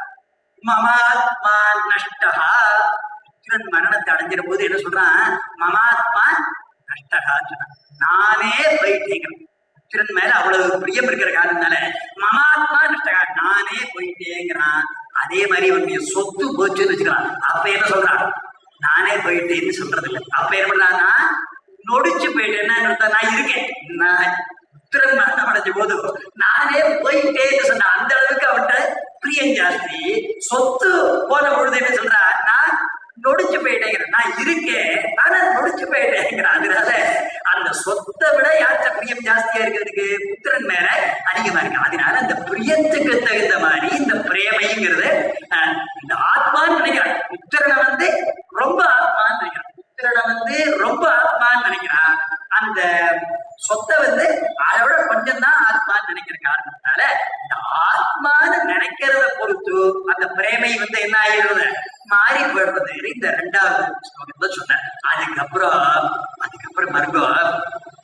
மமாத்மா நஷ்டஹா புத்திரன் மரணத்தை அடைஞ்சிற போது என்ன சொல்றான் மமாத்மா நஷ்டஹா சொன்னான் நானே போயிட்டேங்கிறேன் புத்திரன் மேல அவ்வளவு பிரியம் இருக்கிற காரணத்தினால மமாத்மா நஷ்டகா நானே போயிட்டேங்கிறான் அதே மாதிரி அவனுடைய சொத்து போச்சுன்னு வச்சுக்கலாம் அப்ப என்ன சொல்றான் நானே போயிட்டேன்னு சொல்றது இல்லை அப்ப என்ன பண்றான்னா நொடிச்சு போயிட்டேன்னா என்ன அர்த்தம்? நான் இருக்கேன் நான் புத்திரன் மரணம் அடைஞ்ச போது நானே போயிட்டேன்னு சொன்ன அந்த அளவுக்கு அவன்கிட்ட பிரியம் ஜாஸ்தி சொத்து போன பொழுது என்ன சொல்றா நான் நொடிச்சு போயிட்டேங்கிறேன் நான் இருக்கேன் ஆனா நொடிச்சு போயிட்டேங்கிறேன் அதனால அந்த சொத்தை விட யார்கிட்ட பிரியம் ஜாஸ்தியா இருக்கிறதுக்கு புத்திரன் மேல அதிகமா இருக்கு அதனால அந்த பிரியத்துக்கு தகுந்த மாதிரி இந்த பிரேமைங்கிறது அஹ், இந்த ஆத்மான்னு நினைக்கிறான் புத்திரனை வந்து ரொம்ப ஆத்மான்னு நினைக்கிறான் புத்திரனை வந்து ரொம்ப ஆத்மான்னு நினைக்கிறான் அந்த சொத்தை வந்து அதை விட கொஞ்சம் தான் ஆத்மான்னு நினைக்கிற காரணத்தினால இந்த ஆத்மான்னு நினைக்கிறத பொறுத்து அந்த பிரேமை வந்து என்ன ஆயிடுறது மாறி போயிடுறது இந்த ரெண்டாவது ஸ்லோகத்துல சொன்னேன் அதுக்கப்புறம் அதுக்கப்புறம் மறுபடியும்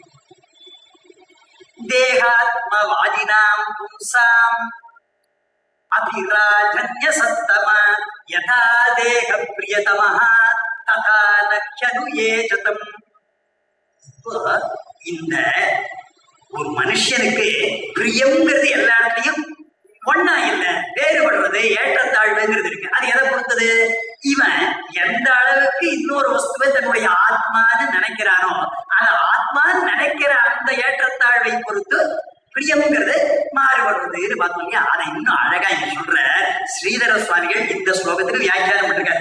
தேகாத்மவாதினாம் பும்சாம் அபிராஜன்ய சத்தம யதா தேக பிரியதமஹ ததா நக்யது ஏஜதம் இப்போ இந்த ஒரு மனுஷனுக்கு பிரியம்ங்கிறது எல்லா இடத்துலயும் ஒண்ணா இல்ல வேறுபடுறது ஏற்றத்தாழ்வுங்கிறது இருக்கு அது எதை பொறுத்தது இவன் எந்த அளவுக்கு இன்னொரு வஸ்துவை தன்னுடைய ஆத்மான்னு நினைக்கிறானோ அந்த ஆத்மான்னு நினைக்கிற அந்த ஏற்றத்தாழ்வை பொறுத்து பிரியம்ங்கிறது மாறுபடுறதுன்னு பார்த்தோம் இல்லையா அதை இன்னும் அழகா இங்க சொல்ற ஸ்ரீதர சுவாமிகள் இந்த ஸ்லோகத்துக்கு வியாக்கியானம் பண்ணிருக்காரு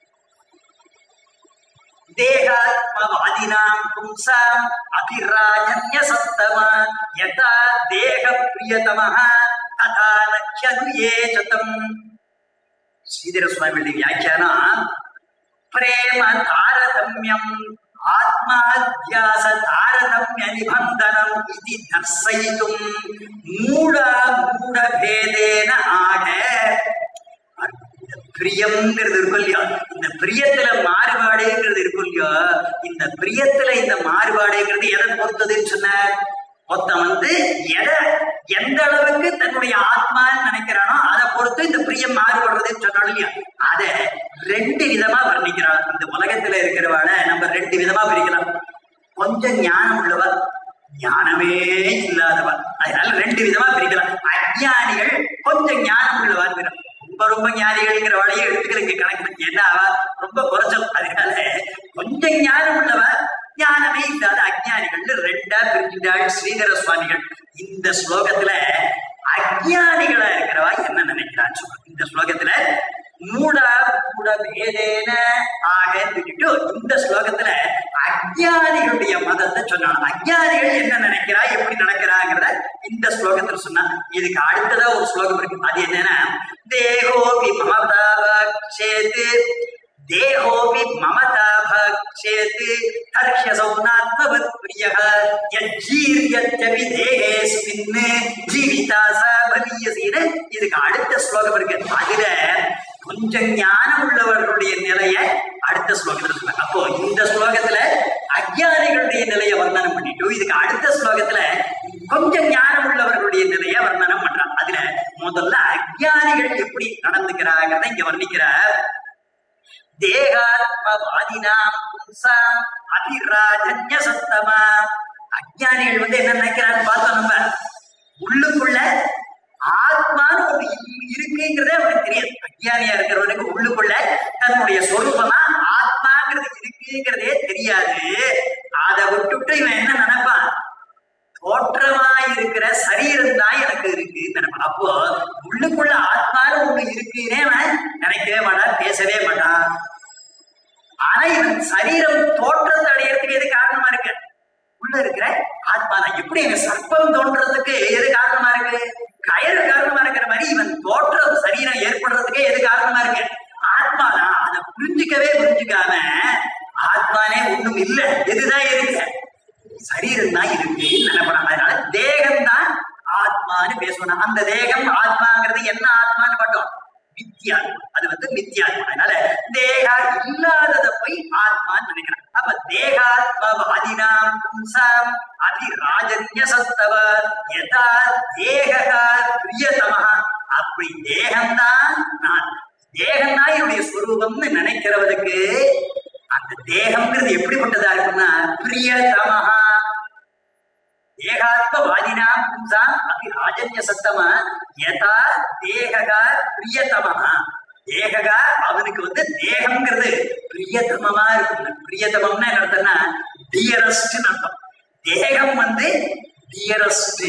தேகாத்மவாதினாம் பும்சாம் அபிராஜன்ய சத்தமா யதா தேக பிரியதமஹ ததா நக்யது ஏஜதம் ஸ்ரீதர சுவாமிகளுடைய வியாக்கியானம் பிரேம தாரதமியம் ஆத்மாத்தியாச தாரதமிய நிபந்தனம் இது தர்சயித்தும் மூட மூட பேதேன ஆக இந்த பிரியம்ங்கிறது இருக்கும் இல்லையா இந்த பிரியத்துல மாறுபாடுங்கிறது இருக்கும் இல்லையா இந்த பிரியத்துல இந்த மாறுபாடுங்கிறது எதை பொறுத்ததுன்னு சொன்னார் ஒருத்தன் வந்து எதை எந்த அளவுக்கு தன்னுடைய ஆத்மான்னு நினைக்கிறானோ அதை பொறுத்து இந்த பிரியம் மாறுபடுறதுன்னு சொன்னாலும் இல்லையா அதை ரெண்டு விதமா வர்ணிக்கிறான் இந்த உலகத்துல இருக்கிறவாட நம்ம ரெண்டு விதமா பிரிக்கலாம் கொஞ்சம் ஞானம் உள்ளவ ஞானமே இல்லாதவ அதனால ரெண்டு விதமா பிரிக்கலாம் அஜ்ஞானிகள் கொஞ்சம் ஞானம் உள்ளவா இருக்கிறான் ரொம்ப ரொம்ப ஞானிகள்ங்கிற வழியை எடுத்துக்கிற இங்க கணக்கு என்ன அவ ரொம்ப குறைச்சல் அதனால கொஞ்சம் ஞானம் உள்ளவ ஞானமே இல்லாத அஜ்ஞானிகள்னு ரெண்டா பிரிஞ்சுட்டாள் ஸ்ரீதர சுவாமிகள் இந்த ஸ்லோகத்துல அஜ்ஞானிகளா இருக்கிறவா என்ன நினைக்கிறான்னு சொல்றாங்க இந்த ஸ்லோகத்துல மூடா மூட பேதேன ஆக சொல்லிட்டு இந்த ஸ்லோகத்துல அஜ்ஞானிகளுடைய மதத்தை சொன்னாங்க அஜ்ஞானிகள் என்ன நினைக்கிறா எப்படி நடக்கிறாங்கிறத இந்த ஸ்லோகத்துல சொன்னா இதுக்கு அடுத்ததா ஒரு ஸ்லோகம் இருக்கு அது என்னன்னா தேகோபி மமதாபேது தேகோபி மமதாபேத் ஹர்ஷசௌனாத்மவத் பிரியः யஜ்ஜீர்யத்யபி தேகேஸ்மின் ஜீவிதாசா பலியசீன இதுக்கு அடுத்த ஸ்லோகம் இருக்கு அதுல கொஞ்சம் ஞானம் உள்ளவர்களுடைய நிலைய அடுத்த ஸ்லோகத்துல சொல்றாங்க அப்போ இந்த ஸ்லோகத்துல அஜ்ஞானிகளுடைய நிலையை வர்ணனம் பண்ணிட்டு இதுக்கு அடுத்த ஸ்லோகத்துல கொஞ்சம் ஞானம் உள்ளவர்களுடைய நிலையை வர்ணனம் பண்றான் அதுல முதல்ல அஜ்ஞானிகள் எப்படி நடந்துக்கிறாங்கிறத இங்க வர்ணிக்கிறார் தேகாத்மவாதினாம் பும்சாம் அபிராஜன்ய சத்தமா அஜ்ஞானிகள் வந்து என்ன நினைக்கிறான்னு பார்த்தோம் நம்ம உள்ளுக்குள்ள ஆத்மான்னு ஒண்ணு இரு- இருக்குங்கிறதே அவனுக்கு தெரியாது அஜ்ஞானியா இருக்கிறவனுக்கு உள்ளுக்குள்ள தன்னுடைய சொரூபமா ஆத்மாங்கிறது இருக்குங்கிறதே தெரியாது அதை விட்டுட்டு இவன் என்ன நினைப்பான் தோற்றமா இருக்கிற சரீரம் தான் எனக்கு இருக்கு நினைப்பான் அப்போ உள்ளுக்குள்ள ஆத்மான்னு ஒண்ணு இருக்குன்னே அவன் நினைக்கவே மாட்டான் பேசவே மாட்டான் ஆனா இவன் சரீரம் தோற்றத்தை அடையறதுக்கு எது காரணமா இருக்கு உள்ள இருக்கிற ஆத்மா தான் எப்படி எங்க சர்ப்பம் தோன்றதுக்கு எது காரணமா இருக்கு கயறு காரணமா இருக்கிற மாதிரி இவன் தோற்றம் சரீரம் ஏற்படுறதுக்கே எது காரணமா இருக்கு ஆத்மா தான் அதை புரிஞ்சுக்கவே புரிஞ்சுக்காம ஆத்மானே ஒண்ணும் இல்ல எதுதான் இருக்கு சரீரம் தான் இருக்கு நினைப்பறான் அதனால தேகம் தான் ஆத்மான்னு பேசணும் அந்த தேகம் ஆத்மாங்கிறது என்ன ஆத்மான்னு மட்டும் மித்யா அது வந்து மித்யா அதனால தேகா இல்லாதத போய் ஆத்மான்னு நினைக்கிறான் அப்ப தேகாத்மவாதினாம் பும்சாம் அதிராஜன்ய சத்தவ யதா தேகா பிரியதமஹ அப்படி தேகம்தான் நான் தேகம்தான் என்னுடைய ஸ்வரூபம்னு நினைக்கிறவனுக்கு அந்த தேகம்ங்கிறது எப்படிப்பட்டதா இருக்கும்னா பிரியதமஹா தேகாத்மவாதினாம் பும்சாம் அபி ராஜன்ய சத்தமா யதா தேககா பிரியதமஹா தேககா அவனுக்கு வந்து தேகம்ங்கிறது பிரியதமமா இருக்கும் பிரியதமம்னா என்ன அர்த்தம்னா டியரஸ்ட் அர்த்தம் தேகம் வந்து டியரஸ்ட்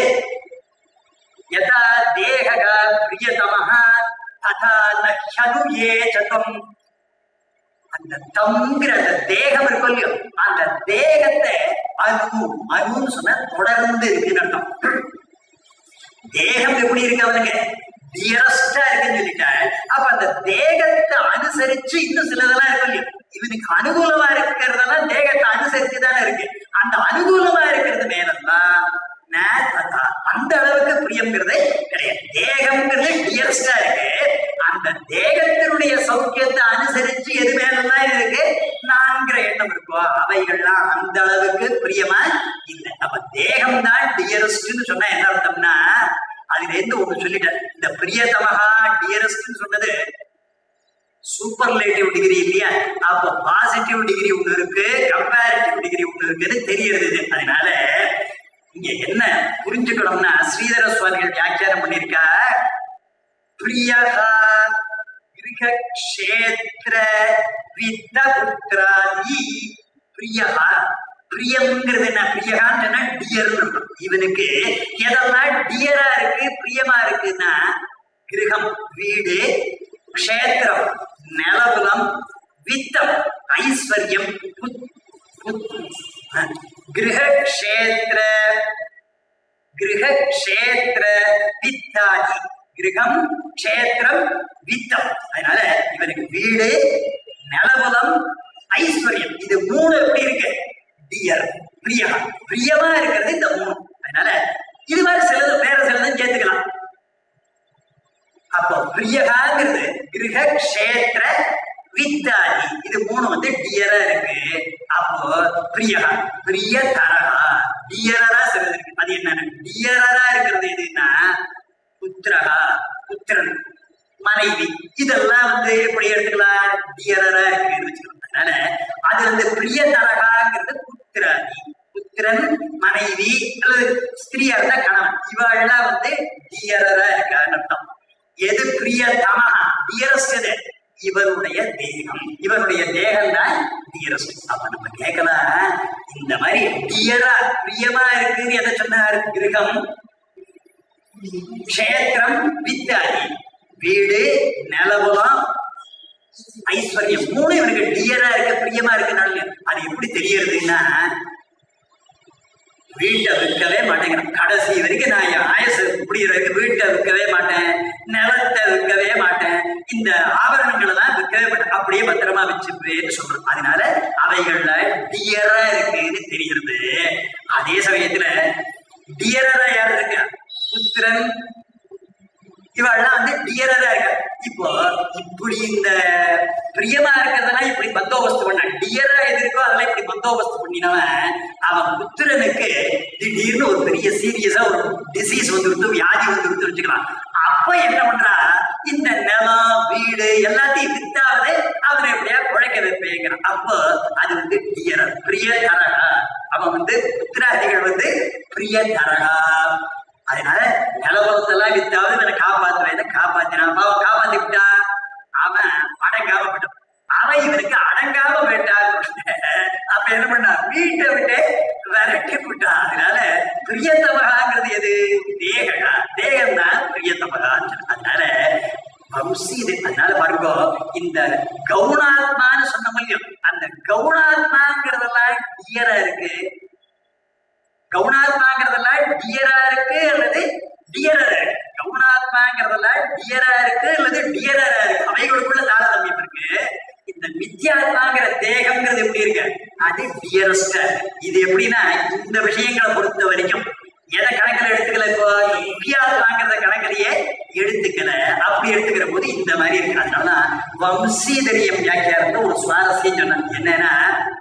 யதா தேககா பிரியதமஹா ததா நஹ்யனு ஏஜதம் அந்த தம்ங்கிற அந்த தேகம் இருக்கும் இல்லையோ அந்த தேகத்தை அனு அனுன்னு சொன்னா தொடர்ந்து இருக்குன்னு அர்த்தம் தேகம் எப்படி இருக்கு அவனுக்கு டியரஸ்டா இருக்குன்னு சொல்லிட்டாள் அப்ப அந்த தேகத்தை அனுசரிச்சு இன்னும் சிலதெல்லாம் இருக்கும் இல்லையோ இவனுக்கு அனுகூலமா இருக்கிறதெல்லாம் தேகத்தை அனுசரிச்சு தானே இருக்கு அந்த அனுகூலமா இருக்கிறது மேலெல்லாம் ந ததா. அந்த அளவுக்கு பிரியம்ங்கிறது கிடையாது தேகம்ங்கிறது டியரஸ்டா இருக்கு அந்த தேகத்தினுடைய சௌக்கியத்தை அனுசரிச்சு எது மேலெல்லாம் இருக்கு நான்கிற எண்ணம் இருக்கோ அவைகள்லாம் அந்த அளவுக்கு பிரியமா இல்லை அப்ப தேகம் தான் டியரஸ்ட்னு சொன்னா என்ன அர்த்தம்னா அதுல இருந்து ஒண்ணு சொல்லிட்டேன் இந்த பிரியதமகா டியரஸ்ட்னு சொன்னது சூப்பர்லேட்டிவ் டிகிரி இல்லையா அப்போ பாசிட்டிவ் டிகிரி ஒண்ணு இருக்கு கம்பேரிட்டிவ் டிகிரி ஒண்ணு இருக்குன்னு தெரியறது இது. அதனால இங்க என்ன புரிஞ்சுக்கணும்னா ஸ்ரீதர சுவாமிகள் வியாக்கியானம் பண்ணியிருக்கா பிரியகா கிரகக்ஷேத்திர வித்தபுத்திராதி பிரியகா பிரியம்ங்கிறது என்ன பிரியகான்னு சொன்னா டியர் இவனுக்கு எதெல்லாம் டியரா இருக்கு பிரியமா இருக்குன்னா கிரகம் வீடு க்ஷேத்திரம் நிலபுலம் வித்தம் ஐஸ்வர்யம் புத்- புத்- அஹ், கிரக க்ஷேத்திர கிரக க்ஷேத்திர வித்தாதி கிரகம் க்ஷேத்திரம் வித்தம் அதனால இவனுக்கு வீடு நிலபலம் ஐஸ்வர்யம் இது மூணு எப்படி இருக்கு டியர் பிரியா பிரியமா இருக்கிறது இந்த மூணு அதனால இது மாதிரி சிலது வேற சிலதும் சேர்த்துக்கலாம் அப்போ பிரியகாங்கிறது கிரக க்ஷேத்திர வித்தாதி இது மூணு வந்து டியரா இருக்கு அப்போ பிரியகா பிரிய தரகா டியரா சிலது இருக்கு அது என்னன்னு டியரா இருக்கிறது எதுன்னா புத்திரகா புத்திரன் மனைவி இதெல்லாம் வந்து எப்படி எடுத்துக்கலாம் டியரா இருக்குன்னு வச்சுக்கலாம் அதனால அது வந்து பிரிய தரகாங்கிறது புத்திராதி புத்திரன் மனைவி அல்லது ஸ்திரீயா இருந்தா கணவன் இவாள்லாம் வந்து டியரா இருக்கான்னு அர்த்தம் எது பிரிய தமகா டியரஸ்ட் இவருடைய தேகம் இவருடைய தேகம் தான் டியரஸ்ட் அப்ப நம்ம கேட்கலாம் இந்த மாதிரி டியரா பிரியமா இருக்குன்னு எதை சொன்னார் கிரகம் க்ஷேத்திரம் வித்தாதி வீடு நிலவலம் ஐஸ்வர்யம் மூணு இவனுக்கு டியரா இருக்கு பிரியமா இருக்குனால அது எப்படி தெரியறதுன்னா வீட்டை விற்கவே மாட்டேங்கிறேன் கடைசி வரைக்கும் நான் என் ஆயசு முடிகிற வரைக்கும் வீட்டை விற்கவே மாட்டேன் நிலத்தை விற்கவே மாட்டேன் இந்த ஆபரணங்களை தான் விற்கவே மாட்டேன் அப்படியே பத்திரமா வச்சுப்பேன்னு சொல்றேன் அதனால அவைகள்ல டியரா இருக்குன்னு தெரிகிறது அதே சமயத்துல டியரா யார் இருக்கா புத்திரன் இவெல்லாம் வந்து டியரா இருக்கா இப்போ இப்படி இந்த பிரியமா இருக்கிறதெல்லாம் இப்படி பந்தோபஸ்து பண்ண டியரா எது இருக்கோ அதெல்லாம் இப்படி பந்தோபஸ்து பண்ணினவன் அவன் புத்திரனுக்கு திடீர்னு ஒரு பெரிய சீரியஸா ஒரு டிசீஸ் வந்துருத்து வியாதி வந்துருத்து வச்சுக்கலாம் அப்ப என்ன பண்றா இந்த நிலம் வீடு எல்லாத்தையும் வித்தாவது அவனை எப்படியா குழைக்க வைப்பேங்கிறான் அப்போ அது வந்து டியரா பிரிய தரகா அவன் வந்து புத்திராதிகள் வந்து பிரிய தரகா அதனால நிலவரத்தெல்லாம் வித்தாவது இவனை காப்பாத்துவேன் காப்பாத்தினான் பாவம் காப்பாத்தி விட்டா அவன் அடங்காம விட்டான் அவன் இவனுக்கு அடங்காம விட்டான் அப்ப என்ன பண்ணா வீட்டை விட்டு விரட்டி விட்டான் அதனால பிரியத்தமகாங்கிறது எது தேகா தேகம் தான் பிரியத்தமகான்னு சொல்லு. அதனால வம்சி இது அதனால பாருங்க இந்த கவுனாத்மான்னு சொன்ன முடியும் அந்த கவுனாத்மாங்கிறதெல்லாம் டியரா இருக்கு கவுனாத்மாங்கிறதெல்லாம் டியரா இருக்கு அல்லது டியரா இருக்கு கவுனாத்மாங்கிறதெல்லாம் டியரா இருக்கு அல்லது டியரா இருக்கு அவைகளுக்குள்ள தாரதமியம் இருக்கு இந்த மித்யாத்மாங்கிற தேகம்ங்கிறது எப்படி இருக்கு அது டியரஸ்ட் இது எப்படின்னா இந்த விஷயங்களை பொறுத்த வரைக்கும் எதை கணக்கில் எடுத்துக்கல இப்போ முக்கியாத்மாங்கிறத கணக்கிலேயே எடுத்துக்கல அப்படி எடுத்துக்கிற போது இந்த மாதிரி இருக்கு அதனால வம்சீதரியம் வியாக்கியாரத்தை ஒரு சுவாரஸ்யம் சொன்னாங்க என்னன்னா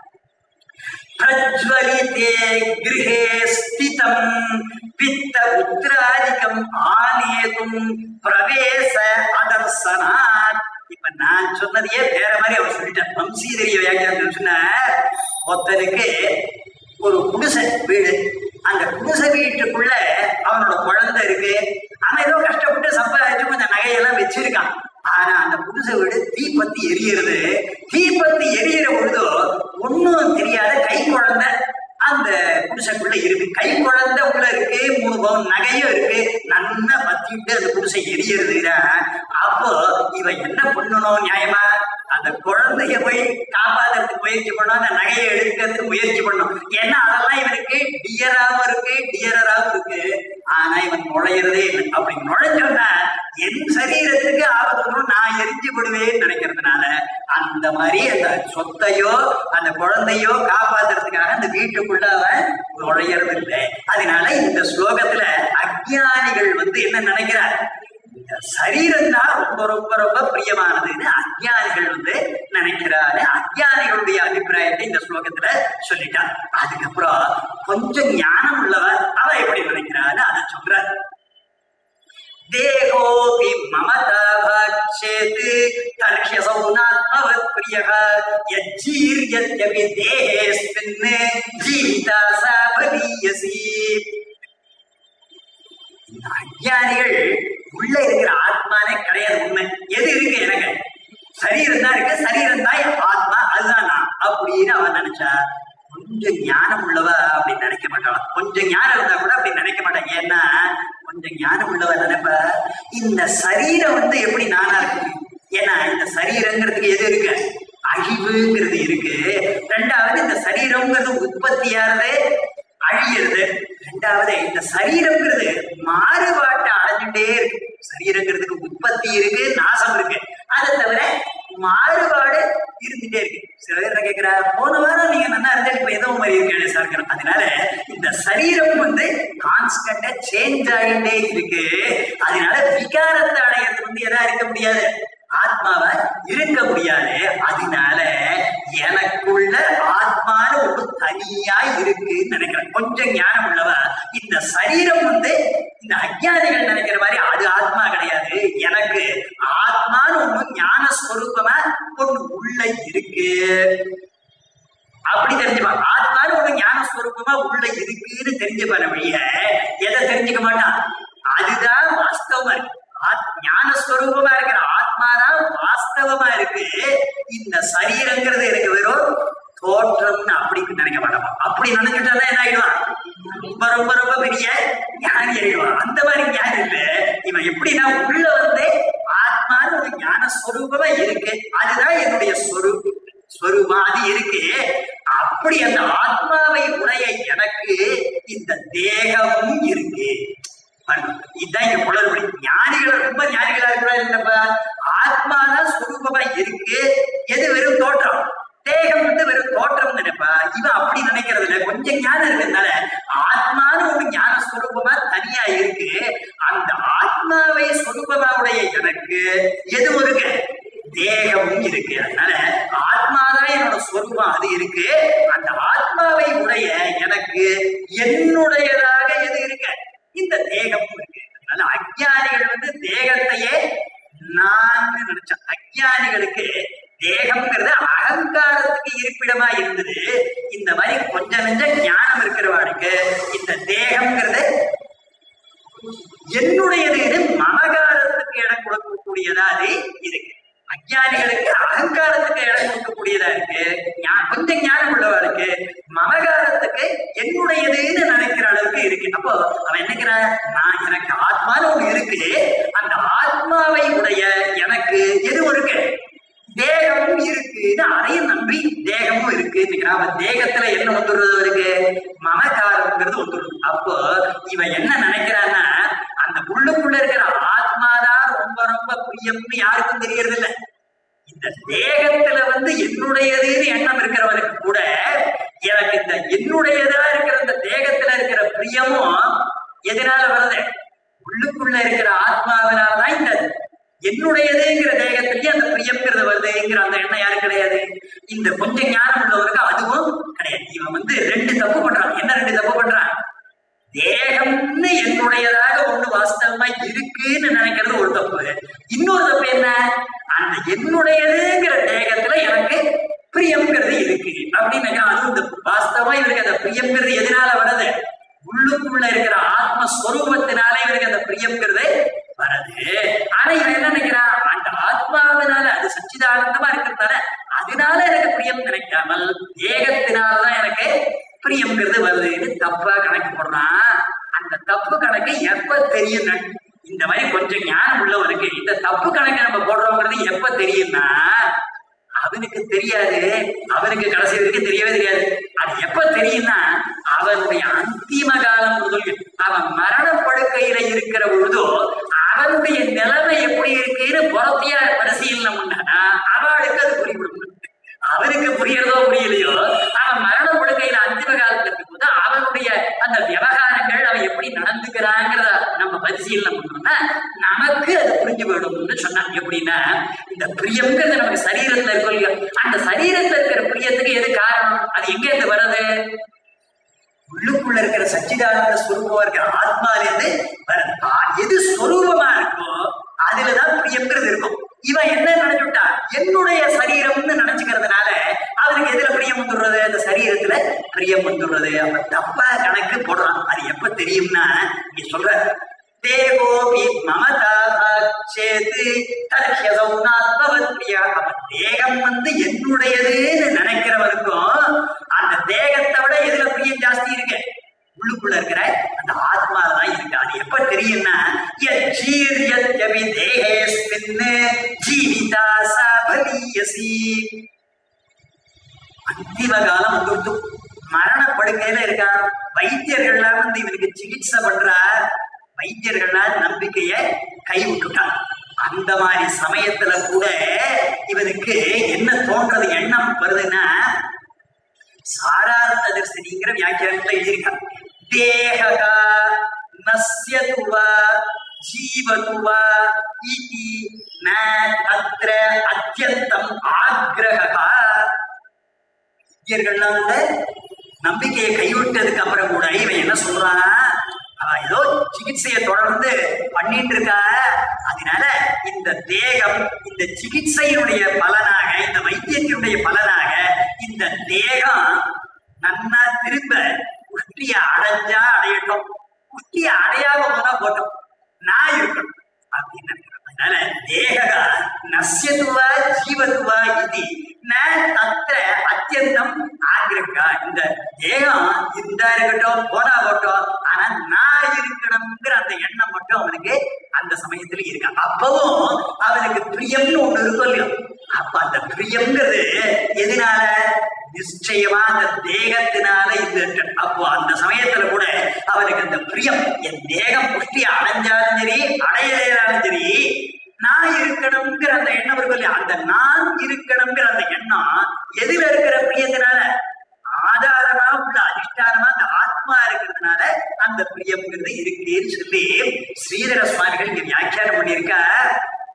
प्रज्वलिते गृहे स्थितं वित्तपुत्रादिकम् आनेतुं प्रवेश அதர்சனாத் இப்ப நான் சொன்னதையே வேற மாதிரி அவர் சொல்லிட்டார் வம்சீதரிய வியாக்கியானம் சொன்ன ஒருத்தனுக்கு ஒரு குடிசை வீடு அந்த குடிசை வீட்டுக்குள்ள அவனோட குழந்தை இருக்கு அவன் ஏதோ கஷ்டப்பட்டு சம்பாதிச்சு கொஞ்சம் நகையெல்லாம் வச்சிருக்கான் ஆனா அந்த குடிசை வீடு தீப்பத்தி எரியுறது தீப்பத்தி எரியிற பொழுதோ ஒண்ணும் தெரியாத கை குழந்தை அந்த குடிசைக்குள்ள இருக்கு கை குழந்தை உள்ள இருக்கு மூணு பவுன் நகையும் இருக்கு நன்னா பத்திட்டு அந்த குடிசை எரியறதுடா அப்போ இவன் என்ன பண்ணணும் நியாயமா அந்த குழந்தைய போய் காப்பாத்துறதுக்கு முயற்சி பண்ணும் அந்த நகையை எடுக்கிறதுக்கு முயற்சி பண்ணும் ஏன்னா அதெல்லாம் இவனுக்கு டியராவும் இருக்கு டியராவும் இருக்கு ஆனா இவன் நுழையிறதே இல்லை அப்படி நுழைஞ்சோன்னா என் சரீரத்துக்கு ஆபத்து வரும் நான் எரிஞ்சு விடுவேன்னு நினைக்கிறதுனால அந்த மாதிரி அந்த சொத்தையோ அந்த குழந்தையோ காப்பாத்துறதுக்காக அந்த வீட்டுக்குள்ள அவன் நுழையிறது இல்லை அதனால இந்த ஸ்லோகத்துல அஜ்ஞானிகள் வந்து என்ன நினைக்கிறார் இந்த சரீரம் தான் ரொம்ப ரொம்ப ரொம்ப பிரியமானதுன்னு அஜ்ஞானிகள் வந்து நினைக்கிறாரு அஜ்ஞானிகளுடைய அபிப்பிராயத்தை இந்த ஸ்லோகத்துல சொல்லிட்டார் அதுக்கப்புறம் கொஞ்சம் ஞானம் உள்ளவர் அவ எப்படி நினைக்கிறாரு அதை சொல்றார் தேகோபி மமதா பாச்சேத் தர்ஹ்யசௌ நாத்மவத் பிரியः யஜ்ஜீர்யத்யபி தேஹேஸ்மின் ஜீவிதா சா பலீயசி இந்த அஜ்ஞானிகள் உள்ள இருக்கிற ஆத்மானே கிடையாது உண்மை எது இருக்கு எனக்கு சரீரம் தான் இருக்கு சரீரம் தான் என் ஆத்மா அதுதான் நான் அப்படின்னு அவன் நினைச்சா கொஞ்சம் ஞானம் உள்ளவ அப்படி நினைக்க மாட்டாளாம் கொஞ்சம் ஞானம் இருந்தா கூட அப்படி நினைக்க மாட்டாங்க ஏன்னா கொஞ்சம் ஞானம் உள்ளவ நினைப்ப இந்த சரீரம் வந்து எப்படி நானா இருக்கு ஏன்னா இந்த சரீரங்கிறதுக்கு எது இருக்கு அழிவுங்கிறது இருக்கு ரெண்டாவது இந்த சரீரம்ங்கிறது உற்பத்தியானது அழியிறது ரெண்டாவது இந்த சரீரம்ங்கிறது மாறுபாட்டை அடைஞ்சுட்டே இருக்கு சரீரங்கிறதுக்கு உற்பத்தி இருக்கு நாசம் இருக்கு அதை தவிர மாறுபாடு இருந்துட்டே இருக்கு சில பேர் என்ன கேட்கிறா போன வாரம் நீங்க நல்லா இருந்தே இப்ப ஏதோ மாதிரி இருக்கேன் சார் அதனால இந்த சரீரம் வந்து கான்ஸ்டன்டா சேஞ்ச் ஆகிட்டே இருக்கு அதனால விகாரத்தை அடையிறது வந்து எதா இருக்க முடியாது ஆத்மாவை இருக்க முடியாது அதனால எனக்குள்ள ஆத்மான்னு ஒண்ணு தனியா இருக்குன்னு நினைக்கிறேன் கொஞ்சம் ஞானம் உள்ளவ இந்த சரீரம் வந்து இந்த அஜ்ஞானிகள் நினைக்கிற மாதிரி அது ஆத்மா கிடையாது எனக்கு ஆத்மான்னு ஒண்ணு ஞான ஸ்வரூபமா ஒண்ணு உள்ள இருக்கு அப்படி தெரிஞ்சுப்பான் ஆத்மான்னு ஒண்ணு ஞான ஸ்வரூபமா உள்ள இருக்குன்னு தெரிஞ்சுப்பான வழிய எதை தெரிஞ்சுக்க மாட்டான் அதுதான் வாஸ்தவமா இருக்கு ஆத்- ஞான ஸ்வரூபமா இருக்கிற ஆத்மாதான் வாஸ்தவமா இருக்கு இந்த சரீரங்கிறது எனக்கு வெறும் தோற்றம்னு அப்படி நினைக்க மாட்டான் அப்படி நினைச்சிட்டா என்ன ஆயிடுவான் ரொம்ப ரொம்ப ரொம்ப பெரிய ஞானி ஆயிடுவான் அந்த மாதிரி ஞானி இல்ல இவன் எப்படின்னா உள்ள வந்து ஆத்மான்னு ஒரு ஞான ஸ்வரூபமா இருக்கு அதுதான் என்னுடைய ஸ்வரூபம் ஸ்வரூபம் அது இருக்கு அப்படி அந்த ஆத்மாவை உடைய எனக்கு இந்த தேகமும் இருக்கு பாருங்க, இதுதான் இங்க குளறுபடி ஞானிகள் ரொம்ப ஞானிகளா இருக்கிறா இல்லப்பா ஆத்மாதான் ஸ்வரூபமா இருக்கு எது வெறும் தோற்றம் தேகம் வந்து வெறும் தோற்றம் நினைப்பா இவன் அப்படி நினைக்கிறது இல்ல கொஞ்சம் ஞானம் இருக்கிறதுனால ஆத்மான்னு ஒரு ஞான ஸ்வரூபமா தனியா இருக்கு அந்த ஆத்மாவை ஸ்வரூபமா உடைய எனக்கு எதுவும் இருக்கு தேகமும் இருக்கு அதனால ஆத்மாதான் என்னோட ஸ்வரூபம் அது இருக்கு அந்த ஆத்மாவை உடைய எனக்கு என்னுடையதாக எது இருக்கு இந்த தேகமும் இருக்கு அதனால அஜ்ஞானிகள் வந்து தேகத்தையே நான் நினைச்சேன் அஜ்ஞானிகளுக்கு தேகம்ங்கிறது அகங்காரத்துக்கு இருப்பிடமா இருந்தது இந்த மாதிரி கொஞ்சம் நெஞ்ச ஞானம் இருக்கிறவாளுக்கு இந்த தேகம்ங்கிறது என்னுடையது இது மமகாரத்துக்கு இடம் கொடுக்கக்கூடியதா அது இருக்கு அஜ்ஞானிகளுக்கு அகங்காரத்துக்கு இடம் கொடுக்கக்கூடியதா இருக்கு ஞா- கொஞ்சம் ஞானம் உள்ளவா இருக்கு மமகாரத்துக்கு என்னுடையதுன்னு நினைக்கிற அளவுக்கு இருக்கு அப்போ அவன் நினைக்கிறான் நான் எனக்கு ஆத்மான்னு ஒண்ணு இருக்கு அந்த ஆத்மாவை உடைய எனக்கு எதுவும் இருக்கு தேகமும் இருக்குன்னு அதையும் நம்பி தேகமும் இருக்கு அவன் தேகத்துல என்ன வந்துடுறது இருக்கு மமகாரம்ங்கிறது வந்துடுது அப்போ இவன் என்ன நினைக்கிறான்னா அந்த உள்ளுக்குள்ள இருக்கிற ஆத்மாதான் ரொம்ப ரொம்ப பிரியம்னு யாருக்கும் தெரியறது இல்ல இந்த தேகத்துல வந்து என்னுடையதுன்னு எண்ணம் இருக்கிறவனுக்கு கூட எனக்கு இந்த என்னுடையதா இருக்கிற இந்த தேகத்துல இருக்கிற பிரியமும் எதனால வருது உள்ளுக்குள்ள இருக்கிற ஆத்மாவினாலதான் இந்த என்னுடையதுங்கிற தேகத்திலேயே அந்த பிரியம்ங்கிறது வருதுங்கிற அந்த எண்ணம் யாரும் கிடையாது இந்த கொஞ்சம் ஞானம் உள்ளவருக்கு அதுவும் கிடையாது இவன் வந்து ரெண்டு தப்பு பண்றான் என்ன ரெண்டு தப்பு பண்றான் தேகம்னு என்னுடையதாக ஒண்ணு வாஸ்தவமா இருக்குன்னு நினைக்கிறது ஒரு தப்பு இன்னொரு தப்பு என்ன அந்த என்னுடையதுங்கிற தேகத்துல எனக்கு பிரியம்ங்கிறது இருக்கு அப்படின்னு நினைக்கிறான். அதுவும் இந்த வாஸ்தவமா இவருக்கு அந்த பிரியம்ங்கிறது எதனால வருது உள்ளுக்குள்ள இருக்கிற ஆத்மஸ்வரூபத்தினால இவருக்கு அந்த பிரியம்ங்கிறது வருது ஆனா இவன் என்ன நினைக்கிறான் அந்த ஆத்மாவினால அது சச்சிதானந்தமா இருக்கிறதுனால அதனால எனக்கு பிரியம் நினைக்காமல் ஏகத்தினால்தான் எனக்கு பிரியம்ங்கிறது வருதுன்னு தப்பா கணக்கு போடுறான் அந்த தப்பு கணக்கு எப்ப தெரியும் நண்- இந்த மாதிரி கொஞ்சம் ஞானம் உள்ளவனுக்கு இந்த தப்பு கணக்கு நம்ம போடுறோங்கிறது எப்ப தெரியும்னா அவனுக்கு தெரியாது அவனுக்கு கடைசி வரைக்கும் தெரியவே தெரியாது அது எப்ப தெரியும்னா அவனுடைய அந்திம காலம் முதல் அவன் மரண படுக்கையில இருக்கிற பொழுதோ அவனுடைய நிலைமை எப்படி இருக்குன்னு புறத்தைய பரிசீலனை பண்ணா அவளுக்கு அது புரியும் அவனுக்கு புரியறதோ புரியலையோ அவன் மரண படுக்கையில அந்திம காலத்துல இருக்கும்போது அவனுடைய அந்த விவகாரங்கள் அவன் எப்படி நடந்துக்கிறாங்கிறத நம்ம பரிசீலனை பண்ணோம்னா நமக்கு அது புரிஞ்சு போயிடும்னு சொன்னான் எப்படின்னா இந்த பிரியம்ங்கிறது நமக்கு சரீரத்துல இருக்கும் இல்லையா அந்த சரீரத்துல இருக்கிற பிரியத்துக்கு எது காரணம் அது எங்க இருந்து வருது உள்ளுக்குள்ள இருக்கிற சச்சிதானந்த ஸ்வரூபமா இருக்கிற ஆத்மால இருந்து வருது ஆ, எது ஸ்வரூபமா இருக்கோ அதுலதான் பிரியம்ங்கிறது இருக்கும் இவன் என்ன நினைச்சுட்டா என்னுடைய சரீரம்னு நினைச்சுக்கிறதுனால அவனுக்கு எதுல பிரியம் வந்துடுறது அந்த சரீரத்துல பிரியம் வந்துடுறது அப்ப தப்பா கணக்கு போடுறான் அது எப்ப தெரியும்னா நீ சொல்ற தேவோபி மமதா சேது தர்ஹ்யசௌனாத்மவத் பிரியா அப்ப தேகம் வந்து என்னுடையதுன்னு நினைக்கிறவனுக்கும் அந்த தேகத்தை அந்திம காலம் வந்துட்டு மரண படுக்கையில இருக்கான் வைத்தியர்கள்லாம் வந்து இவனுக்கு சிகிச்சை பண்றார் வைத்தியர்கள்லாம் நம்பிக்கைய கை விட்டுட்டான் அந்த மாதிரி சமயத்துல கூட இவனுக்கு என்ன தோன்றது எண்ணம் வருதுன்னா சாரார்த்த தரிசனிங்கிற வியாக்கியானத்துல எழுதியிருக்கான் தேககா நஸ்யதுவா ஜீவதுவா இதி ந தத்ர அத்தியந்தம் ஆக்ரகா வைத்தியர்கள்லாம் கூட நம்பிக்கையை கைவிட்டதுக்கு அப்புறம் கூட இவன் என்ன சொல்றான் அவ ஏதோ சிகிச்சையை தொடர்ந்து பண்ணிட்டு இருக்கா அதனால இந்த தேகம் இந்த சிகிச்சையினுடைய பலனாக இந்த வைத்தியத்தினுடைய பலனாக இந்த தேகம் நன்னா திரும்ப புஷ்டிய அடைஞ்சா அடையட்டும் புஷ்டிய அடையாம போனா போட்டோம் நான் இருக்கணும் அப்படின்னு நினைக்கிறேன். அதனால தேக நசியத்துவா ஜீவத்துவா இது ந தத்திர அத்தியந்தம் ஆகிருக்கா இந்த தேகம் இருந்தா இருக்கட்டும் போனா போட்டோம் ஆனா நான் இருக்கணுங்கிற அந்த எண்ணம் மட்டும் அவனுக்கு அந்த சமயத்துல இருக்கு அப்பவும் அவனுக்கு பிரியம்னு ஒண்ணு இருக்கும் இல்லையோ அப்ப அந்த பிரியம்ங்கிறது எதனால நிச்சயமா அந்த தேகத்தினால இது அப்போ அந்த சமயத்துல கூட அவனுக்கு அந்த பிரியம் என் தேகம் புஷ்டி அடைஞ்சாலும் சரி அடையலையாலும் சரி நான் இருக்கணுங்கிற அந்த எண்ணம் இருக்கும் இல்லையா அந்த நான் இருக்கணுங்கிற அந்த எண்ணம் எதுல இருக்கிற பிரியத்தினால ஆதாரமா உள்ள அதிஷ்டானமா அந்த ஆத்மா இருக்கிறதுனால அந்த பிரியம்ங்கிறது இருக்குன்னு சொல்லி ஸ்ரீதர சுவாமிகள் இங்க வியாக்கியானம் பண்ணியிருக்கார்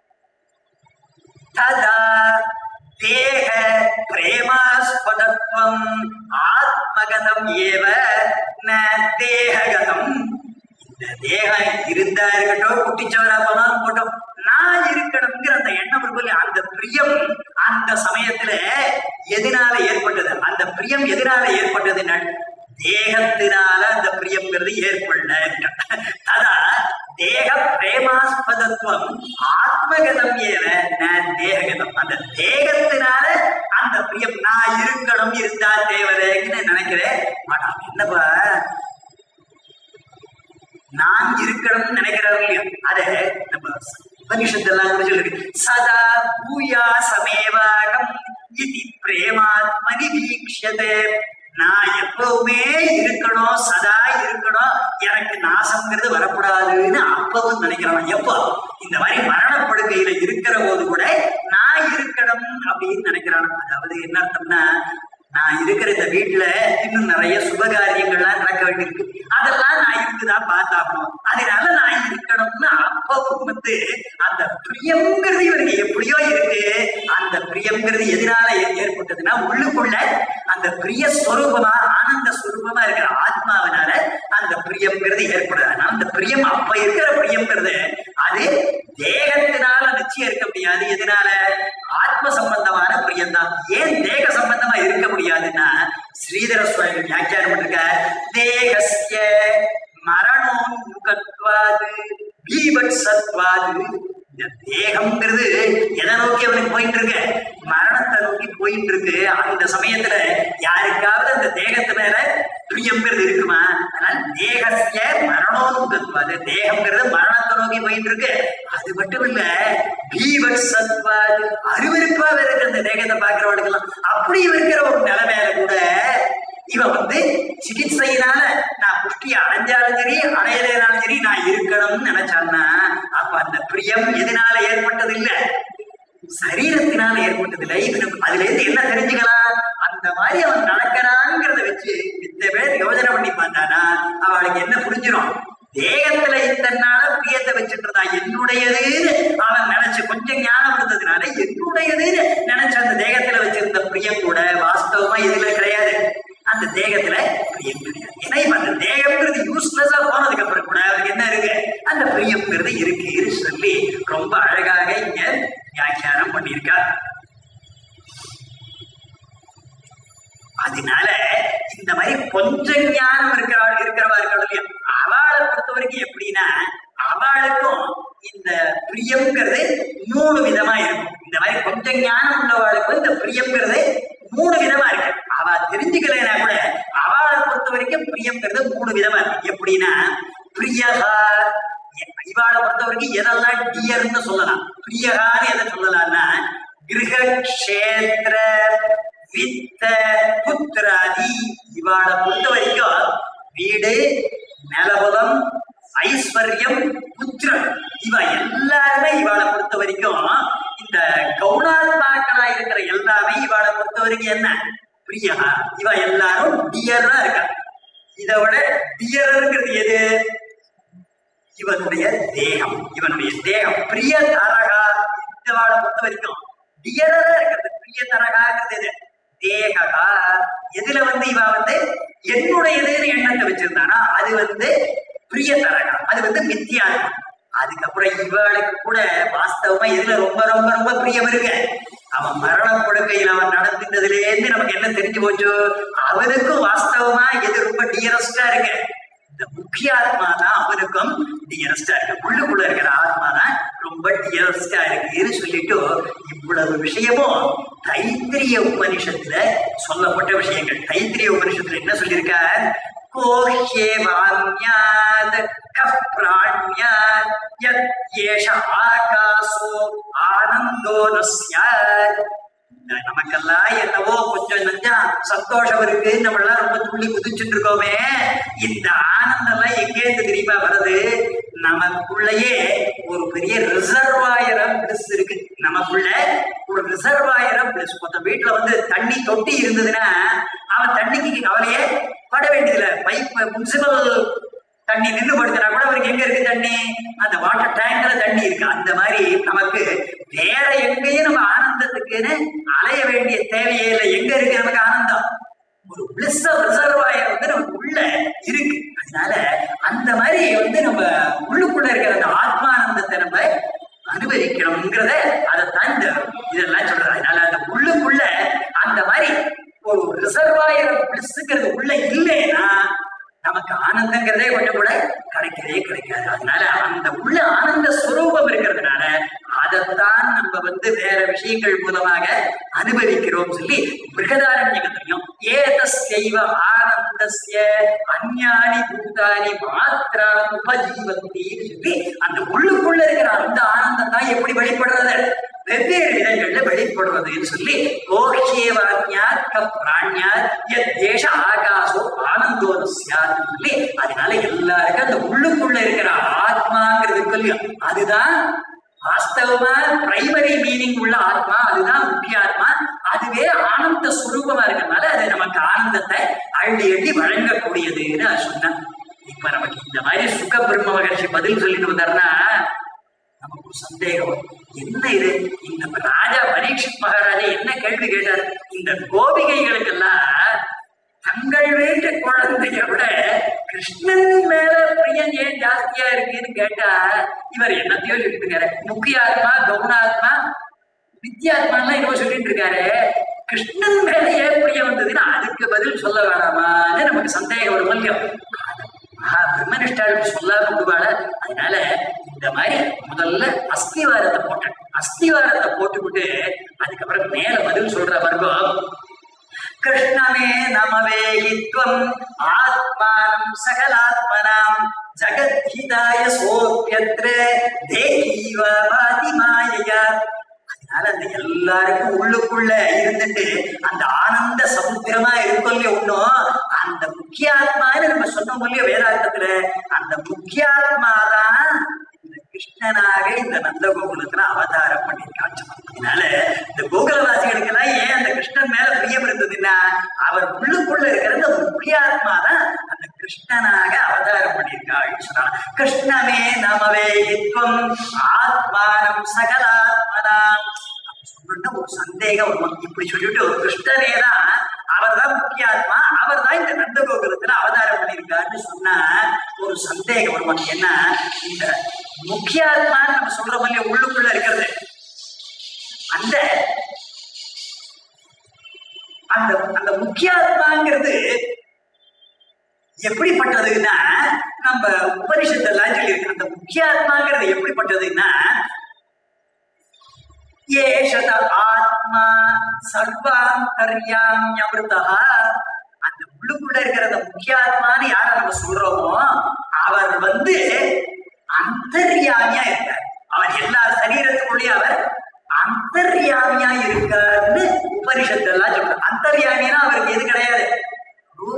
ததா தேக பிரேமாஸ்பதத்வம் ஆத்மகதம் ஏவ ந தேககதம் இந்த தேகம் இருந்தா இருக்கட்டும் குட்டிச்சவரா போனாலும் போட்டோம் நான் இருக்கணுங்கிற அந்த எண்ணம் இருக்கும் இல்லையா, அந்த பிரியம் அந்த சமயத்துல எதனால ஏற்பட்டது அந்த பிரியம் எதனால ஏற்பட்டதுன்னா தேகத்தினால அந்த பிரியம்ங்கிறது ஏற்படல அதான் தேக பிரேமாஸ்பதத்துவம் ஆத்மகதம் ஏவ ந தேககதம் அந்த தேகத்தினால அந்த பிரியம் நான் இருக்கணும் இருந்தா தேவதைன்னு நினைக்கிறேன் ஆனா என்னப்பா நான் இருக்கணும்னு நினைக்கிறாரு இல்லையா அத நம்ம உபனிஷத்தெல்லாம் கூட சொல்லிருக்கு சதா பூயா சமேவாகம் இது பிரேமாத்மனி வீக்ஷதே நான் எப்பவுமே இருக்கணும் சதா இருக்கணும் எனக்கு நாசம்ங்கிறது வரக்கூடாதுன்னு அப்பவும் நினைக்கிறான் எப்போ இந்த மாதிரி மரணப்படுக்கையில இருக்கிற போது கூட நான் இருக்கணும் அப்படின்னு நினைக்கிறான் அதாவது என்ன அர்த்தம்னா நான் இருக்கிற இந்த வீட்டுல இன்னும் நிறைய சுபகாரியங்கள்லாம் நடக்க வேண்டியிருக்கு அதெல்லாம் நான் இருக்குதான் பார்த்தாகணும் அதனால நான் இருக்கணும்னு அப்பவும் வந்து அந்த பிரியம்ங்கிறது இவருக்கு எப்படியோ இருக்கு அந்த பிரியம்ங்கிறது எதனால ஏ- ஏற்பட்டதுன்னா உள்ளுக்குள்ள அந்த பிரிய ஸ்வரூபமா ஆனந்த ஸ்வரூபமா இருக்கிற ஆத்மாவினால அந்த பிரியம்ங்கிறது ஏற்படுது அதனால அந்த பிரியம் அப்ப இருக்கிற பிரியம்ங்கிறது அது தேகத்தினால நிச்சயம் இருக்க முடியாது எதனால ஆத்ம சம்பந்தமான பிரியம் தான் ஏன் தேக சம்பந்தமா இருக்க முடியாதுன்னா ஸ்ரீதர சுவாமி வியாக்கியானம் பண்ணிருக்க தேகஸ்ய மரணோன்முகத்வாது பீபட்சத்வாது இந்த தேகம்ங்கிறது எதை நோக்கி அவனுக்கு போயிட்டு இருக்கு மரணத்தை நோக்கி போயிட்டு இருக்கு அந்த சமயத்துல யாருக்காவது அந்த தேகத்து மேல பிரியம்ங்கிறது இருக்குமா அதனால தேகஸ்ய மரணோன்முகத்வாது தேகம்ங்கிறது மரணத்தை நோக்கி போயிட்டு இருக்கு அது மட்டும் இல்ல பீபட்சத்வாது அருவருப்பா இருக்கிற அந்த தேகத்தை பாக்குறவனுக்கெல்லாம் அப்படி இருக்கிற ஒரு நிலைமையில கூட இவன் வந்து சிகிச்சையினால நான் புஷ்டி அடைஞ்சாலும் சரி அடையலைனாலும் சரி நான் இருக்கணும்னு நினைச்சான்னா அப்ப அந்த பிரியம் எதனால ஏற்பட்டது இல்ல சரீரத்தினால ஏற்பட்டது இல்லை இவனுக்கு அதுல இருந்து என்ன தெரிஞ்சுக்கலாம் அந்த மாதிரி அவன் நடக்கிறாங்கிறத வச்சு மித்த பேர் யோசனை பண்ணி பார்த்தானா அவளுக்கு என்ன புரிஞ்சிடும் தேகத்துல இத்தனை நாள பிரியத்தை வச்சுட்டு இருந்தா என்னுடையதுன்னு அவன் நினைச்சு கொஞ்சம் ஞானம் இருந்ததுனால என்னுடையதுன்னு நினைச்ச அந்த தேகத்துல வச்சிருந்த பிரியம் கூட வாஸ்தவமா இதுல கிடையாது அந்த தேகத்துல பிரியம் கிடையாது ஏன்னா இப்ப அந்த தேகம்ங்கிறது யூஸ்லெஸ்ஸா போனதுக்கு அப்புறம் கூட அவருக்கு என்ன இருக்கு அந்த பிரியம்ங்கிறது இருக்குன்னு சொல்லி ரொம்ப அழகாக இங்க வியாக்கியானம் பண்ணியிருக்கார் அதனால இந்த மாதிரி கொஞ்சம் ஞானம் இருக்கிறவா இருக்கிறவா இருக்கணும் இல்லையா அவளை பொறுத்த வரைக்கும் எப்படின்னா அவளுக்கும் இந்த பிரியம்ங்கிறது மூணு விதமா இருக்கும் இந்த மாதிரி கொஞ்சம் ஞானம் உள்ளவாளுக்கும் இந்த பிரியம்ங்கிறது மூணு விதமா இருக்கு அவ தெரிஞ்சுக்கலைன்னா கூட அவளை பொறுத்த வரைக்கும் பிரியம்ங்கிறது மூணு விதமா இருக்கு எப்படின்னா பிரியகா இவாளை பொறுத்த வரைக்கும் எதெல்லாம் டியர்னு சொல்லலாம் பிரியகான்னு எதை சொல்லலாம்னா கிரக கஷேத்திர வித்த புத்திராதி இவாளை பொறுத்த வரைக்கும் வீடு நிலபலம் ஐஸ்வர்யம் புத்திரம் இவ எல்லாருமே இவாளை பொறுத்த வரைக்கும் இந்த கௌணாத்மாக்களா இருக்கிற எல்லாமே இவாளை பொறுத்த வரைக்கும் என்ன பிரியா இவ எல்லாரும் டியரா இருக்கா இதை விட டியருங்கிறது எது இவனுடைய தேகம் இவனுடைய தேகம் பிரிய தரகா இந்த வாழை பொறுத்த வரைக்கும் டியரா இருக்கிறது பிரிய தரகாங்கிறது எது தேகா எதுல வந்து இவ வந்து என்னுடையதுன்னு எண்ணத்தை வச்சிருந்தானா அது வந்து பிரிய தரகா அது வந்து மித்தியாத்மா அதுக்கப்புறம் இவளுக்கு கூட வாஸ்தவமா எதுல ரொம்ப ரொம்ப ரொம்ப பிரியம் இருக்கு அவன் மரண கொடுக்கையில் அவன் நடந்துட்டதுல இருந்து நமக்கு என்ன தெரிஞ்சு போச்சு அவனுக்கும் வாஸ்தவமா எது ரொம்ப டியரஸ்டா இருக்கு இந்த முக்கிய ஆத்மா தான் அவனுக்கும் டியரஸ்டா இருக்கு உள்ளுக்குள்ள இருக்கிற ஆத்மா தான் ரொம்ப டியரஸ்டா இருக்குன்னு சொல்லிட்டு இவ்வளவு விஷயமும் தைத்திரிய உபனிஷத்துல சொல்லப்பட்ட விஷயங்கள் தைத்திரிய உபனிஷத்துல என்ன சொல்லியிருக்க கோஹ்யேவான்யாத் கப்ராண்யாத் யத் ஏஷ ஆகாசோ ஆனந்தோ ந ஸ்யாத் இந்த நமக்கெல்லாம் என்னவோ கொஞ்சம் நஞ்சா சந்தோஷம் இருக்கு நம்மளாம் ரொம்ப துள்ளி குதிச்சுட்டு இருக்கோமே இந்த ஆனந்தம் எல்லாம் எங்கேருந்து தெரியுமா வருது நமக்குள்ளேயே ஒரு பெரிய ரிசர்வாயரம் பிளஸ் இருக்கு நமக்குள்ள ஒரு ரிசர்வாயரம் பிளஸ் மொத்த வீட்டுல வந்து தண்ணி தொட்டி இருந்ததுன்னா அவன் தண்ணிக்கு கவலையே பட வேண்டியதில்லை பைப் முனிசிபல் தண்ணி நின்று படுத்தினா கூட அவருக்கு எங்க இருக்கு தண்ணி அந்த வாட்டர் டேங்க்ல தண்ணி இருக்கு அந்த மாதிரி நமக்கு வேற எங்கேயும் நம்ம ஆனந்தத்துக்குன்னு அலைய வேண்டிய தேவையே இல்லை எங்க இருக்கு நமக்கு ஆனந்தம் ஒரு பிளிஸ் ரிசர்வாயர் வந்து நமக்கு உள்ள இருக்கு அதனால அந்த மாதிரி வந்து நம்ம உள்ளுக்குள்ள இருக்கிற அந்த ஆத்மானந்தத்தை நம்ம அனுபவிக்கணுங்கிறத அதைத்தான் இந்த இதெல்லாம் சொல்றது அதனால அந்த உள்ளுக்குள்ள அந்த மாதிரி ஒரு ரிசர்வாயர் பிளிஸ்ங்கிறது உள்ள இல்லைன்னா நமக்கு ஆனந்தங்கிறதே கொஞ்சம் கூட கிடைக்கவே கிடைக்காது அதனால அந்த உள்ள ஆனந்த ஸ்வரூபம் இருக்கிறதுனால அதைத்தான் நம்ம வந்து வேற விஷயங்கள் மூலமாக அனுபவிக்கிறோம் சொல்லி பிருகதாரண்யகத்திலையும் ஏதஸ்யைவ ஆனந்தஸ்ய அந்யானி பூதானி மாத்திரா உபஜீவந்தின்னு சொல்லி அந்த உள்ளுக்குள்ள இருக்கிற அந்த ஆனந்தம் தான் எப்படி வெளிப்படுறது வெவ்வேறு விதங்கள்ல வெளிப்படுறதுன்னு சொல்லி கோஷேவாக்யாத் கப்ராண்யாத் யத் தேச ஆகாசோ ஆனந்தோனஸ்யாத் சொல்லி அதனால எல்லாருக்கும் அந்த உள்ளுக்குள்ள இருக்கிற ஆத்மாங்கிறது இருக்கு இல்லையா அதுதான் வாஸ்தவமா பிரைமரி மீனிங் உள்ள ஆத்மா அதுதான் முக்கிய ஆத்மா அதுவே ஆனந்த சுரூபமா இருக்கிறதுனால அது நமக்கு ஆனந்தத்தை அள்ளி அள்ளி வழங்கக்கூடியதுன்னு சொன்னான் இப்ப நமக்கு இந்த மாதிரி சுக பிரம்ம மகர்ஷி பதில் சொல்லிட்டு வந்தாருன்னா நமக்கு ஒரு சந்தேகம் வரும். என்ன இது இந்த ராஜா பரீட்சித் மகாராஜா என்ன கேள்வி கேட்டார் இந்த கோபிகைகளுக்கெல்லாம் தங்கள் வீட்டு குழந்தைய விட கிருஷ்ணன் மேல பிரியம் ஏன் ஜாஸ்தியா இருக்குன்னு கேட்டா இவர் என்னத்தையோ சொல்லிட்டு இருக்காரு முக்கிய ஆத்மா கவுனாத்மா வித்யாத்மான்லாம் என்னவோ சொல்லிட்டு இருக்காரு கிருஷ்ணன் மேல ஏன் பிரியம் வந்ததுன்னா அதுக்கு பதில் சொல்ல வேணாமான்னு நமக்கு சந்தேகம் வரும் இல்லையோ மகா பிரம்மனிஷ்டாளுக்கு சொல்லாம விடுவாள அதனால இந்த மாதிரி முதல்ல அஸ்திவாரத்தை போட்டேன் அஸ்திவாரத்தை போட்டுவிட்டு அதுக்கப்புறம் மேல பதில் சொல்ற வர்க்கம் கிருஷ்ணமே நமவேகித்வம் ஆத்மானம் சகலாத்மனாம் ஜகத்ஹிதாய சோப்யத்ர தேகீவ பாதி மாயையா அதனால அந்த எல்லாருக்கும் உள்ளுக்குள்ள இருந்துட்டு அந்த ஆனந்த சமுத்திரமா இருக்கும் இல்லையா ஒண்ணும் அந்த முக்கியாத்மான்னு நம்ம சொன்னோம் இல்லையா வேதாந்தத்துல அந்த முக்கியாத்மாதான் இந்த கிருஷ்ணனாக இந்த நந்தகோகுலத்துல அவதாரம் பண்ணியிருக்காச்சு அதனால இந்த கோகுலவாசிகளுக்கெல்லாம் ஏன் அந்த கிருஷ்ணன் மேல பிரியம் இருந்ததுன்னா அவர் உள்ளுக்குள்ள இருக்கிற அந்த முக்கியாத்மா தான் அந்த கிருஷ்ணனாக அவதாரம் பண்ணியிருக்காள் சொன்னாங்க கிருஷ்ணமே நமவே இத்வம் ஆத்மானம் சகலாத்மனாம் சொன்னா ஒரு சந்தேகம் வரும் இப்படி சொல்லிட்டு ஒரு கிருஷ்ணனே தான் அவர் தான் முக்கியாத்மா அவர் தான் இந்த நந்தகோகுலத்துல அவதாரம் பண்ணியிருக்காருன்னு சொன்னா ஒரு சந்தேகம் வரும் என்ன இந்த முக்கியாத்மான்னு நம்ம சொல்ற மாதிரி உள்ளுக்குள்ள இருக்கிறது அந்த அந்த அந்த முக்கியாத்மாங்கிறது எப்படிப்பட்டதுன்னா நம்ம உபனிஷத்தெல்லாம் சொல்லியிருக்கு அந்த முக்கியாத்மாங்கிறது எப்படிப்பட்டதுன்னா ஏஷத ஆத்மா சர்வாந்தர்யாமியமிருதா அந்த உள்ளுக்குள்ள இருக்கிற அந்த முக்கியாத்மான்னு யார நம்ம சொல்றோமோ அவர் வந்து அந்தர்யாமியா இருக்கார் அவர் எல்லா சரீரத்துக்குள்ளேயும் அவர் அந்தர்யாமியா இருக்காருன்னு உபனிஷத்து எல்லாம் சொல்றாங்க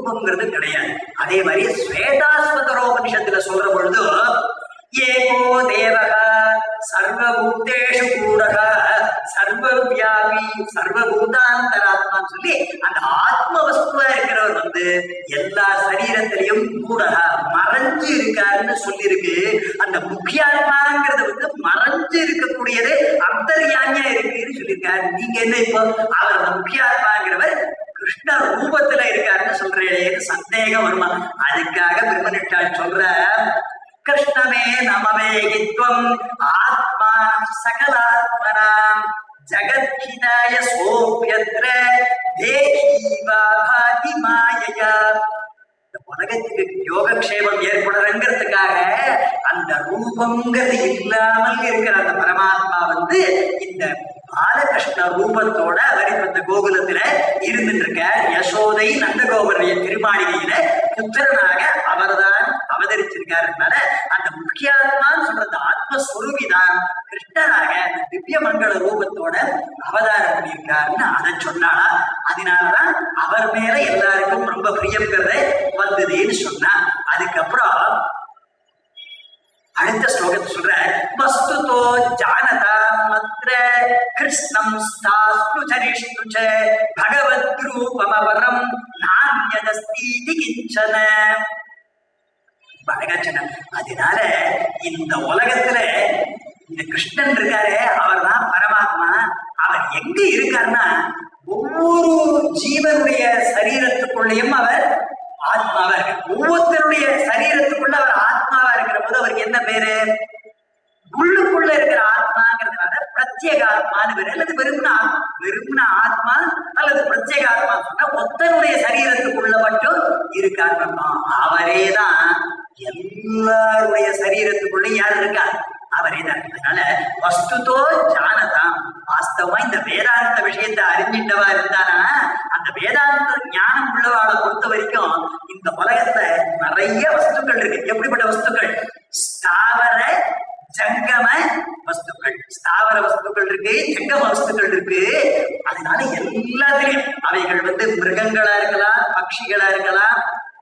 ரூபம்ங்கிறது கிடையாது அதே மாதிரி ஸ்வேதாஸ்வதரோபனிஷத்துல சொல்ற பொழுது ஏகோ தேவக சர்வபூதேஷு கூடக சர்வவியாபி சர்வபூதாந்தராத்மான்னு சொல்லி அந்த ஆத்ம வஸ்துவா இருக்கிறவர் வந்து எல்லா சரீரத்திலையும் கூடக மறைஞ்சு இருக்காருன்னு சொல்லியிருக்கு அந்த முக்கியாத்மாங்கிறது வந்து மறைஞ்சு இருக்கக்கூடியது அந்தர்யாமியா இருக்குன்னு சொல்லியிருக்காரு நீங்க என்ன இப்போ அவர் அந்த முக்கியாத்மாங்கிறவர் கிருஷ்ண ரூபத்துல இருக்காருன்னு சொல்றேன் சந்தேகம் வருமா அதுக்காக பிரம்மனிட்டால் சொல்ற கிருஷ்ணமே நமவேகித்வம் ஆத்மா சகலாத்மனாம் ஜகத்ஹிதாய சோபியத்ர தேஹீவா பாதி மாயையா இந்த உலகத்துக்கு யோகக்ஷேமம் ஏற்படுறங்கிறதுக்காக அந்த ரூபங்கிறது இல்லாமல் இருக்கிற அந்த பரமாத்மா வந்து இந்த பாலகிருஷ்ண ரூபத்தோட அவர் இப்ப இந்த கோகுலத்துல இருந்துட்டு இருக்கார் யசோதை நந்தகோபருடைய திருமாளிகையில புத்திரனாக அவர்தான் அவதரிச்சிருக்காருனால அந்த முக்கியாத்மான்னு சொல்ற அந்த ஆத்மஸ்வரூபி தான் கிருஷ்ணனாக அந்த திவ்ய மங்கள ரூபத்தோட அவதாரம் பண்ணியிருக்காருன்னு அதை சொன்னாளா அதனாலதான் அவர் மேல எல்லாருக்கும் ரொம்ப பிரியங்கிறத வந்ததுன்னு சொன்னா அதுக்கப்புறம் அடுத்த ஸ்லோகத்தை சொல்ற வஸ்துதோ ஜானதா மத்ர கிருஷ்ணம் ஸ்தாஸ்து சரிஷ்டு ச பகவத் ரூபமவரம் நான்யதஸ்தீதி கிஞ்சன பழகச்சன அதனால இந்த உலகத்துல இந்த கிருஷ்ணன் இருக்காரு அவர் தான் பரமாத்மா அவர் எங்க இருக்காருன்னா ஒவ்வொரு ஜீவனுடைய சரீரத்துக்குள்ளேயும் அவர் ஆத்மாவா இருக்கு ஒவ்வொருத்தருடைய சரீரத்துக்குள்ள அவர் ஆத்மாவா இருக்கிற போது அவருக்கு என்ன பேரு உள்ளுக்குள்ள இருக்கிற ஆத்மாங்கிறதுனால பிரத்யேக ஆத்மான்னு பேரு அல்லது வெறும்னா வெறும்னா ஆத்மா அல்லது பிரத்யேக ஆத்மா சொன்னா ஒத்தனுடைய சரீரத்துக்குள்ள மட்டும் இருக்காரு அவரே தான் எல்லாருடைய சரீரத்துக்குள்ள யார் இருக்கா அவரே தான் அதனால வஸ்துதோ ஜானதாம் வாஸ்தவமா இந்த வேதாந்த விஷயத்தை அறிஞ்சிட்டவா இருந்தானா அந்த வேதாந்த ஞானம் உள்ளவாளை பொறுத்த வரைக்கும் இந்த உலகத்துல நிறைய வஸ்துக்கள் இருக்கு எப்படிப்பட்ட வஸ்துக்கள் ஸ்தாவர ஜங்கம வஸ்துக்கள் ஸ்தாவர வஸ்துக்கள் இருக்கு ஜங்கம வஸ்துக்கள் இருக்கு அதனால எல்லாத்திலையும் அவைகள் வந்து மிருகங்களா இருக்கலாம் பட்சிகளா இருக்கலாம்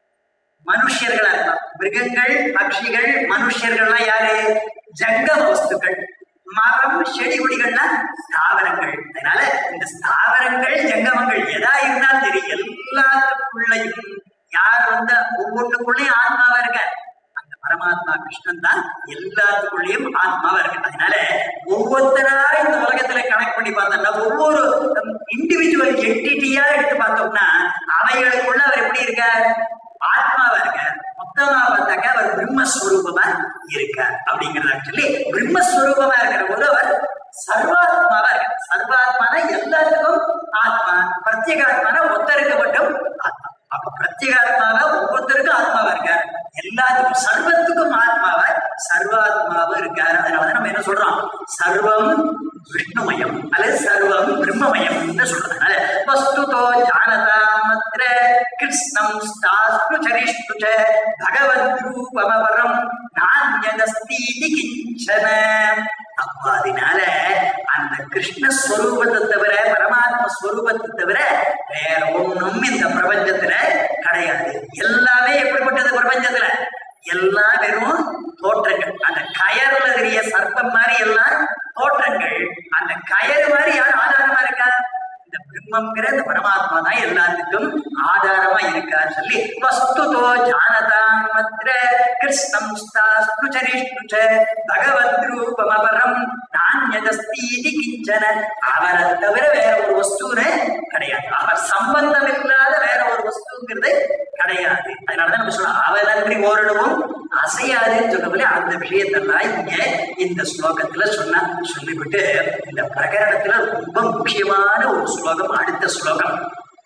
மனுஷர்களா இருக்கலாம் மிருகங்கள் பட்சிகள் மனுஷர்கள்லாம் யாரு ஜங்கம வஸ்துக்கள் மரம் செடி கொடிகள்லாம் ஸ்தாவரங்கள் அதனால இந்த ஸ்தாவரங்கள் ஜங்கமங்கள் எதா இருந்தாலும் சரி எல்லாத்துக்குள்ளையும் யார் வந்து ஒவ்வொன்றுக்குள்ளேயும் ஆத்மாவா இருக்க அந்த பரமாத்மா கிருஷ்ணன் தான் எல்லாத்துக்குள்ளேயும் ஆத்மாவா இருக்கு அதனால ஒவ்வொருத்தரா இந்த உலகத்துல கனெக்ட் பண்ணி பார்த்தோம்னா ஒவ்வொரு இண்டிவிஜுவல் என்டிட்டியா எடுத்து பார்த்தோம்னா அவைகளுக்குள்ள அவர் எப்படி இருக்கார் ஆத்மாவா இருக்கார் மொத்தமா பார்த்தாக்க அவர் பிரம்மஸ்வரூபமா இருக்கார் அப்படிங்கிறத சொல்லி பிரம்மஸ்வரூபமா இருக்கிற போது அவர் சர்வாத்மாவா இருக்கார் சர்வாத்மான எல்லாத்துக்கும் ஆத்மா பிரத்யேகாத்மான ஒத்தருக்கு மட்டும் ஆத்மா அப்ப பிரத்யேகாத்மாவா ஒவ்வொருத்தருக்கும் ஆத்மாவா இருக்கார் எல்லாத்துக்கும் சர்வத்துக்கும் ஆத்மாவா சர்வாத்மாவா இருக்காரு அதனால நம்ம என்ன சொல்றோம் சர்வம் விஷ்ணுமயம் அல்லது சர்வம் பிரம்மமயம் சொல்றதுனால வஸ்துதோ ஜானதா மத்ர கிருஷ்ணம் ஸ்தாஸ்து சரிஷ்டு ச பகவத் ரூபமவரம் நான்யதஸ்தீதி கிஞ்சன அப்ப அதனால அந்த கிருஷ்ண ஸ்வரூபத்தை தவிர பரமாத்ம ஸ்வரூபத்தை தவிர வேற ஒண்ணும் இந்த பிரபஞ்சத்துல கிடையாது எல்லாமே எப்படிப்பட்டது பிரபஞ்சத்துல எல்லாம் வெறும் தோற்றங்கள் அந்த கயர்ல தெரிய சர்ப்பம் மாதிரி எல்லாம் தோற்றங்கள் அந்த கயறு மாதிரி யார் ஆதாரமா இருக்கா இந்த பிரம்மங்கிற இந்த பரமாத்மா தான் எல்லாத்துக்கும் ஆதாரமா இருக்கான்னு சொல்லி வஸ்துதோ ஜானதாம் மத்ர கிருஷ்ணம் ஸ்தாஸ்து சரிஷ்டு ச பகவத் ரூபமபரம் நான்யதஸ்தீதி கிஞ்சன அவரை தவிர வேற ஒரு வஸ்துன்னு கிடையாது அவர் சம்பந்தம் இல்லாத வேற ஒரு வஸ்துங்கிறது கிடையாது அதனாலதான் நம்ம சொல்றோம் அவரன்றி ஓரிடமும் அசையாதுன்னு சொன்னபோது அந்த விஷயத்தெல்லாம் இங்க இந்த ஸ்லோகத்துல சொன்னா சொல்லிவிட்டு இந்த பிரகரணத்துல ரொம்ப முக்கியமான ஒரு ஸ்லோகம் அடுத்த ஸ்லோகம்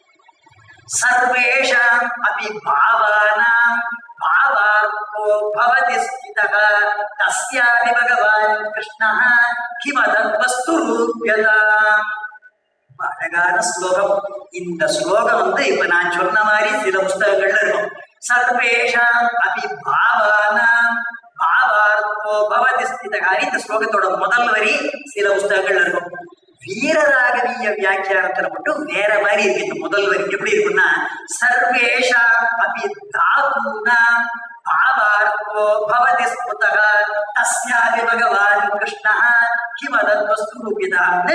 சர்வேஷாம் அபி பாவானாம் பாவார்த்தோ பவதி ஸ்திதः தஸ்யாபி பகவான் கிருஷ்ணः கிமதம் வஸ்து ரூப்யதாம் ரொம்ப அழகான ஸ்லோகம் இந்த ஸ்லோகம் வந்து இப்ப நான் சொன்ன மாதிரி சில புஸ்தகங்கள்ல இருக்கும் சர்வேஷாம் அபி பாவானாம் பாவார்த்தோ பவதி ஸ்திதகாரி இந்த ஸ்லோகத்தோட முதல் வரி சில புஸ்தகங்கள்ல இருக்கும் வீரராகவிய வியாக்கியானத்துல மட்டும் வேற மாதிரி இருக்கு இந்த முதல் வரி எப்படி இருக்குன்னா சர்வேஷா அபி தாதுனா பாவார்த்தோ பவதி ஸ்புதக தஸ்யாதி பகவான் கிருஷ்ணா கிமதத்வஸ்து ரூபிதான்னு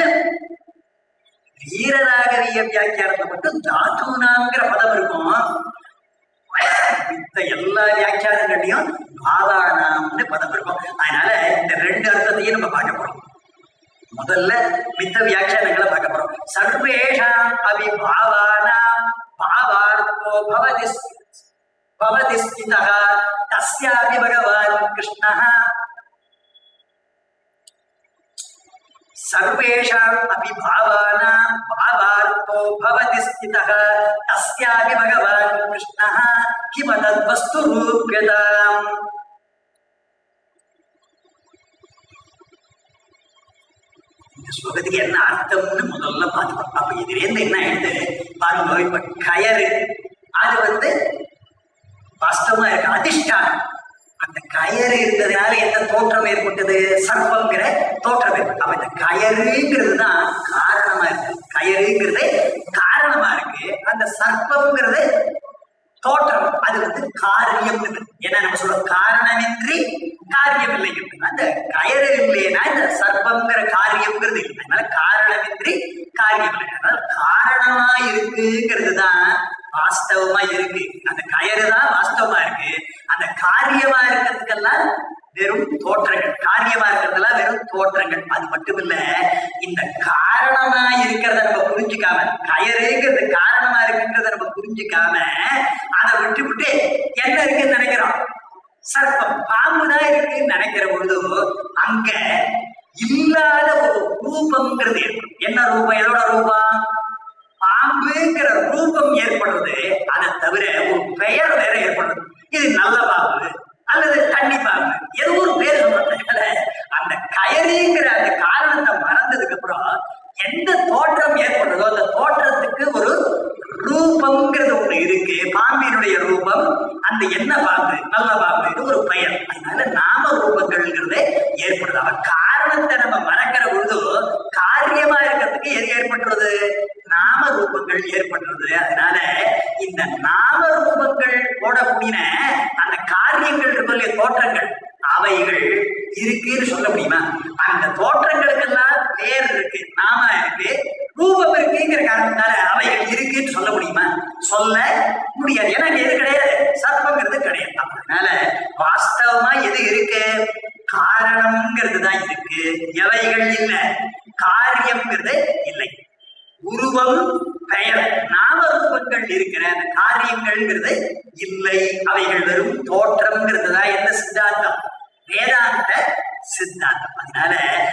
வீரராகவிய வியாக்கியானத்துல மட்டும் தாதுனாங்கிற பதம் இருக்கும் மித்த எல்லா வியாக்கியானங்கள்லயும் பாவானாம்னு பதம் இருக்கும் அதனால இந்த ரெண்டு அர்த்தத்தையும் நம்ம பார்க்க போறோம் முதல்ல மித்த வியாக்கியானங்களை பார்க்க போறோம் சர்வேஷாம் அபி பாவானாம் பாவார்த்தோ பவதி பவதி ஸ்திதः தஸ்யாபி பகவான் கிருஷ்ணः सर्वेषाम् अपि भावानां भावार्थो भवति स्थितः तस्यापि भगवान् कृष्णः किमतद्वस्तु रूप्यताम् இந்த ஸ்லோகத்துக்கு என்ன அர்த்தம்னு முதல்ல பார்த்துக்கணும் அப்ப இதுல இருந்து என்ன ஆயிடுது பாருங்க இப்ப கயறு அது வந்து வாஸ்தவமா இருக்கு அதிஷ்டானம் அந்த கயறு இருந்ததுனால என்ன தோற்றம் ஏற்பட்டது சர்ப்பங்கிற தோற்றம் ஏற்பட்டது அப்ப இந்த கயறுங்கிறது தான் காரணமா இருக்கு கயறுங்கிறது காரணமா இருக்கு அந்த சர்ப்பம்ங்கிறது தோற்றம் அது வந்து காரியம் ஏன்னா நம்ம சொல்றோம் காரணமின்றி காரியம் இல்லை அந்த கயறு இல்லைன்னா இந்த சர்ப்பங்கிற காரியம்ங்கிறது இல்லை அதனால காரணமின்றி காரியம் இல்லை அதனால காரணமா இருக்குங்கிறது தான் வாஸ்தவமா இருக்கு அந்த கயறு தான் வாஸ்தவமா இருக்கு அந்த காரியமா இருக்கிறதுக்கெல்லாம் வெறும் தோற்றங்கள் காரியமா இருக்கிறதெல்லாம் வெறும் தோற்றங்கள் அது மட்டும் இல்ல இந்த காரணமா இருக்கிறத நம்ம புரிஞ்சுக்காம கயறுங்கிறது காரணமா இருக்குங்கிறத நம்ம புரிஞ்சுக்காம அதை விட்டு விட்டு என்ன இருக்குன்னு நினைக்கிறோம் சர்ப்பம் பாம்பு தான் இருக்குன்னு நினைக்கிற பொழுது அங்க இல்லாத ஒரு ரூபம்ங்கிறது ஏற்படும் என்ன ரூபம் எதோட ரூபம் பாம்புங்கிற ரூபம் ஏற்படுறது அதை தவிர ஒரு பெயர் வேற ஏற்படுறது இது நல்ல பாம்பு அல்லது தண்ணி பாம்பு ஏதோ ஒரு பேர் சொல்றதுனால அந்த கயறிங்கிற அந்த காரணத்தை மறந்ததுக்கு அப்புறம் எந்த தோற்றம் ஏற்படுறதோ அந்த தோற்றத்துக்கு ஒரு ரூபம்ங்கிறது ஒண்ணு இருக்கு பாம்பினுடைய ரூபம் அந்த என்ன பாம்பு நல்ல பாம்பு இது ஒரு பெயர் அதனால நாம ரூபங்கள்ங்கிறது ஏற்படுது அவன் காரணத்தை நம்ம மறக்கிற பொழுது காரியமா இருக்கிறதுக்கு எது ஏற்பட்டுறது நாம ரூபங்கள் ஏற்படுறது அதனால இந்த நாம ரூபங்கள் போடக்கூடிய அந்த காரியங்கள் இருக்கும் இல்லையா தோற்றங்கள் அவைகள் இருக்குன்னு சொல்ல முடியுமா அந்த தோற்றங்களுக்கெல்லாம் பேர் இருக்கு நாம இருக்கு ரூபம் இருக்குங்கிற காரணத்தினால அவைகள் இருக்குன்னு சொல்ல முடியுமா சொல்ல முடியாது ஏன்னா இங்க எது கிடையாது சர்ப்பங்கிறது கிடையாது அதனால வாஸ்தவமா எது இருக்கு காரணம்ங்கிறது தான் இருக்கு எவைகள் இல்லை காரியம்ங்கிறது இல்லை உருவம் பெயர் நாம ரூபங்கள் இருக்கிற அந்த காரியங்கள்ங்கிறது இல்லை அவைகள் வெறும் தோற்றம்ங்கிறது தான் என்ன சித்தாந்தம் வேதாந்த சித்தாந்தம் அதனால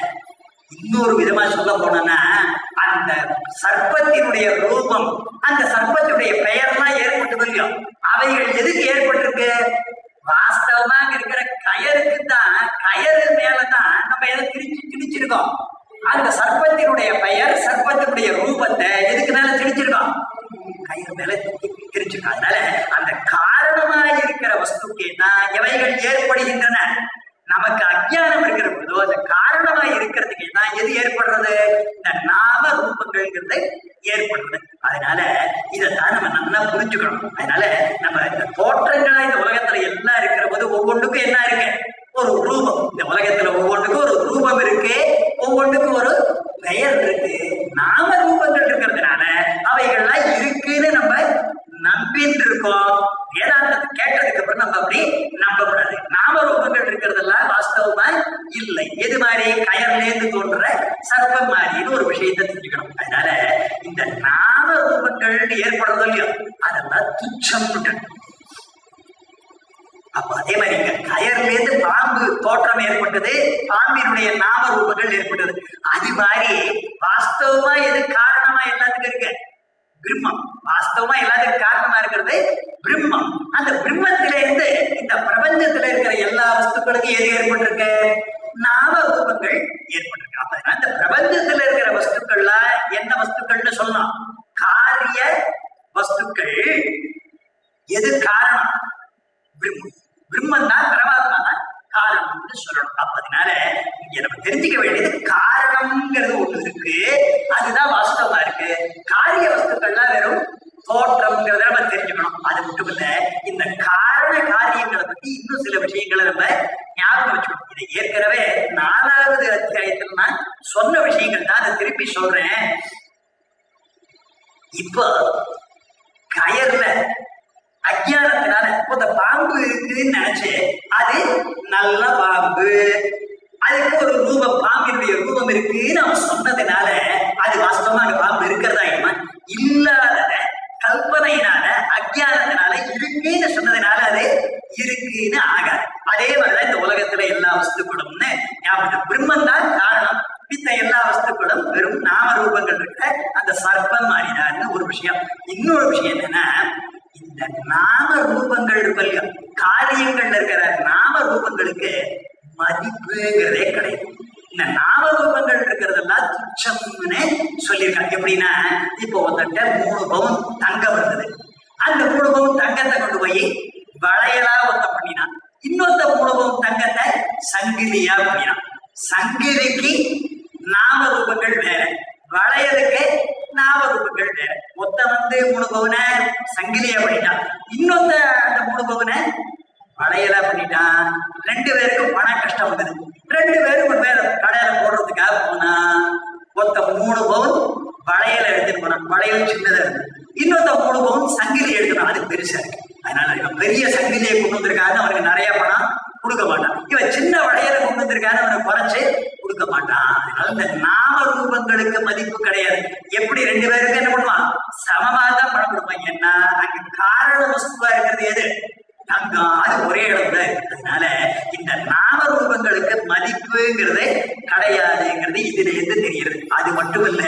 இன்னொரு விதமா சொல்ல போனோம்னா அந்த சர்ப்பத்தினுடைய ரூபம் அந்த சர்ப்பத்தினுடைய பெயர்லாம் ஏற்பட்டது இல்லையோ அவைகள் எதுக்கு ஏற்பட்டிருக்கு வாஸ்தவமா இருக்கிற கயருக்கு தான் கயறு மேலதான் நம்ம எதை திணிச்சு திணிச்சிருக்கோம் அந்த சர்ப்பத்தினுடைய பெயர் சர்ப்பத்தினுடைய ரூபத்தை எதுக்கு மேல திணிச்சிருக்கோம் கயிறு மேல திணிச்சிருக்கோம் அதனால அந்த காரணமா இருக்கிற வஸ்துக்கு தான் எவைகள் ஏற்படுகின்றன நமக்கு அஜ்ஞானம் இருக்கிற பொழுதோ அந்த காரணமா இருக்கிறதுக்கு தான் எது ஏற்படுறது இந்த நாம ரூபங்கள்ங்கிறது ஏற்படுறது அதனால இதைத்தான் நம்ம நல்லா புரிஞ்சுக்கணும் அதனால நம்ம இந்த தோற்றங்களா இந்த உலகத்துல எல்லாம் இருக்கிற போது ஒவ்வொன்றுக்கும் என்ன இருக்கு ஒரு ரூபம் இந்த உலகத்துல ஒவ்வொன்றுக்கும் ஒரு ரூபம் இருக்கு ஒவ்வொன்றுக்கும் ஒரு பெயர் இருக்கு நாம ரூபங்கள் இருக்கிறதுனால அவைகள்லாம் இருக்குன்னு நம்ம நம்பிட்டு இருக்கோம் வேதாந்தத்தை கேட்டதுக்கு அப்புறம் நம்ம அப்படி நம்ப கூடாது நாம ரூபங்கள் இருக்கிறதெல்லாம் வாஸ்தவமா இல்லை எது மாதிரி கயர்ல இருந்து தோன்ற சர்ப்பம் மாதிரின்னு ஒரு விஷயத்தை தெரிஞ்சுக்கணும் அதனால இந்த நாம ரூபங்கள் ஏற்படுறதோ இல்லையோ அதெல்லாம் துச்சம் அப்ப அதே மாதிரி இங்க கயர்ல இருந்து பாம்பு தோற்றம் ஏற்பட்டது பாம்பினுடைய நாம ரூபங்கள் ஏற்பட்டது அது மாதிரி வாஸ்தவமா எது காரணமா எல்லாத்துக்கும் இருக்கு பிரம்மம் வாஸ்தவமா எல்லாத்துக்கும் காரணமா இருக்கிறது பிரம்மம் அந்த பிரம்மத்தில இருந்து இந்த பிரபஞ்சத்துல இருக்கிற எல்லா வஸ்துக்களுக்கும் எது ஏற்பட்டிருக்கு நாம ரூபங்கள் ஏற்பட்டிருக்கு அப்ப அந்த பிரபஞ்சத்துல இருக்கிற வஸ்துக்கள்ல என்ன வஸ்துக்கள்னு சொல்லலாம் காரிய வஸ்துக்கள் எது காரணம் பிரம்மம் பிரம்மன் தான் பரமாத்மா தான் காரணம்னு சொல்லணும் அப்ப அதனால இங்க நம்ம தெரிஞ்சுக்க வேண்டியது காரணம்ங்கிறது ஒண்ணு இருக்கு அதுதான் வாஸ்தவமா இருக்கு காரிய வஸ்துக்கள்லாம் வெறும் தோற்றம்ங்கிறத நம்ம தெரிஞ்சுக்கணும் அது மட்டும் இல்ல இந்த காரண காரியங்களை பத்தி இன்னும் சில விஷயங்களை நம்ம ஞாபகம் வச்சுக்கணும் இது ஏற்கனவே நாலாவது அத்தியாயத்தில் நான் சொன்ன விஷயங்கள் தான் அதை திருப்பி சொல்றேன் இப்போ கயர்ல அஜ்ஞானத்தினால இப்போ இந்த பாம்பு இருக்குன்னு நினைச்சு அது நல்ல பாம்பு அதுக்கு ஒரு ரூபம் பாம்பினுடைய ரூபம் இருக்குன்னு அவன் சொன்னதுனால அது வாஸ்தவமா அந்த பாம்பு இருக்கிறதா இல்லையா இல்லாதத கல்பனையினால அஜ்ஞானத்தினால இருக்குன்னு சொன்னதுனால அது இருக்குன்னு ஆகாது அதே மாதிரிதான் இந்த உலகத்துல எல்லா வஸ்துக்களும்னு ஞாபகம் பிரம்மன் தான் காரணம் மித்த எல்லா வஸ்துக்களும் வெறும் நாம ரூபங்கள் இருக்க அந்த சர்ப்பம் மாறினான்னு ஒரு விஷயம் இன்னொரு விஷயம் என்னன்னா இந்த நாம ரூபங்கள் இருக்கல்ல காரியங்கள்ல இருக்கிற நாம ரூபங்களுக்கு மதிப்புங்கிறதே கிடையாது இந்த நாம ரூபங்கள் இருக்கிறதெல்லாம் துச்சம்னு சொல்லியிருக்காங்க எப்படின்னா இப்போ ஒருத்தட்ட மூணு பவுன் தங்கம் இருந்தது அந்த மூணு பவுன் தங்கத்தை கொண்டு போய் வளையலா ஒத்த பண்ணினான் இன்னொருத்த மூணு பவுன் தங்கத்தை சங்கிலியா பண்ணினான் சங்கிலிக்கு நாம ரூபங்கள் வேற வளையலுக்கு நாம ரூபங்கள் வேற மொத்த வந்து மூணு பவுனை சங்கிலியா பண்ணிட்டான் இன்னொத்த அந்த மூணு பவுனை வளையலா பண்ணிட்டான் ரெண்டு பேருக்கும் பண கஷ்டம் வந்தது ரெண்டு பேரும் ஒரு வேற கடையில போடுறதுக்காக போனா மொத்த மூணு பவுன் வளையல எடுத்துட்டு போனான் வளையல் சின்னதா இருக்கு இன்னொருத்த மூணு பவுன் சங்கிலி எடுத்துனான் அது பெருசா இருக்கு அதனால இவன் பெரிய சங்கிலியை கொண்டு வந்திருக்காரு அவனுக்கு நிறைய பணம் கொடுக்க மாட்டான் இவன் சின்ன வளையலை கொண்டு வந்திருக்காரு அவனுக்கு குறைச்சு கொடுக்க மாட்டான் அதனால இந்த நாம ரூபங்களுக்கு மதிப்பு கிடையாது எப்படி ரெண்டு பேருக்கு என்ன பண்ணுவான் சமமா தான் பணம் கொடுப்பாங்க என்ன அங்க காரண வஸ்துவா இருக்கிறது எது தங்கம் அது ஒரே இடத்துல இருக்கு அதனால இந்த நாம ரூபங்களுக்கு மதிப்புங்கிறதே கிடையாதுங்கிறது இதுல இருந்து தெரிகிறது அது மட்டும் இல்ல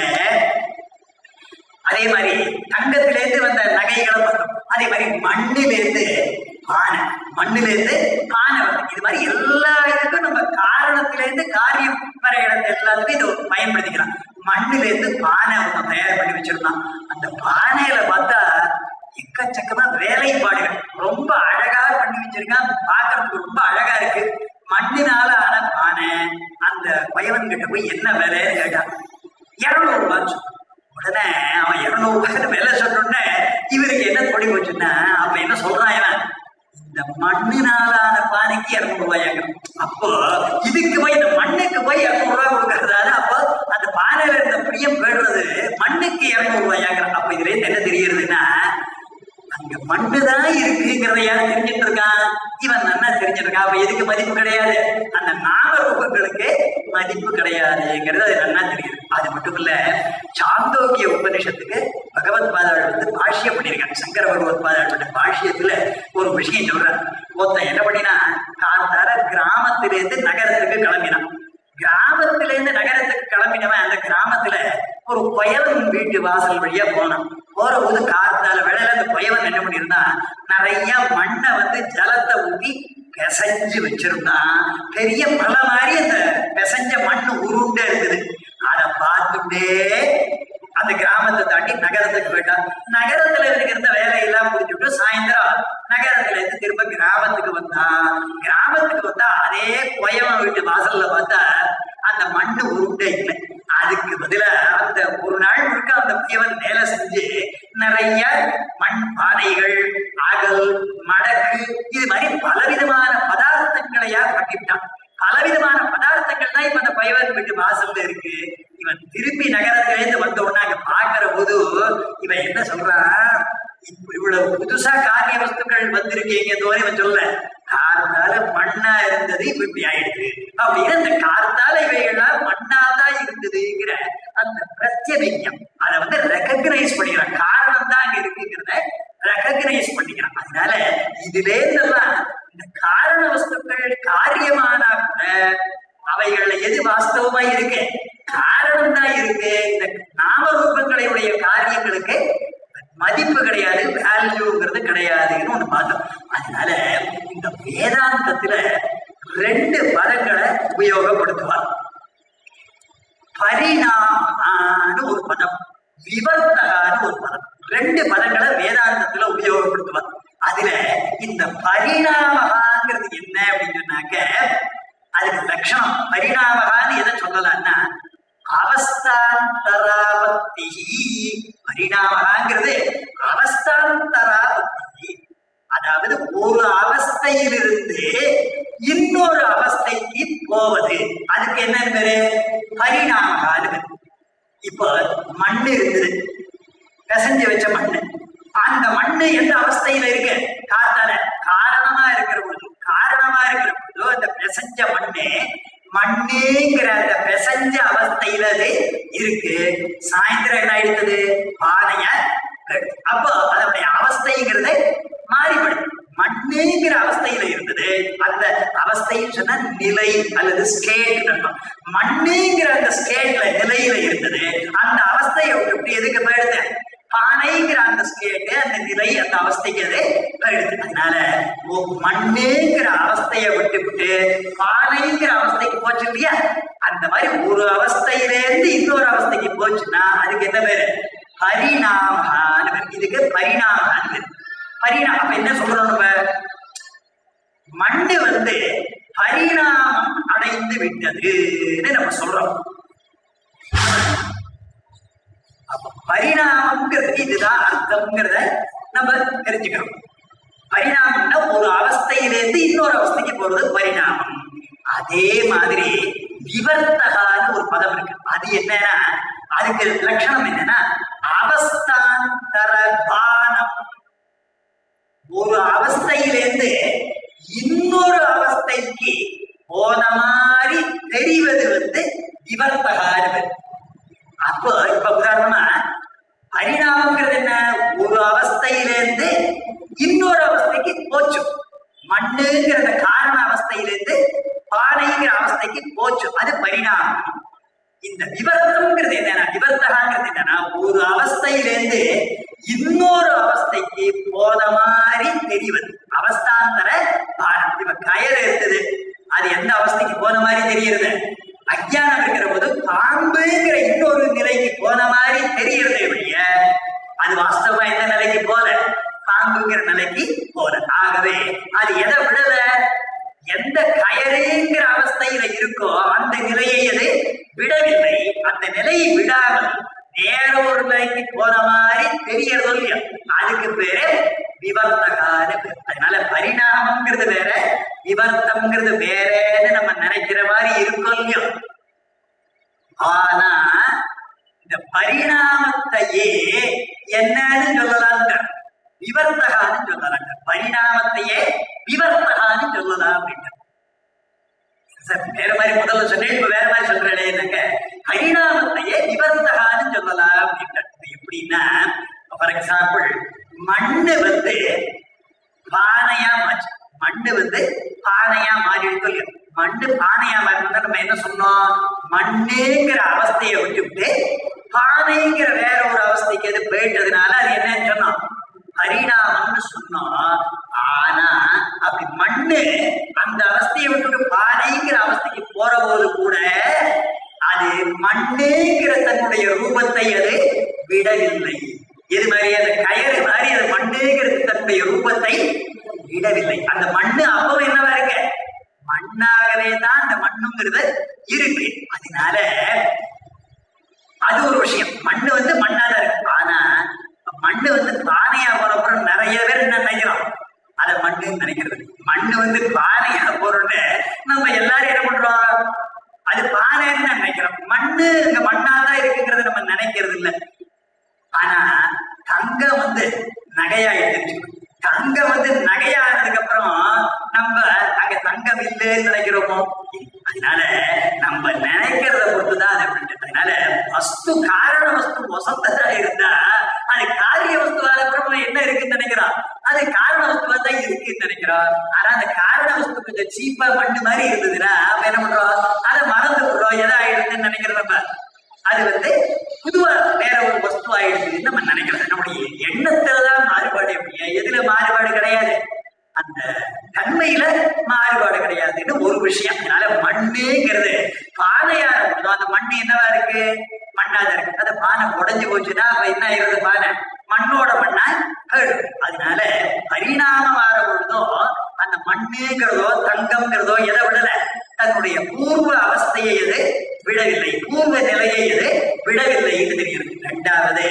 அதே மாதிரி தங்கத்திலேருந்து வந்த நகைகளை பார்த்தோம் அதே மாதிரி மண்ணிலேருந்து பானை மண்ணிலேருந்து பானை வந்து இது மாதிரி எல்லா இதுக்கும் நம்ம காரணத்திலேருந்து காரியம் வர இடத்து எல்லாத்துக்கும் இதை பயன்படுத்திக்கலாம் மண்ணிலேருந்து பானை ஒன்று தயார் பண்ணி வச்சிருந்தான் அந்த பானையில பார்த்தா எக்கச்சக்கமா வேலைப்பாடுகள் ரொம்ப அழகா பண்ணி வச்சிருக்கான் பார்க்கறதுக்கு ரொம்ப அழகா இருக்கு மண்ணினால ஆன பானை அந்த பயவன் கிட்ட போய் என்ன விலைன்னு கேட்டான் இருநூறு ரூபான்னு சொன்னான். உடனே அவன் இருநூறு ரூபாய்க்கு விலை சொன்னோடனே இவருக்கு என்ன தொடி போச்சுன்னா அப்ப என்ன சொல்றான் இவன் இந்த மண்ணினாலான பானைக்கு இருநூறு ரூபாயாங்க அப்போ இதுக்கு போய் இந்த மண்ணுக்கு போய் இருநூறு ரூபாய் கொடுக்கறதால அப்போ அந்த பானையில இருந்த பிரியம் போயிடுறது மண்ணுக்கு இருநூறு ரூபாயாங்க அப்ப இதுல இருந்து என்ன தெரியுதுன்னா அங்க மண்ணுதான் இருக்குங்கிறத யார் தெரிஞ்சிட்டு இருக்கான் இவன் நல்லா தெரிஞ்சிட்டு இருக்கான் அப்ப எதுக்கு மதிப்பு கிடையாது அந்த நாம ரூபங்களுக்கு மதிப்பு கிடையாதுங்கிறது அது நல்லா தெரியுது அது மட்டும் இல்ல சாந்தோக்கிய உபநிஷத்துக்கு பகவத் பாதாள் வந்து பாஷ்யம் பண்ணியிருக்காங்க சங்கர பகவத் பாதாள் பண்ண பாஷ்யத்துல ஒரு விஷயம் சொல்றார் ஒருத்தன் என்ன பண்ணினா காத்தால கிராமத்திலேருந்து நகரத்துக்கு கிளம்பினான் கிராமத்திலேருந்து நகரத்துக்கு கிளம்பினவன் அந்த கிராமத்துல ஒரு புயவன் வீட்டு வாசல் வழியா போனான் போற போது காத்தால வேளையில அந்த புயவன் என்ன பண்ணியிருந்தான் நிறைய மண்ணை வந்து ஜலத்தை ஊத்தி பிசைஞ்சு வச்சிருந்தான் பெரிய மலை மாதிரி அந்த பிசைஞ்ச மண்ணு உருண்டே இருக்குது அதை பார்த்துட்டே அந்த கிராமத்தை தாண்டி நகரத்துக்கு போயிட்டான் நகரத்துல இருக்கிற வேலையெல்லாம் முடிச்சுட்டு சாயந்தரம் நகரத்துல இருந்து திரும்ப கிராமத்துக்கு வந்தான் கிராமத்துக்கு வந்தா அதே புயவன் வீட்டு வாசல்ல பார்த்தா அந்த மண்ணு உருண்டை இல்லை அதுக்கு பதிலா அந்த ஒரு நாள் முழுக்க அந்த புயவன் வேலை செஞ்சு நிறைய மண் பானைகள் அகல் மடக்கு இது மாதிரி பலவிதமான பதார்த்தங்களையா பண்ணிவிட்டான் பலவிதமான பதார்த்தங்கள் தான் இப்ப அந்த பயவன் வீட்டு வாசல்ல இருக்கு இவன் திருப்பி நகரத்திலேருந்து வந்த உடனே அங்க பாக்குற போது இவன் என்ன சொல்றான் இப்ப இவ்வளவு புதுசா காரிய வஸ்துக்கள் வந்திருக்கீங்க தோற இவன் சொல்ல கார்த்தால மண்ணா இருந்தது இப்ப இப்படி ஆயிடுது அப்படின்னு அந்த கார்த்தால இவைகள்லாம் மண்ணாதான் இருந்ததுங்கிற அந்த பிரத்யபிக்கம் அதை வந்து ரெக்கக்னைஸ் பண்ணிக்கிறான் காரணம் தான் அங்க இருக்குங்கிறத ரெக்கக்னைஸ் பண்ணிக்கிறான் அதனால இதுல இருந்தெல்லாம் இந்த காரண வஸ்துக்கள் காரியமானா கூட அவைகள்ல எது வாஸ்தவமா இருக்கு காரணம் தான் இருக்கு இந்த நாம ரூபங்களுடைய காரியங்களுக்கு மதிப்பு கிடையாது வேல்யூங்கிறது கிடையாதுன்னு ஒண்ணு பார்த்தோம் அதனால இந்த வேதாந்தத்துல ரெண்டு பதங்களை உபயோகப்படுத்துவார் பரிணாமான்னு ஒரு பதம் விவர்த்தகான்னு ஒரு பதம் ரெண்டு பதங்களை வேதாந்தத்துல உபயோகப்படுத்துவார் அதுல இந்த பரிணாமங்கிறது என்ன அப்படின்னு சொன்னாக்க அதுக்கு லட்சணம் பரிணாமகான்னு எதை சொல்லலாம்னா அவஸ்தாந்தராபத்தி பரிணாமகாங்கிறது அவஸ்தாந்தராபத்தி அதாவது ஒரு அவஸ்தையிலிருந்து இன்னொரு அவஸ்தைக்கு போவது அதுக்கு என்ன பேரு பரிணாமகான்னு பேரு. இப்போ மண்ணு இருந்தது பிசைஞ்சு வச்ச மண்ணு அந்த மண்ணு எந்த அவஸ்தையில இருக்கு காத்தால காரணமா இருக்கிற பொழுது காரணமா இருக்கிற பொழுது அந்த பிசைஞ்ச மண்ணு மண்ணுங்கிற அந்த பிசைஞ்ச அவஸ்தையில அது இருக்கு சாயந்தரம் என்ன ஆயிடுது பானைய கட்டு. அப்போ அதனுடைய அவஸ்தைங்கிறது மாறிப்படுது மண்ணுங்கிற அவஸ்தையில இருந்தது அந்த அவஸ்தைன்னு சொன்னா நிலை அல்லது ஸ்டேட் அர்த்தம் மண்ணுங்கிற அந்த ஸ்டேட்ல நிலையில இருந்தது அந்த அவஸ்தையை விட்டு எதுக்கு போயிடுது பானைங்கிற அந்த ஸ்டேட் அந்த நிலை அந்த அவஸ்தைக்கு அது போயிடுது அதனால ஓ- மண்ணுங்கிற அவஸ்தையை விட்டுவிட்டு பானைங்கிற அவஸ்தைக்கு போச்சு இல்லையா அந்த மாதிரி ஒரு அவஸ்தையிலேருந்து இன்னொரு அவஸ்தைக்கு போச்சுன்னா அதுக்கு என்ன பேரு பரிணாமகான்னு பேரு. இதுக்கு பரிணாமகான்னு பேரு. பரிணாமம் அப்ப என்ன சொல்றோம் நம்ம மண்ணு வந்து பரிணாமம் அடைந்து விட்டதுன்னு நம்ம சொல்றோம் அப்ப பரிணாமம்ங்கிறது இதுதான் அர்த்தம்ங்கிறத நம்ம தெரிஞ்சுக்கிறோம் பரிணாமம்னா ஒரு அவஸ்தையிலிருந்து இன்னொரு அவஸ்தைக்கு போறது பரிணாமம் அதே மாதிரி விவர்த்தகான்னு ஒரு பதம் இருக்கு அது என்னன்னா அதுக்கு லட்சணம் என்னன்னா அவஸ்தாந்தர பானம் ஒரு அவஸ்தையிலிருந்து இன்னொரு அவஸ்தைக்கு போன மாதிரி தெரிவது வந்து விவர்த்தகான்னு பேரு. அப்போ இப்ப உதாரணமா பரிணாமங்கிறது என்ன ஒரு அவஸ்தையிலிருந்து இன்னொரு அவஸ்தைக்கு போச்சு மண்ணுங்கிற அந்த காரண அவஸ்தையிலிருந்து பானைங்கிற அவஸ்தைக்கு போச்சு அது பரிணாமம் இந்த விவர்த்தம்ங்கிறது என்னன்னா விவர்த்தகாங்கிறது என்னன்னா ஒரு அவஸ்தையிலிருந்து இன்னொரு அவஸ்தைக்கு போன மாதிரி தெரிவது அவஸ்தாந்தர பானம் இப்ப கயறு இருக்குது அது எந்த அவஸ்தைக்கு போன மாதிரி தெரியுது அஜ்ஞானம் இருக்கிற போது பாம்புங்கிற இன்னொரு நிலைக்கு போன மாதிரி தெரியறதே ஒழிய அது வாஸ்தவமா எந்த நிலைக்கு போல பாம்புங்கிற நிலைக்கு போல ஆகவே அது எதை விடல எந்த கயறுங்கிற அவஸ்தையில இருக்கோ அந்த நிலையை அது விடவில்லை அந்த நிலையை விடாமல் வேற ஒரு நிலைக்கு போன மாதிரி தெரியறதோ இல்லையோ அதுக்கு பேரு விவர்த்தகான பேர் அதனால பரிணாமம்ங்கிறது வேற விவர்த்தம்ங்கிறது வேறன்னு நம்ம நினைக்கிற மாதிரி இருக்கும் இல்லையோ ஆனா இந்த பரிணாமத்தையே என்னன்னு சொல்லலாம்ங்க விவர்த்தகான்னு சொல்லலாங்க பரிணாமத்தையே விவர்த்தகான்னு சொல்லலாம் அப்படிங்க சார் வேற மாதிரி முதல்ல சொன்னேன் இப்ப வேற மாதிரி சொல்றேன் என்னங்க பரிணாமத்தையே விவர்த்தகான்னு சொல்லலாம் அப்படின்ட்டு இது எப்படின்னா ஃபார் எக்ஸாம்பிள் மண்ணு வந்து பானையா மாச்சு மண்ணு வந்து பானையா மாறி இருக்கு இல்லையா மண்ணு பானையா மாறி நம்ம என்ன சொன்னோம் மண்ணுங்கிற அவஸ்தையை விட்டுவிட்டு பானைங்கிற வேற ஒரு அவஸ்தைக்கு அது போயிட்டதுனால அது என்னன்னு சொன்னோம் பரிணாமம்னு சொன்னோம் ஆனா அப்படி மண்ணு அந்த அவஸ்தையை விட்டுட்டு பானைங்கிற அவஸ்தைக்கு போற போது கூட அது மண்ணுங்கிற தன்னுடைய ரூபத்தை அது விடவில்லை இது மாதிரி அந்த கயறு மாதிரி அது மண்ணுங்கிறது தன்னுடைய ரூபத்தை விடவில்லை அந்த மண்ணு அப்பவும் என்னவா இருக்கு மண்ணாகவே தான் அந்த மண்ணுங்கிறது இருக்கு அதனால அது ஒரு விஷயம் மண்ணு வந்து மண்ணா தான் இருக்கு ஆனா மண்ணு வந்து பானையா போறப்பறம் நிறைய பேர் என்ன நினைக்கிறோம் அதை மண்ணுன்னு நினைக்கிறது இல்ல. மண்ணு வந்து பானையா போறோன்னு நம்ம எல்லாரும் என்ன பண்றோம் அது பானைன்னு தான் நினைக்கிறோம் மண்ணு இங்க மண்ணா தான் இருக்குங்கிறத நம்ம நினைக்கிறது இல்லை ஆனா தங்கம் வந்து நகையாயிட்டு தங்கம் வந்து நகையானதுக்கு அப்புறம் நம்ம அங்க தங்கம் இல்லைன்னு நினைக்கிறோமோ அதனால நம்ம நினைக்கிறத பொறுத்துதான் அது அப்படின்ட்டு அதனால வஸ்து காரண வஸ்து வசந்ததா இருந்தா அது காரிய வஸ்துவான அப்புறம் என்ன இருக்குன்னு நினைக்கிறோம் அது காரண வஸ்துவா தான் இருக்குன்னு நினைக்கிறோம் ஆனா அந்த காரண வஸ்து கொஞ்சம் சீப்பா மண்ணு மாதிரி இருந்ததுன்னா அப்ப என்ன பண்றோம் அதை மறந்து விடுறோம் எதா ஆயிடுதுன்னு நினைக்கிறோம் நம்ம அது வந்து புதுவா வேற ஒரு வஸ்து ஆயிடுச்சுன்னு நம்ம நினைக்கிறோம் நம்முடைய எண்ணத்துலதான் மாறுபாடு எப்படியா எதுல மாறுபாடு கிடையாது அந்த தன்மையில மாறுபாடு கிடையாதுன்னு ஒரு விஷயம் அதனால மண்ணுங்கிறது பானையா இருக்கணும் அந்த மண்ணு என்னவா இருக்கு மண்ணாதான் இருக்கு அந்த பானை உடைஞ்சு போச்சுன்னா அப்ப என்ன ஆயிருது பானை மண்ணோட மண்ணா போயிடும் அதனால பரிணாமம் ஆற பொழுதும் அந்த மண்ணுங்கிறதோ தங்கம்ங்கிறதோ எதை விடல தன்னுடைய பூர்வ அவஸ்தையை எது விடவில்லை பூர்வ நிலையை எது விடவில்லை என்று தெரிகிறது இரண்டாவது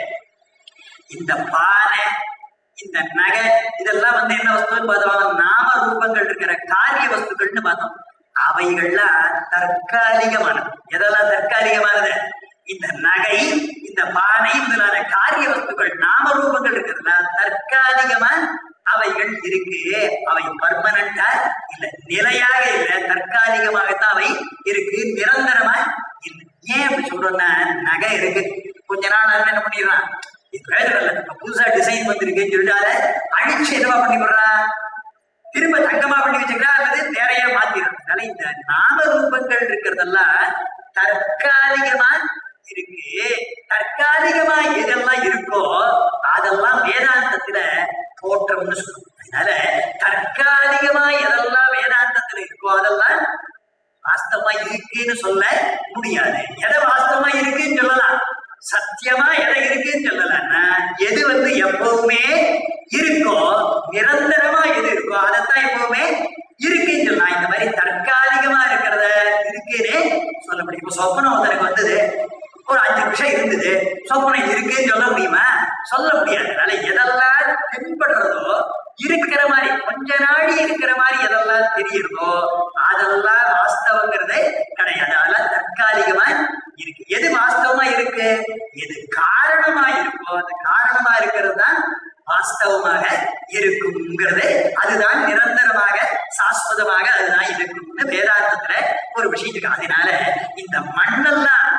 இந்த பானை இந்த நகை இதெல்லாம் வந்து என்ன வஸ்துன்னு பார்த்தோம் நாம ரூபங்கள் இருக்கிற காரிய வஸ்துக்கள்னு பார்த்தோம் அவைகள்லாம் தற்காலிகமானது எதெல்லாம் தற்காலிகமானது இந்த நகை இந்த பானை முதலான காரிய வஸ்துக்கள் நாம ரூபங்கள் இருக்கிறதுல தற்காலிகமா அவைகள் இருக்கு அவை பர்மனண்டா இல்ல நிலையாக இல்ல தற்காலிகமாகத்தான் அவை இருக்கு நிரந்தரமா இல்லை ஏன் அப்படி சொல்றோம்னா நகை இருக்கு கொஞ்ச நாள் ஆனா என்ன பண்ணிடுறான் இது பிரயோஜனம் இல்லை இப்ப புதுசா டிசைன் வந்திருக்குன்னு சொல்லிட்டு அதை அழிச்சு என்னவா பண்ணி போடுறான் திரும்ப தங்கமா பண்ணி வச்சுக்கிறா அல்லது வேறையா மாத்திடும் அதனால இந்த நாம ரூபங்கள் இருக்கிறதெல்லாம் தற்காலிகமா இருக்கு தற்காலிகமா எதெல்லாம் இருக்கோ அதெல்லாம் வேதாந்தத்துல தோற்றம்னு சொல்லுவோம் அதனால தற்காலிகமா எதெல்லாம் வேதாந்தத்துல இருக்கோ அதெல்லாம் வாஸ்தவமா இருக்குன்னு சொல்ல முடியாது எதை வாஸ்தவமா இருக்குன்னு சொல்லலாம் சத்தியமா எதை இருக்குன்னு சொல்லலாம்னா எது வந்து எப்பவுமே இருக்கோ நிரந்தரமா எது இருக்கோ அதைத்தான் எப்பவுமே இருக்குன்னு சொல்லலாம் இந்த மாதிரி தற்காலிகமா இருக்கிறத இருக்குன்னு சொல்ல முடியும் இப்போ சொப்பனம் ஒருத்தனுக்கு வந்தது ஒரு அஞ்சு நிமிஷம் இருந்தது சொப்பனம் இருக்குன்னு சொல்ல முடியுமா சொல்ல முடியாது அதனால எதெல்லாம் தென்படுறதோ இருக்கிற மாதிரி கொஞ்ச நாடி இருக்கிற மாதிரி எதெல்லாம் தெரியுறதோ அதெல்லாம் வாஸ்தவங்கிறது கிடையாது அதெல்லாம் தற்காலிகமா இருக்கு எது வாஸ்தவமா இருக்கு எது காரணமா இருக்கோ அது காரணமா இருக்கிறது தான் வாஸ்தவமாக இருக்குங்கிறது அதுதான் நிரந்தரமாக சாஸ்வதமாக அதுதான் இருக்கும்னு வேதாந்தத்துல ஒரு விஷயம் இருக்கு அதனால இந்த மண்ணெல்லாம்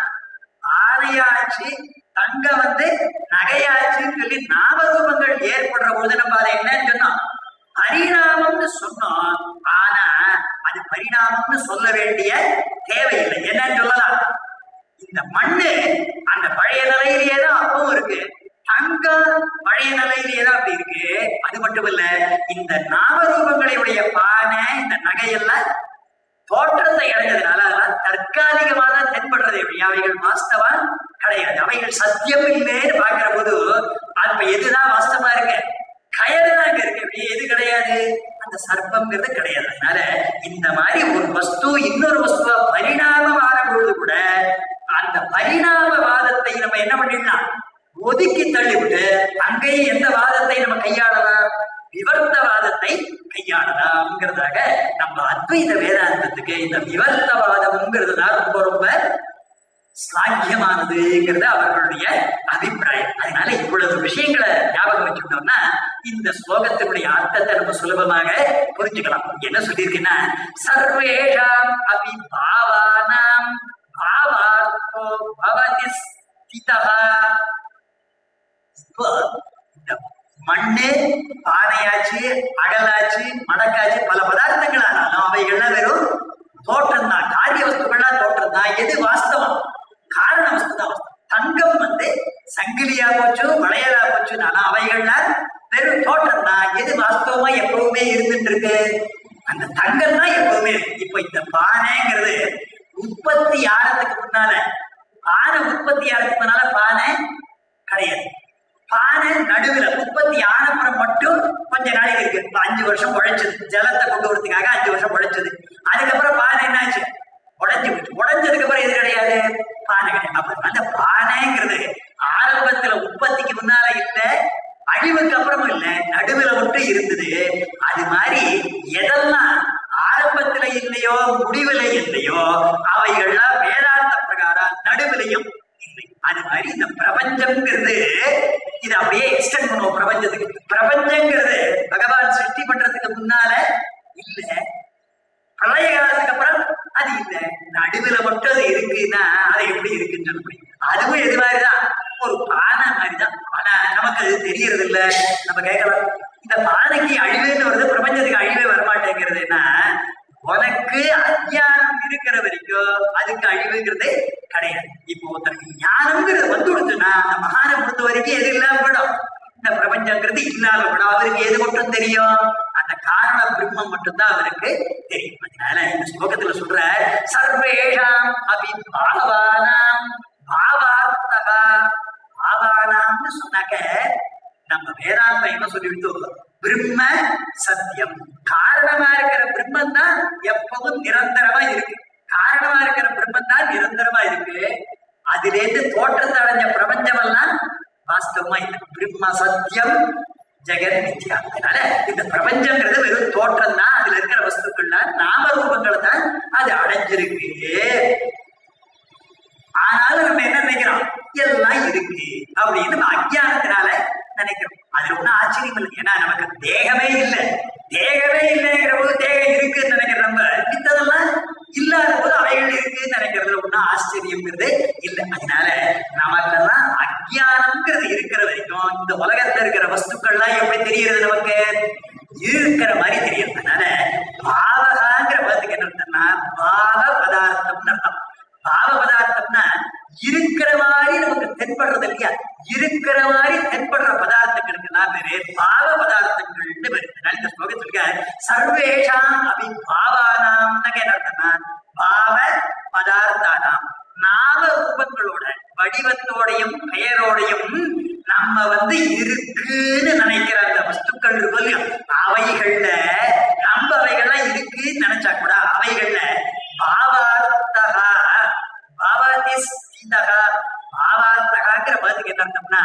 ஆணையாச்சு தங்க வந்து நகையாச்சுன்னு சொல்லி நாமரூபங்கள் ஏற்படுற பொழுது நம்ம அதை என்னன்னு சொன்னோம் பரிணாமம்னு சொன்னோம் ஆனா அது பரிணாமம்னு சொல்ல வேண்டிய தேவையில்லை என்னன்னு சொல்லலாம் இந்த மண்ணு அந்த பழைய நிலையிலேயே தான் அப்பவும் இருக்கு தங்கம் பழைய நிலையிலேயே தான் அப்படி இருக்கு அது மட்டும் இல்ல இந்த நாமரூபங்களுடைய பானை இந்த நகையெல்லாம் தோற்றத்தை அடைஞ்சதுனால அதெல்லாம் தற்காலிகமா தான் தென்படுறது எப்படி அவைகள் வாஸ்தவா கிடையாது அவைகள் சத்தியம் இல்லைன்னு பாக்குற போது அப்ப எதுதான் வாஸ்தவமா இருக்கு கயறு தான் இங்க இருக்கு எப்படி எது கிடையாது அந்த சர்ப்பம்ங்கிறது கிடையாது அதனால இந்த மாதிரி ஒரு வஸ்து இன்னொரு வஸ்துவா பரிணாமம் ஆகும் பொழுது கூட அந்த பரிணாமவாதத்தை நம்ம என்ன பண்ணிடலாம் ஒதுக்கி தள்ளிவிட்டு அங்கேயும் எந்த வாதத்தை நம்ம கையாளலாம் விவர்த்தவாதத்தை கையாளலாம்ங்கிறதாக நம்ம அத்வைத வேதாந்தத்துக்கு இந்த விவர்த்தவாதம்ங்கிறது தான் ரொம்ப ரொம்ப ஸ்லாக்கியமானதுங்கிறது அவர்களுடைய அபிப்பிராயம் அதனால இவ்வளவு விஷயங்களை ஞாபகம் வச்சுக்கிட்டோம்னா இந்த ஸ்லோகத்தினுடைய அர்த்தத்தை நம்ம சுலபமாக புரிஞ்சுக்கலாம் என்ன சொல்லியிருக்குன்னா சர்வேஷாம் அபி பாவானாம் பாவார்த்தோ பவதி ஸ்திதா இப்போ இந்த மண்ணு பானையாச்சு அகலாச்சு மடக்காச்சு பல பதார்த்தங்கள் ஆனாலும் அவைகள்லாம் வெறும் தோற்றம் தான் காரிய வஸ்துக்கள்லாம் தோற்றம் தான் எது வாஸ்தவம் காரண வஸ்து தான் வாஸ்தவம். தங்கம் வந்து சங்கிலியா போச்சு வளையலா போச்சுனாலும் அவைகள்லாம் வெறும் தோற்றம் தான் எது வாஸ்தவமா எப்பவுமே இருந்துட்டு இருக்கு அந்த தங்கம் தான் எப்பவுமே இருக்கு இப்போ இந்த பானைங்கிறது உற்பத்தி ஆறதுக்கு முன்னால பானை உற்பத்தி ஆறதுக்கு முன்னால பானை கிடையாது பானை நடுவுல உற்பத்தி ஆனப்புறம் மட்டும் கொஞ்ச நாளைக்கு இருக்கு இப்ப அஞ்சு வருஷம் உழைச்சது ஜலத்தை கொண்டு வரதுக்காக அஞ்சு வருஷம் உழைச்சது அதுக்கப்புறம் பானை என்னாச்சு உடைஞ்சு போச்சு உடைஞ்சதுக்கு அப்புறம் எது கிடையாது பானை கிடையாது அப்ப அந்த பானைங்கிறது ஆரம்பத்துல உற்பத்திக்கு முன்னால இல்ல அழிவுக்கு அப்புறமும் இல்ல நடுவுல மட்டும் இருந்தது அது மாதிரி எதெல்லாம் ஆரம்பத்துல இல்லையோ முடிவுல இல்லையோ அவைகள்லாம் வேதாந்த பிரகாரம் நடுவிலையும் இல்லை அது மாதிரி இந்த பிரபஞ்சம்ங்கிறது இது அப்படியே எக்ஸ்டெண்ட் பண்ணுவோம் பிரபஞ்சத்துக்கு பிரபஞ்சங்கிறது பகவான் சிருஷ்டி பண்றதுக்கு முன்னால இல்ல பிரளய காலத்துக்கு அப்புறம் அது இல்ல நடுவுல மட்டும் அது இருக்குன்னா அது எப்படி இருக்குன்னு சொல்ல முடியும் அதுவும் எது மாதிரிதான் ஒரு பானை மாதிரிதான் ஆனா நமக்கு அது தெரியறது இல்ல நம்ம கேட்கலாம் இந்த பானைக்கு அழிவுன்னு வருது பிரபஞ்சத்துக்கு அழிவே வரமாட்டேங்கிறதுன்னா உனக்கு அஞ்ஞானம் இருக்கிற வரைக்கும் அதுக்கு அழிவுங்கிறது கிடையாது இப்போ ஒருத்தருக்கு ஞானம்ங்கிறது வந்து கொடுத்துன்னா அந்த மகானை பொறுத்த வரைக்கும் எது இல்லாம போயிடும் இந்த பிரபஞ்சங்கிறது இல்லாம போயிடும் அவருக்கு எது மட்டும் தெரியும் அந்த காரண பிரம்மம் மட்டும்தான் அவருக்கு தெரியும் அதனால இந்த ஸ்லோகத்துல சொல்ற சர்வேஷாம் அபி பாவானாம் பாவார்த்தகா பாவானாம்னு சொன்னாக்க நம்ம வேதாந்தம் என்ன சொல்லிவிட்டு பிரம்ம சத்தியம் காரணமா இருக்கிற பிரம்மன் தான் எப்பவும் நிரந்தரமா இருக்கு காரணமா இருக்கிற பிரம்மன் தான் நிரந்தரமா இருக்கு அதிலேருந்து தோற்றத்தை அடைஞ்ச பிரபஞ்சம் எல்லாம் வாஸ்தவமா இல்லை பிரம்ம சத்தியம் ஜெகன் மித்யா அதனால இந்த பிரபஞ்சங்கிறது வெறும் தோற்றம் தான் அதுல இருக்கிற வஸ்துக்கள்லாம் நாம ரூபங்களை தான் அது அடைஞ்சிருக்கு ஆனாலும் நம்ம என்ன நினைக்கிறோம் எல்லாம் இருக்கு அப்படின்னு நம்ம அஜ்ஞானத்தினால நினைக்கிறோம் அதுல ஒண்ணும் ஆச்சரியம் இல்லை ஏன்னா நமக்கு தேகமே இல்லை தேகமே இல்லைங்கிற போது தேகம் இருக்குன்னு நினைக்கிற நம்ம மித்ததெல்லாம் இல்லாத போது அவைகள் இருக்குன்னு நினைக்கிறதுல ஒண்ணும் ஆச்சரியம்ங்கிறது இல்லை அதனால நமக்கெல்லாம் அஜ்ஞானம்ங்கிறது இருக்கிற வரைக்கும் இந்த உலகத்துல இருக்கிற வஸ்துக்கள்லாம் எப்படி தெரியுது நமக்கு இருக்கிற மாதிரி தெரியும் அதனால பாவகாங்கிற பதத்துக்கு என்ன அர்த்தம்னா பாவ பதார்த்தம்னு அர்த்தம் பாவ பதார்த்தம்னா இருக்கிற மாதிரி நமக்கு தென்படுறது இல்லையா இருக்கிற மாதிரி தென்படுற பதார்த்தங்களுக்கெல்லாம் பேரு பாவ பதார்த்தங்கள்னு பேரு அதனால இந்த ஸ்லோகத்துல சர்வேஷாம் அபி பாவானாம்னு என்ன அர்த்தம்னா பாவ பதார்த்தானாம் நாம ரூபங்களோட வடிவத்தோடையும் பெயரோடையும் நம்ம வந்து இருக்குன்னு நினைக்கிற அந்த வஸ்துக்கள் இருக்கும் இல்லையா அவைகள்ல நம்ம அவைகள்லாம் இருக்குன்னு நினைச்சா கூட அவைகள்ல பாவார்த்தகா பாவாதி ஸ்திதகா பாவார்த்தகாங்கிற பதத்துக்கு என்ன அர்த்தம்னா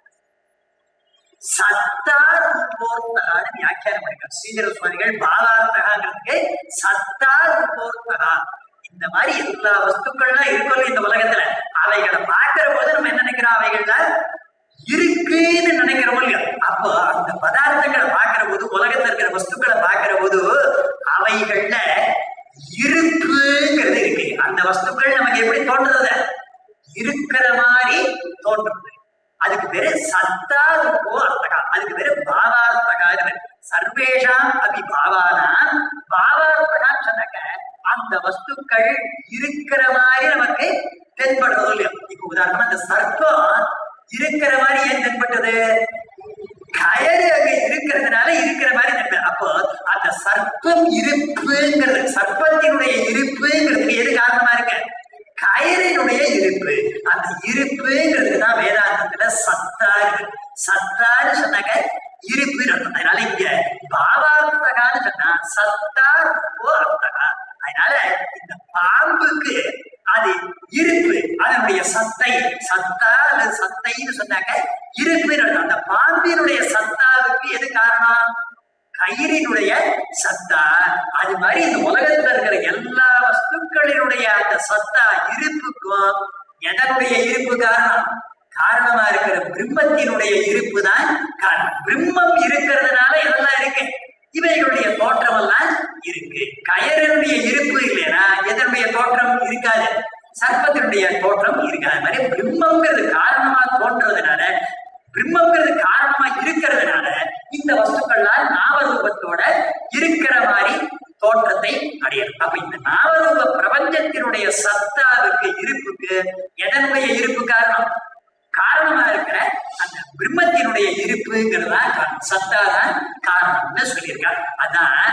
சத்தா ரூபோர்த்தகான்னு வியாக்கியானம் பண்ணிருக்கார் ஸ்ரீதர சுவாமிகள் பாவார்த்தகாங்கிறதுக்கு சத்தா ரூபோர்த்தகா இந்த மாதிரி எல்லா வஸ்துக்கள்லாம் இருக்கும் இந்த உலகத்துல அவைகளை பார்க்கிற போது நம்ம என்ன நினைக்கிறோம் அவைகள்ல இருக்குன்னு நினைக்கிறோம் இல்லையா அப்போ அந்த பதார்த்தங்களை பார்க்கிற போது உலகத்துல இருக்கிற வஸ்துக்களை பார்க்கிற போது அவைகள்ல இருப்புங்கிறது இருக்கு அந்த வஸ்துக்கள் நமக்கு எப்படி தோன்றுறது இருக்கிற மாதிரி தோன்றுறது அதுக்கு பேரு சத்தா ரூபோ அர்த்தகா அதுக்கு பேரு பாவார்த்தகா சர்வேஷாம் அபி பாவானா பாவார்த்தகான்னு சொன்னாக்க அந்த வஸ்துக்கள் இருக்கிற மாதிரி நமக்கு தென்படுறதோ இல்லையோ இப்ப உதாரணமா இந்த சர்ப்பம் இருக்கிற மாதிரி ஏன் தென்பட்டது கயறு அங்க இருக்கிறதுனால இருக்கிற மாதிரி தென்படுது அப்போ அந்த சர்ப்பம் இருப்புங்கிறது சர்ப்பத்தினுடைய இருப்புங்கிறதுக்கு எது காரணமா இருக்கு கயறினுடைய இருப்பு அந்த இருப்புங்கிறதுக்கு தான் வேதாந்தத்துல சத்தா இருக்கு சத்தான்னு சொன்னாங்க இருப்பு அர்த்தம் அதனால இங்க பாவார்த்தகான்னு சொன்னா சத்தா ஓ அர்த்தகா அதனால இந்த பாம்புக்கு அது இருப்பு அதனுடைய சத்தை சத்தா அல்லது சத்தைன்னு சொன்னாங்க இருப்பு அர்த்தம் அந்த பாம்பினுடைய சத்தாவுக்கு எது காரணம் கயிறினுடைய சத்தா அது மாதிரி இந்த உலகத்துல இருக்கிற எல்லா வஸ்துக்களினுடைய அந்த சத்தா இருப்புக்கும் எதனுடைய இருப்பு காரணம் காரணமா இருக்கிற பிரம்மத்தினுடைய இருப்பு தான் காரணம் பிரம்மம் இருக்கிறதுனால எதெல்லாம் இருக்கு இவைகளுடைய தோற்றம் எல்லாம் இருக்கு கயறனுடைய இருப்பு இல்லைன்னா எதனுடைய தோற்றம் இருக்காது சர்ப்பத்தினுடைய தோற்றம் இருக்காது மாதிரி பிரம்மங்கிறது காரணமா தோன்றதுனால பிரம்மங்கிறது காரணமா இருக்கிறதுனால இந்த வஸ்துக்கள்லாம் நாமரூபத்தோட இருக்கிற மாதிரி தோற்றத்தை அடையும் அப்ப இந்த நாமரூப பிரபஞ்சத்தினுடைய சத்தாவுக்கு இருப்புக்கு எதனுடைய இருப்பு காரணம் காரணமா இருக்கிற அந்த பிரம்மத்தினுடைய இருப்புங்கிறது தான் காரணம் சத்தா தான் காரணம்னு சொல்லியிருக்கார் அதான்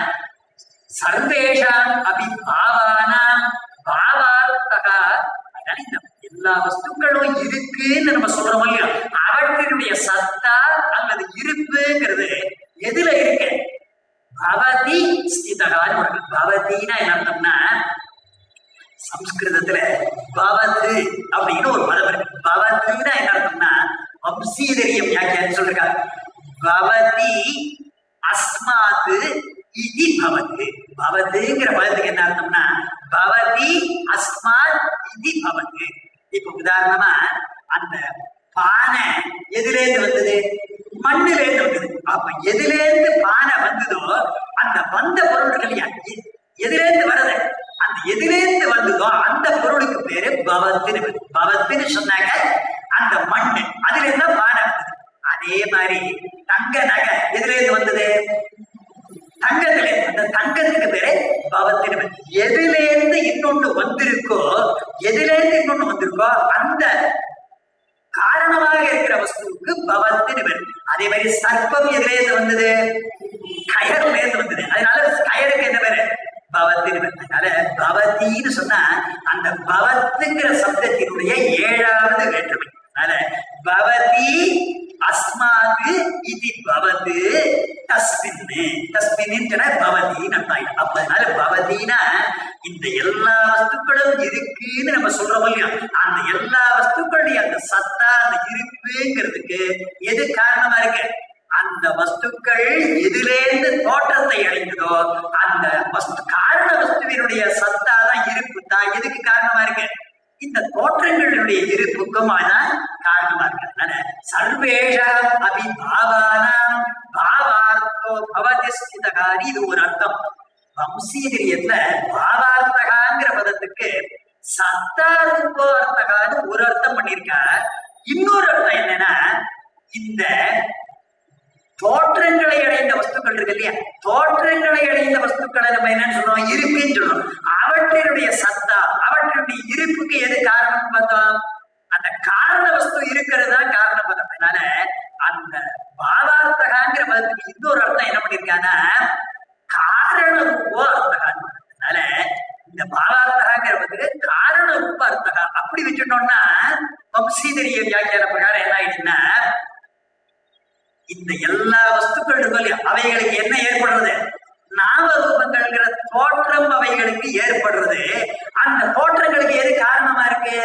சர்வேஷாம் அபி பாவானாம் பாவார்த்தகா அதனால இந்த எல்லா வஸ்துக்களும் இருக்குன்னு நம்ம சொல்றோம் இல்லையா அவற்றினுடைய சத்தா அல்லது இருப்புங்கிறது எதுல இருக்கு பவதி ஸ்திதகான்னு ஒரு பவதினா என்ன அர்த்தம்னா சம்ஸ்கிருதத்துல பவது அப்படின்னு ஒரு பதம் இருக்கு பவத்துனா என்ன அர்த்தம்னா வம்சீதரியம் வியாக்கியான்னு சொல்றாங்க பவதி அஸ்மாத்து இதி பவது பவதுங்கிற பதத்துக்கு என்ன அர்த்தம்னா பவதி அஸ்மாத் இதி பவது இப்ப உதாரணமா அந்த பானை எதிலேருந்து வந்தது மண்ணிலேருந்து வந்தது அப்ப எதிலேருந்து பானை வந்ததோ அந்த வந்த பொருள் இருக்கு இல்லையா எ- எதிலேருந்து வருது அந்த எதிலேருந்து வந்ததோ அந்த பொருளுக்கு பேரு பவத்துன்னு பேரு. பவத்துன்னு சொன்னாங்க அந்த மண்ணு அதுல இருந்தா பானை வந்தது அதே மாதிரி தங்க நகை எதிலேருந்து வந்தது தங்கத்துல இருந்து. அந்த தங்கத்துக்கு பேரு பவத்தின் பேரு. எதுல இருந்து இன்னொன்னு வந்திருக்கோ எதுல இருந்து இன்னொன்னு வந்திருக்கோ அந்த காரணமாக இருக்கிற வஸ்துவுக்கு பவத்தின் பேரு அதே மாதிரி சர்ப்பம் எதுல இருந்து வந்தது கயர்ல இருந்து வந்தது அதனால கயருக்கு என்ன பேரு பவத்தின் பேரு அதனால பவத்தின்னு சொன்னா அந்த பவத்துங்கிற சப்தத்தினுடைய ஏழாவது வேற்றுமை அதனால பவதி அஸ்மாது இது பவது தஸ்மின்னு தஸ்மின்னு சொன்னா பவதின்னு அர்த்தம் ஆயிடும். அப்ப அதனால பவதினா இந்த எல்லா வஸ்துக்களும் இருக்குன்னு நம்ம சொல்றோம் இல்லையா அந்த எல்லா வஸ்துக்களுடைய அந்த சத்தா அந்த இருப்புங்கிறதுக்கு எது காரணமா இருக்கு அந்த வஸ்துக்கள் எதிலேருந்து தோற்றத்தை அடைந்ததோ அந்த வஸ்து காரண வஸ்துவினுடைய சத்தா தான் இருப்பு தான் எதுக்கு காரணமா இருக்கு இந்த தோற்றங்களுடைய இருப்புக்கும் அதான் காரணமா இருக்கு அதனால சர்வேஷாம் அபிபாவானாம் பாவார்த்தோ பவதி ஸ்திதகாரி இது ஒரு அர்த்தம் வம்சீதிரியத்துல பாவார்த்தகாங்கிற பதத்துக்கு சத்தாரூபோ அர்த்தகான்னு ஒரு அர்த்தம் பண்ணியிருக்கார் இன்னொரு அர்த்தம் என்னன்னா இந்த தோற்றங்களை அடைந்த வஸ்துக்கள் இருக்கு இல்லையா தோற்றங்களை அடைந்த வஸ்துக்களை நம்ம என்னன்னு சொல்றோம் இருக்குன்னு சொல்றோம் அவற்றினுடைய சத்தா அவற்றினுடைய இருப்புக்கு எது காரணம் பார்த்தோம் அந்த காரண வஸ்து இருக்கிறதா காரண பதம் அதனால அந்த பாவார்த்தகாங்கிற பதத்துக்கு இன்னொரு அர்த்தம் என்ன பண்ணிருக்காங்கன்னா காரண ரூபோ அர்த்தகான்னு அதனால இந்த பாவார்த்தகாங்கிற பதத்துக்கு காரண ரூப அர்த்தகா அப்படி வச்சுட்டோம்னா வம்சீதரிய வியாக்கியான பிரகாரம் என்ன ஆயிடுச்சுன்னா இந்த எல்லா வஸ்துக்கள் இருக்கும் இல்லையா அவைகளுக்கு என்ன ஏற்படுறது நாம ரூபங்கள்ங்கிற தோற்றம் அவைகளுக்கு ஏற்படுறது அந்த தோற்றங்களுக்கு எது காரணமா இருக்கு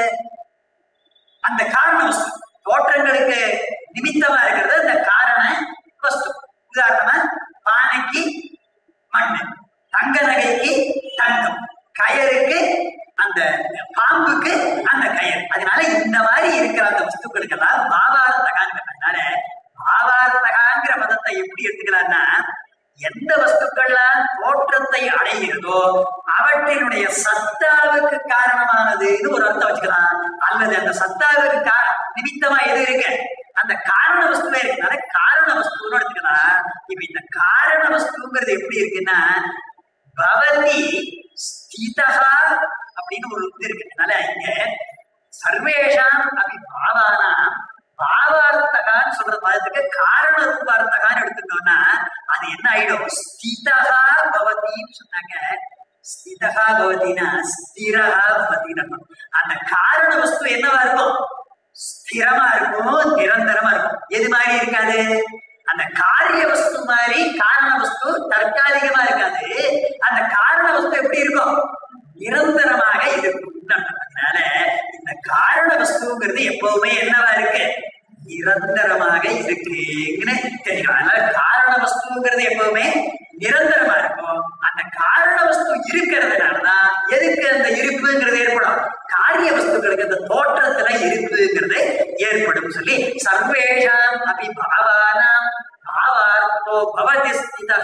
அந்த காரண வஸ்து தோற்றங்களுக்கு நிமித்தமா இருக்கிறது அந்த காரண வஸ்து உதாரணமா பானைக்கு மண்ணு தங்க நகைக்கு தங்கம் கயருக்கு அந்த பாம்புக்கு அந்த கயர் அதனால இந்த மாதிரி இருக்கிற அந்த வஸ்துக்களுக்கெல்லாம் பாவார்த்தகாங்கிறதுனால பாவார்த்தகாங்கிற பதத்தை எப்படி எடுத்துக்கலாம்னா எந்த வஸ்துக்கள்லாம் தோற்றத்தை அடைகிறதோ அவற்றினுடைய சத்தாவுக்கு காரணமானதுன்னு ஒரு அர்த்தம் வச்சுக்கலாம் அல்லது அந்த சத்தாவுக்கு கா நிமித்தமா எது இருக்கு அந்த காரண வஸ்துவே இருக்கனால காரண வஸ்துன்னு எடுத்துக்கலாம் இப்ப இந்த காரண வஸ்துங்கிறது எப்படி இருக்குன்னா பவதி ஸ்திதா அப்படின்னு ஒரு இது இருக்கு அதனால இங்க சர்வேஷாம் அபி பாவானா பாவார்த்தகான்னு சொல்ற பதத்துக்கு காரண ரூபார்த்தகான்னு எடுத்துட்டோம்னா அது என்ன ஆயிடும் ஸ்திதா பவதின்னு சொன்னாங்க ஸ்திதா பவதினா ஸ்திரஹா பவதின்னு அர்த்தம். அந்த காரண வஸ்து என்னவா இருக்கும் ஸ்திரமா இருக்கும் நிரந்தரமா இருக்கும் எது மாதிரி இருக்காது அந்த காரிய வஸ்து மாதிரி காரண வஸ்து தற்காலிகமா இருக்காது அந்த காரண வஸ்து எப்படி இருக்கும் நிரந்தரமாக இருக்கும் அதனால இந்த காரண வஸ்துங்கிறது எப்பவுமே என்னவா இருக்கு நிரந்தரமாக இருக்குன்னு தெரியும் அதனால காரண வஸ்துங்கிறது எப்பவுமே நிரந்தரமா இருக்கும் அந்த காரண வஸ்து இருக்கிறதுனாலதான் எதுக்கு அந்த இருப்புங்கிறது ஏற்படும் காரிய வஸ்துக்களுக்கு அந்த தோற்றத்துல இருப்புங்கிறது ஏற்படும் சொல்லி சர்வேஷாம் அபி பாவானாம் பாவார்த்தோ பவதி ஸ்திதா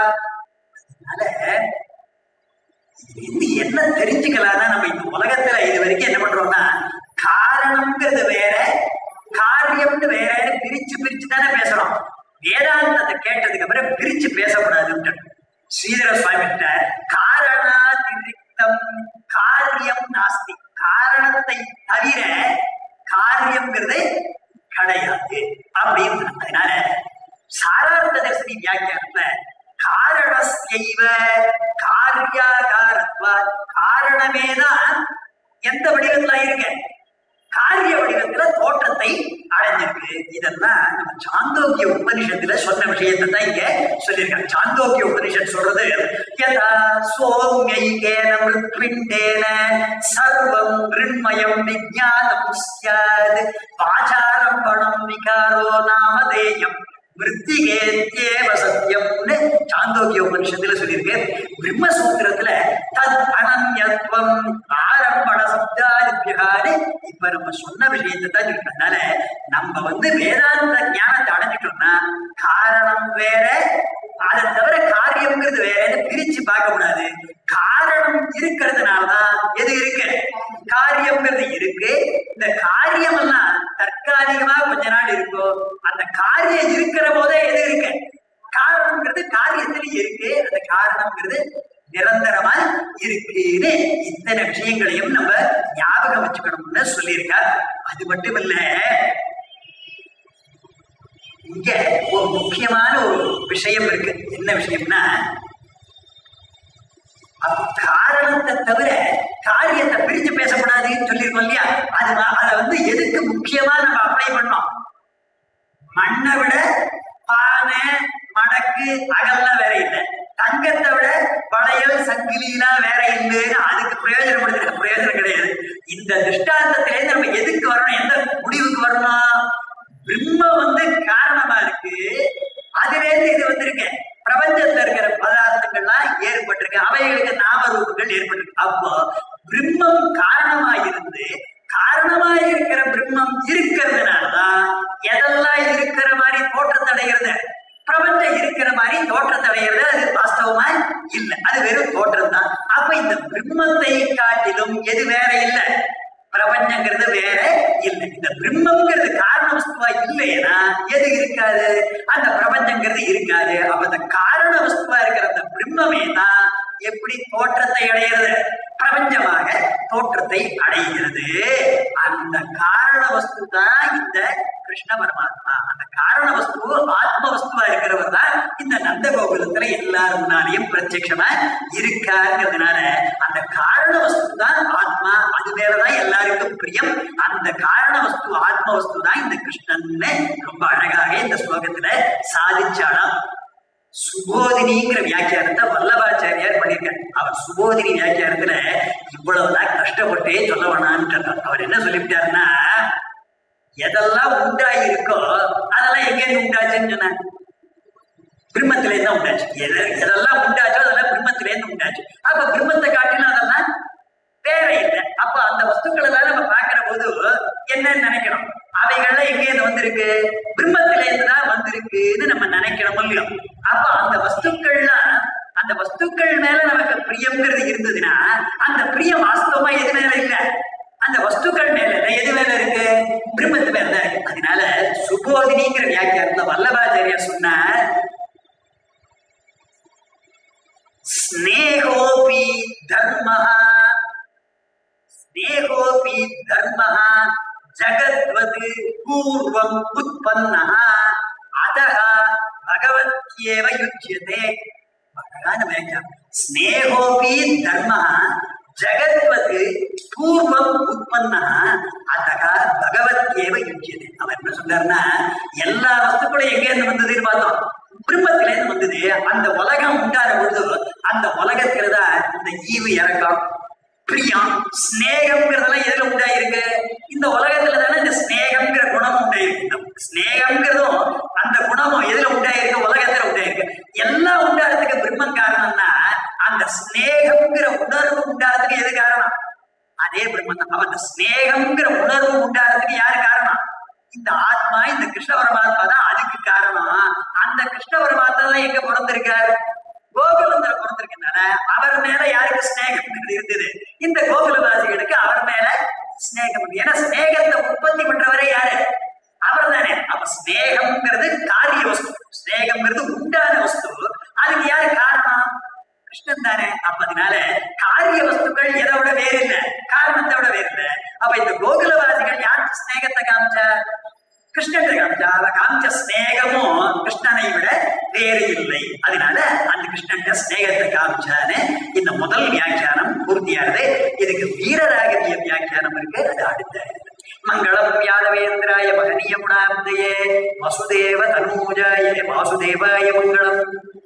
அதனால இது என்ன தெரிஞ்சுக்கலாம்னா நம்ம இந்த உலகத்துல இது வரைக்கும் என்ன பண்றோம்னா காரணம்ங்கிறது வேற காரியம்னு வேற பிரிச்சு பிரிச்சு தானே பேசுறோம் வேதாந்தத்தை கேட்டதுக்கு அப்புறம் பிரிச்சு பேசக்கூடாதுன்னு ஸ்ரீதர சுவாமி கிட்ட காரணாதிரிக்தம் காரியம் நாஸ்தி காரணத்தை தவிர காரியம்ங்கிறது கிடையாது அப்படின்னு அதனால சாரார்த்த தரிசனி வியாக்கியானத்துல காரணஸ்யைவ காரியாகாரத்வா காரணமேதான் எந்த வடிவத்துல இருக்கு காரிய வடிவத்துல தோற்றத்தை அடைஞ்சிருக்கு இதெல்லாம் நம்ம சாந்தோக்கிய உபனிஷத்துல சொன்ன விஷயத்தை தான் இங்க சொல்லியிருக்காங்க சாந்தோக்கிய உபனிஷத் சொல்றது யதா சோம்யைகேன மிருத்விண்டேன சர்வம் ரிண்மயம் விஜானம் ஸ்யாத் பாச்சாரம்பணம் விகாரோ நாமதேயம் மிருத்திகேத்யேவ சத்தியம்னு சாந்தோக்கிய உபனிஷத்துல சொல்லியிருக்கு பிரம்மசூத்திரத்துல தத் அனன்யத்துவம் ஆரம்பண சப்தாதிபியகாரு இப்ப நம்ம சொன்ன விஷயத்தை தான் இருக்கிறதுனால நம்ம வந்து வேதாந்த ஞானத்தை அடைஞ்சிட்டோம்னா காரணம் வேற அதை தவிர காரியம்ங்கிறது வேறன்னு பிரிச்சு பார்க்க கூடாது காரணம் இருக்கிறதுனாலதான் எது இருக்கு காரியம்ங்கிறது இருக்கு இந்த காரியம் எல்லாம் தற்காலிகமா கொஞ்ச நாள் இருக்கும் அந்த காரியம் இருக்கிற போதே எது இருக்கு காரணம்ங்கிறது காரியத்துல இருக்கு அந்த காரணம்ங்கிறது நிரந்தரமா இருக்குன்னு இத்தனை விஷயங்களையும் நம்ம ஞாபகம் வச்சுக்கணும்னு சொல்லியிருக்கார் அது மட்டும் இல்ல இங்க ஒரு முக்கியமான ஒரு விஷயம் இருக்கு என்ன விஷயம்னா அப்ப காரணத்தை தவிர காரியத்தை பிரிச்சு பேசக்கூடாதுன்னு சொல்லியிருக்கோம் இல்லையா அது வ- அதை வந்து எதுக்கு முக்கியமா நம்ம அப்ளை பண்ணோம் மண்ணை விட பானை மடக்கு அகல்லாம் வேற இல்லை தங்கத்தை விட வளையல் சங்கிலிலாம் வேற இல்லைன்னு அதுக்கு பிரயோஜனப்படுத்துற பிரயோஜனம் கிடையாது இந்த திருஷ்டாந்தத்திலே நம்ம எதுக்கு வரணும் எந்த முடிவுக்கு வரணும் பிரம்மம் வந்து காரணமா இருக்கு அதுல இருந்து இது வந்திருக்கு பிரபஞ்சத்துல இருக்கிற பதார்த்தங்கள்லாம் ஏற்பட்டிருக்கு அவைகளுக்கு நாம ரூபங்கள் ஏற்பட்டிருக்கு அப்போ பிரம்மம் காரணமா இருந்து காரணமா இருக்கிற பிரம்மம் இருக்கிறதுனாலதான் எதெல்லாம் இருக்கிற மாதிரி தோற்றத்தை அடைகிறது பிரபஞ்சம் இருக்கிற மாதிரி தோற்றத்தை அடைகிறது அது வாஸ்தவமா இல்ல அது வெறும் தோற்றம் தான் அப்ப இந்த பிரம்மத்தை காட்டிலும் எது வேற இல்ல பிரபஞ்சங்கிறது வேற இல்லை இந்த பிரம்மங்கிறது காரண வஸ்துவா இல்லைன்னா எது இருக்காது அந்த பிரபஞ்சங்கிறது இருக்காது அப்ப அந்த காரண வஸ்துவா இருக்கிற அந்த பிரம்மமே தான் எப்படி தோற்றத்தை அடைகிறது பிரபஞ்சமாக தோற்றத்தை அடைகிறது அந்த காரண வஸ்து தான் இந்த கிருஷ்ண பரமாத்மா அந்த காரண வஸ்து ஆத்ம வஸ்துவா இருக்கிறவர் தான் இந்த நந்த கோகுலத்துல எல்லாரும் முன்னாலையும் பிரத்யட்சமா இருக்காருங்கிறதுனால அந்த காரண வஸ்து தான் ஆத்மா அது மேலதான் எல்லாருக்கும் பிரியம் அந்த காரண வஸ்து ஆத்ம வஸ்து தான் இந்த கிருஷ்ணன்னு ரொம்ப அழகாக இந்த ஸ்லோகத்துல சாதிச்சாலாம் சுபோதினிங்கிற வியாக்கியானத்தை வல்லபாச்சாரியார் பண்ணியிருக்கார் அவர் சுபோதினி வியாக்கியானத்துல இவ்வளவுதான் கஷ்டப்பட்டே சொல்ல வேணான்னு அவர் என்ன சொல்லிவிட்டாருன்னா எதெல்லாம் உண்டாயிருக்கோ அதெல்லாம் எங்க இருந்து உண்டாச்சுன்னு சொன்னார் பிரம்மத்திலே தான் உண்டாச்சு எது- எதெல்லாம் உண்டாச்சோ அதெல்லாம் பிரம்மத்திலே இருந்து உண்டாச்சு அப்ப பிரம்மத்தை காட்டிலும் அதெல்லாம் வேற இல்லை அப்ப அந்த வஸ்துக்களை எல்லாம் நம்ம பார்க்கிற போது என்னன்னு நினைக்கணும் அவைகள்லாம் எங்க இருந்து வந்திருக்கு பிரம்மத்தில இருந்து தான் வந்திருக்குன்னு நம்ம நினைக்கணும் இல்லையோ அப்ப அந்த வஸ்துக்கள்லாம் அந்த வஸ்துக்கள் மேல நமக்கு பிரியம்ங்கிறது இருந்ததுன்னா அந்த பிரியம் வாஸ்தவமா எது மேல இல்ல அந்த வஸ்துக்கள் மேல இல்ல எது மேல இருக்கு பிரம்மத்து மேல தான் இருக்கு அதனால சுபோதினிங்கிற வியாக்கியானத்துல வல்லபாச்சாரியா சொன்னார் ஸ்னேகோபி தர்மः ஸ்னேகோபி தர்மः ஜகத்வத் பூர்வம் உற்பன்னः அதः பகவத்யேவ யுஜ்யதே அழகான வியாக்கியானம் ஸ்னேகோபி தர்மः ஜகத்வத் பூர்வம் உற்பன்னः அதக பகவத்யேவ யுஜ்யதே அவர் என்ன சொல்றாருன்னா எல்லா வஸ்துக்களும் எங்க இருந்து வந்ததுன்னு பார்த்தோம் பிரம்மத்தில இருந்து வந்தது அந்த உலகம் உண்டான பொழுது அந்த உலகத்துல தான் இந்த ஈவு இறக்கம் பிரியம் ஸ்நேகம்ங்கிறதெல்லாம் எதுல உண்டாயிருக்கு இந்த உலகத்துல தானே இந்த ஸ்நேகம்ங்கிற குணம் உண்டாயிருக்கு இந்த ஸ்நேகம்ங்கிறதும் அந்த குணமும் எதுல உண்டாயிருக்கு உலகத்துல உண்டாயிருக்கு எல்லாம் உண்டாகிறதுக்கு பிரம்மம் காரணம்னா அந்த ஸ்நேகம்ங்கிற உணர்வு உண்டாகிறதுக்கு எது காரணம் அதே பிரம்மன் தான் அப்ப அந்த ஸ்நேகம்ங்கிற உணர்வு உண்டாகிறதுக்கு யாரு காரணம் இந்த ஆத்மா இந்த கிருஷ்ண பரமாத்மா தான் அதுக்கு காரணம் அந்த கிருஷ்ண பரமாத்மா தான் எங்க பிறந்திருக்காரு கோகுலத்துல பிறந்திருக்கனால அவர் மேல யாருக்கு ஸ்நேகம் இருந்தது இந்த கோகுலவாசிகளுக்கு அவர் மேல ஸ்நேகம் இருக்கு. ஏன்னா ஸ்நேகத்தை உற்பத்தி பண்றவரே யாரு அவர் தானே அப்ப ஸ்நேகம்ங்கிறது காரிய வஸ்து ஸ்நேகம்ங்கிறது உண்டான வஸ்து அதுக்கு யாரு காரணம் கிருஷ்ணன் தானே அப்ப அதனால காரிய வஸ்துக்கள் எதை விட வேறு இல்ல காரணத்தை விட வேறு இல்ல அப்ப இந்த கோகுலவாசிகள் யாருக்கு ஸ்நேகத்தை காமிச்சா கிருஷ்ணன் காமிச்சா அவ காமிச்ச ஸ்நேகமும் கிருஷ்ணனை விட வேறு இல்லை அதனால அந்த கிருஷ்ணன் ஸ்நேகத்தை காமிச்சான்னு இந்த முதல் வியாக்கியானம் பூர்த்தியானது இதுக்கு வீரராகவிய வியாக்கியானம் இருக்கு அது அடுத்த மங்களம் யாதவேந்திராய மகனீய குணாப்தயே வசுதேவ தனூஜாய வாசுதேவாய மங்களம்